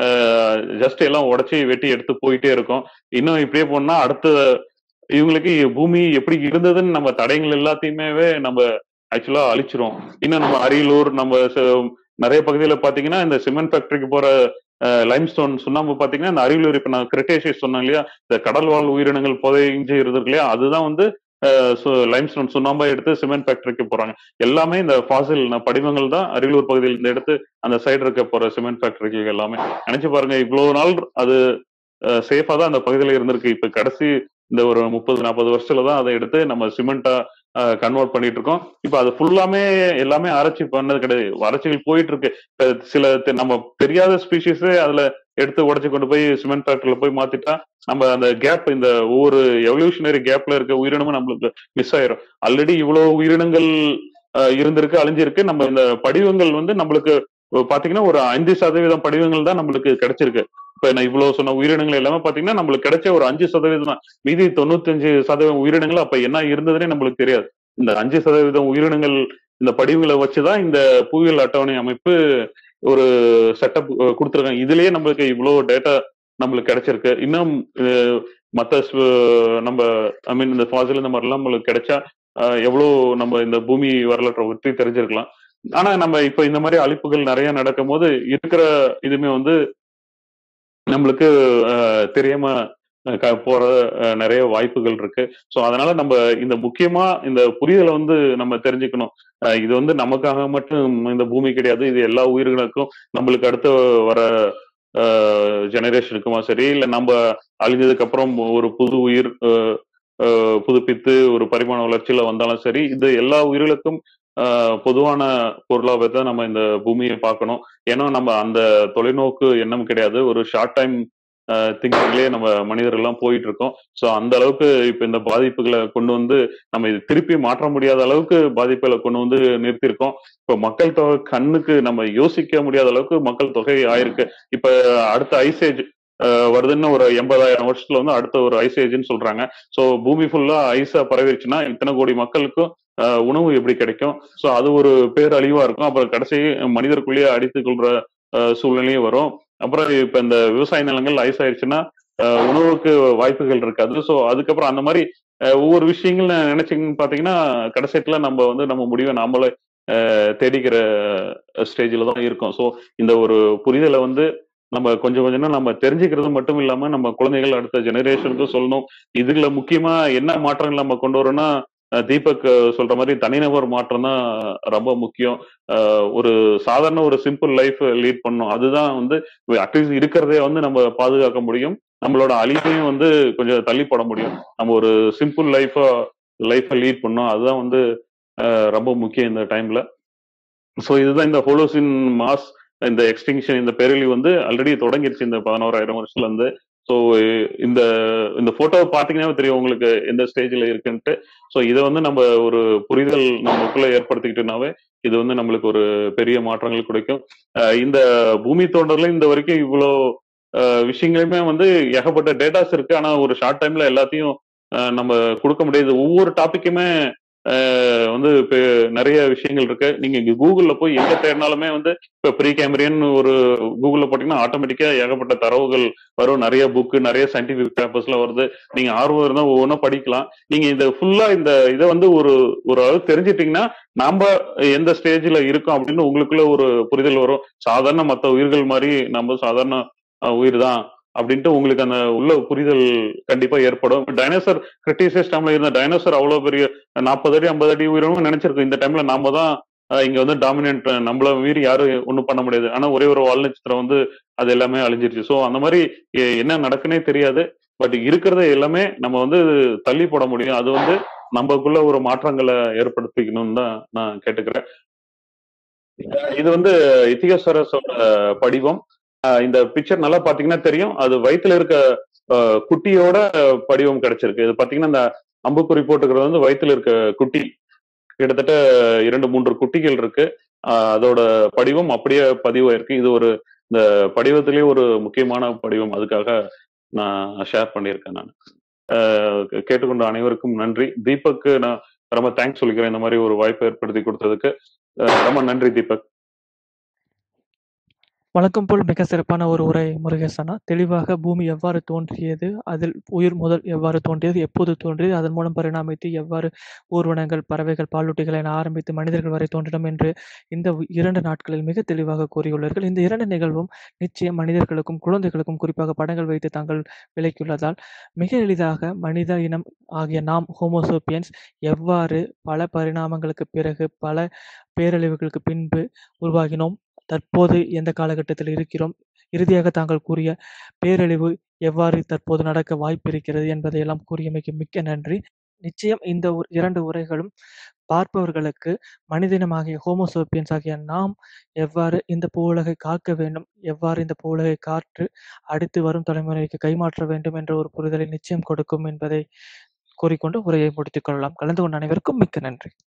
ஜஸ்ட் எல்லாம் உடைச்சி வெட்டி எடுத்து போயிட்டே இருக்கோம் இன்னும் இப்படியே போனா அடுத்த இவங்களுக்கு பூமி எப்படி இருந்ததுன்னு நம்ம தடயங்கள் எல்லாத்தையுமே நம்ம ஆக்சுவலா அழிச்சிரும் இன்னும் நம்ம அரியலூர் நம்ம ச- நிறைய பகுதியில பாத்தீங்கன்னா இந்த சிமெண்ட் ஃபேக்டரிக்கு போற லைம்ஸ்டோன் சுண்ணாம்பு பாத்தீங்கன்னா இந்த அரியலூர் இப்ப நான் கிரிட்டேஷியஸ் சொன்னேன் இல்லையா இந்த கடல் வாழ் உயிரினங்கள் புதைஞ்சு இருக்கு இல்லையா அதுதான் வந்து லைம்ஸ்டோன் சுண்ணாம்பா எடுத்து சிமெண்ட் ஃபேக்டரிக்கு போறாங்க எல்லாமே இந்த ஃபாசில் படிவங்கள் தான் அரியலூர் பகுதியில் இருந்து எடுத்து அந்த சைடு இருக்க போற சிமெண்ட் ஃபேக்டரிக்கு எல்லாமே நினைச்சு பாருங்க இவ்வளவு நாள் அது சேஃபா தான் அந்த பகுதியில இருந்திருக்கு இப்ப கடைசி இந்த ஒரு முப்பது நாற்பது வருஷத்துல தான் அதை எடுத்து நம்ம சிமெண்டா கன்வெர்ட் பண்ணிட்டு இருக்கோம் இப்ப அது ஃபுல்லாமே எல்லாமே ஆராய்ச்சி பண்ணது கிடையாது ஆராய்ச்சிகள் போயிட்டு இருக்கு இப்ப சில தெ- நம்ம தெரியாத ஸ்பீஷிஸே அதுல எடுத்து உடைச்சு கொண்டு போய் சிமெண்ட் ஃபேக்டரியில போய் மாத்திட்டா நம்ம அந்த கேப் இந்த ஒவ்வொரு எவல்யூஷனரி கேப்ல இருக்க உயிரினமும் நம்மளுக்கு மிஸ் ஆயிரும் ஆல்ரெடி இவ்வளவு உயிரினங்கள் அஹ், இருந்திருக்கு அழிஞ்சிருக்கு நம்ம இந்த படிவங்கள் வந்து நம்மளுக்கு அஹ், பாத்தீங்கன்னா ஒரு ஐந்து சதவீதம் படிவங்கள் தான் நம்மளுக்கு கிடைச்சிருக்கு இப்ப நான் இவ்வளவு சொன்ன உயிரினங்கள் எல்லாமே பாத்தீங்கன்னா நம்மளுக்கு கிடைச்ச ஒரு அஞ்சு சதவீதம் தான் மீதி தொண்ணூத்தஞ்சு சதவீதம் உயிரினங்கள் அப்ப என்ன இருந்ததுன்னே நம்மளுக்கு தெரியாது இந்த அஞ்சு சதவீதம் உயிரினங்கள் இந்த படிவுகளை வச்சுதான் இந்த புவியியல் அட்டவணை அமைப்பு ஒரு செட்டப் கொடுத்துருக்காங்க இதுலயே நம்மளுக்கு இவ்வளவு டேட்டா நம்மளுக்கு கிடைச்சிருக்கு இன்னும் அஹ், மத்த ஸ்வ- நம்ம ஐ மீன் இந்த ஃபாசில் இந்த மாதிரிலாம் நம்மளுக்கு கிடைச்சா அஹ், எவ்வளவு நம்ம இந்த பூமி வரலாற்றை பற்றி தெரிஞ்சிருக்கலாம் ஆனா நம்ம இப்ப இந்த மாதிரி அழிப்புகள் நிறைய நடக்கும் போது இருக்கிற இதுமே வந்து நம்மளுக்கு அஹ், தெரியாம அஹ், க- போற அஹ், நிறைய வாய்ப்புகள் இருக்கு சோ அதனால நம்ம இந்த முக்கியமா இந்த புரிதலை வந்து நம்ம தெரிஞ்சுக்கணும் அஹ், இது வந்து நமக்காக மட்டும் இந்த பூமி கிடையாது இது எல்லா உயிர்களுக்கும் நம்மளுக்கு அடுத்து வர ஜெனரேஷனுக்குமா சரி இல்ல நம்ம அழிஞ்சதுக்கு அப்புறம் ஒரு புது உயிர் அஹ், அஹ், புதுப்பித்து ஒரு பரிமாண வளர்ச்சியில வந்தாலும் சரி இது எல்லா உயிர்களுக்கும் ஆஹ் பொதுவான பொருளாவே தான் நம்ம இந்த பூமியை பார்க்கணும் ஏன்னா நம்ம அந்த தொலைநோக்கு எண்ணம் கிடையாது ஒரு ஷார்ட் டைம் திங்கிங்லேயே நம்ம மனிதர்கள் எல்லாம் போயிட்டு இருக்கோம் ஸோ அந்த அளவுக்கு இப்ப இந்த பாதிப்புகளை கொண்டு வந்து நம்ம இது திருப்பி மாற்ற முடியாத அளவுக்கு பாதிப்புகளை கொண்டு வந்து நிறுத்தியிருக்கோம் இப்போ மக்கள் தொகை கண்ணுக்கு நம்ம யோசிக்க முடியாத அளவுக்கு மக்கள் தொகை ஆயிருக்கு இப்ப அடுத்த ஐசேஜ் வருதுன்னு ஒரு எண்பதாயிரம் வருஷத்துல வந்து அடுத்த ஒரு ஐசேஜ்னு சொல்றாங்க ஸோ பூமி ஃபுல்லா ஐஸா பரவிடுச்சுன்னா இத்தனை கோடி மக்களுக்கும் ஆஹ் உணவு எப்படி கிடைக்கும் ஸோ அது ஒரு பேரழிவா இருக்கும் அப்புறம் கடைசி மனிதருக்குள்ளேயே அடித்துக் கொள்ற ஆஹ் சூழ்நிலையும் வரும் அப்புறம் இப்ப இந்த விவசாய நிலங்கள் ஐஸ் ஆயிடுச்சுன்னா ஆஹ் உணவுக்கு வாய்ப்புகள் இருக்காது ஸோ அதுக்கப்புறம் அந்த மாதிரி ஆஹ் ஒவ்வொரு விஷயங்கள் நினைச்சீங்கன்னு பாத்தீங்கன்னா கடைசியத்துல நம்ம வந்து நம்ம முடிவை நாமளே அஹ், தேடிக்கிற ஸ்டேஜில் தான் இருக்கோம் ஸோ இந்த ஒரு புரிதலை வந்து நம்ம கொஞ்சம் கொஞ்சமா நம்ம தெரிஞ்சுக்கிறது மட்டும் இல்லாம நம்ம குழந்தைகள் அடுத்த ஜெனரேஷனுக்கும் சொல்லணும் இதுல முக்கியமா என்ன மாற்றங்கள் நம்ம கொண்டு வரோம்னா அஹ், தீபக் அஹ், சொல்ற மாதிரி தனிநபர் மாற்றம் தான் ரொம்ப முக்கியம் அஹ், ஒரு சாதாரண ஒரு சிம்பிள் லைஃப் லீட் பண்ணணும் அதுதான் வந்து அட்லீஸ்ட் இருக்கிறதே வந்து நம்ம பாதுகாக்க முடியும் நம்மளோட அழிவையும் வந்து கொஞ்சம் தள்ளி போட முடியும் நம்ம ஒரு சிம்பிள் லைஃபா லைஃபை லீட் பண்ணோம் அதுதான் வந்து அஹ், ரொம்ப முக்கியம் இந்த டைம்ல ஸோ இதுதான் இந்த ஹோலோசின் மாஸ் இந்த எக்ஸ்டிங்ஷன் இந்த பேரழிவு வந்து ஆல்ரெடி தொடங்கிருச்சு இந்த பதினோராயிரம் வருஷத்துல இருந்து ஸோ இந்த இந்த போட்டோவை பார்த்தீங்கன்னா தெரியும் உங்களுக்கு எந்த ஸ்டேஜில் இருக்குன்ட்டு ஸோ இதை வந்து நம்ம ஒரு புரிதல் நமக்குள்ள ஏற்படுத்திக்கிட்டோம்னாவே இது வந்து நம்மளுக்கு ஒரு பெரிய மாற்றங்கள் கிடைக்கும் அஹ் இந்த பூமி தோன்றதுல இந்த வரைக்கும் இவ்வளோ அஹ் விஷயங்களுமே வந்து ஏகப்பட்ட டேட்டாஸ் இருக்கு ஆனா ஒரு ஷார்ட் டைம்ல எல்லாத்தையும் அஹ் நம்ம கொடுக்க முடியாது ஒவ்வொரு டாபிக்குமே அஹ் வந்து இப்ப நிறைய விஷயங்கள் இருக்கு நீங்க இங்க கூகுள்ல போய் எங்க தேடினாலுமே வந்து இப்ப ப்ரீ கேமரியன் ஒரு கூகுள்ல போட்டீங்கன்னா ஆட்டோமேட்டிக்கா ஏகப்பட்ட தரவுகள் வரும் நிறைய புக்கு நிறைய சயின்டிபிக் பேப்பர்ஸ்லாம் வருது நீங்க ஆர்வம் இருந்தா ஒவ்வொன்றும் படிக்கலாம் நீங்க இந்த ஃபுல்லா இந்த இதை வந்து ஒரு ஒரு அளவு தெரிஞ்சிட்டீங்கன்னா நாம எந்த ஸ்டேஜ்ல இருக்கோம் அப்படின்னு உங்களுக்குள்ள ஒரு புரிதல் வரும் சாதாரண மற்ற உயிர்கள் மாதிரி நம்ம சாதாரண உயிர் தான் அப்படின்ட்டு உங்களுக்கு அந்த உள்ள புரிதல் கண்டிப்பா ஏற்படும் டைனோசர் கிரிட்டிசைஸ் டைம்ல இருந்த டைனோசர் அவ்வளவு பெரிய நாற்பது அடி ஐம்பது அடி உயிரும் நினைச்சிருக்கோம் இந்த டைம்ல நாம தான் அஹ், இங்க வந்து டாமினன்ட் நம்மள மீறி யாரும் ஒண்ணும் பண்ண முடியாது ஆனா ஒரே ஒரு வால் நட்சத்திரம் வந்து அது எல்லாமே அழிஞ்சிருச்சு ஸோ அந்த மாதிரி எ- என்ன நடக்குன்னே தெரியாது பட் இருக்கிறத எல்லாமே நம்ம வந்து தள்ளி போட முடியும் அது வந்து நமக்குள்ள ஒரு மாற்றங்களை ஏற்படுத்திக்கணும்னு தான் நான் கேட்டுக்கிறேன் இது வந்து இத்திகஸ்வரஸோட படிவம் அஹ் இந்த பிக்சர் நல்லா பாத்தீங்கன்னா தெரியும் அது வயித்துல இருக்க அஹ், குட்டியோட படிவம் கிடைச்சிருக்கு இது பாத்தீங்கன்னா இந்த அம்புக்குறி போட்டுக்கிறது வந்து வயித்துல இருக்க குட்டி கிட்டத்தட்ட இரண்டு மூன்று குட்டிகள் இருக்கு அஹ், அதோட படிவம் அப்படியே பதிவாயிருக்கு இது ஒரு இந்த படிவத்திலேயே ஒரு முக்கியமான படிவம் அதுக்காக நான் ஷேர் பண்ணியிருக்கேன் நான் அஹ், கேட்டுக்கொண்ட அனைவருக்கும் நன்றி தீபக்கு நான் ரொம்ப தேங்க்ஸ் சொல்லிக்கிறேன் இந்த மாதிரி ஒரு வாய்ப்பை ஏற்படுத்தி கொடுத்ததுக்கு அஹ், ரொம்ப நன்றி தீபக் வழக்கம் போல் மிக சிறப்பான ஒரு உரை முருகேசனா தெளிவாக பூமி எவ்வாறு தோன்றியது அதில் உயிர் முதல் எவ்வாறு தோன்றியது எப்போது தோன்றியது அதன் மூலம் பரிணாமித்து எவ்வாறு ஊர்வனங்கள் பறவைகள் பாலூட்டிகள் என ஆரம்பித்து மனிதர்கள் வரை தோன்றினோம் என்று இந்த உ- இரண்டு நாட்களில் மிக தெளிவாக கூறியுள்ளார்கள் இந்த இரண்டு நிகழ்வும் நிச்சயம் மனிதர்களுக்கும் குழந்தைகளுக்கும் குறிப்பாக படங்கள் வைத்து தாங்கள் விளக்கியுள்ளதால் மிக எளிதாக மனித இனம் ஆகிய நாம் ஹோமோசோபியன்ஸ் எவ்வாறு பல பரிணாமங்களுக்கு பிறகு பல பேரழிவுகளுக்கு பின்பு உருவாகினோம் தற்போது எந்த காலகட்டத்தில் இருக்கிறோம் இறுதியாக தாங்கள் கூறிய பேரழிவு எவ்வாறு தற்போது நடக்க வாய்ப்பு இருக்கிறது என்பதையெல்லாம் கூறியமைக்கு மிக்க நன்றி நிச்சயம் இந்த ஒரு- இரண்டு உரைகளும் பார்ப்பவர்களுக்கு மனிதனமாகிய ஹோமோசோபியன்ஸ் ஆகிய நாம் எவ்வாறு இந்த பூவுலகை காக்க வேண்டும் எவ்வாறு இந்த பூவுலகை காற்று அடுத்து வரும் தலைமுறைக்கு கைமாற்ற வேண்டும் என்ற ஒரு புரிதலை நிச்சயம் கொடுக்கும் என்பதை கூறிக்கொண்டு உரையை முடித்துக் கொள்ளலாம் கலந்து கொண்ட அனைவருக்கும் மிக்க நன்றி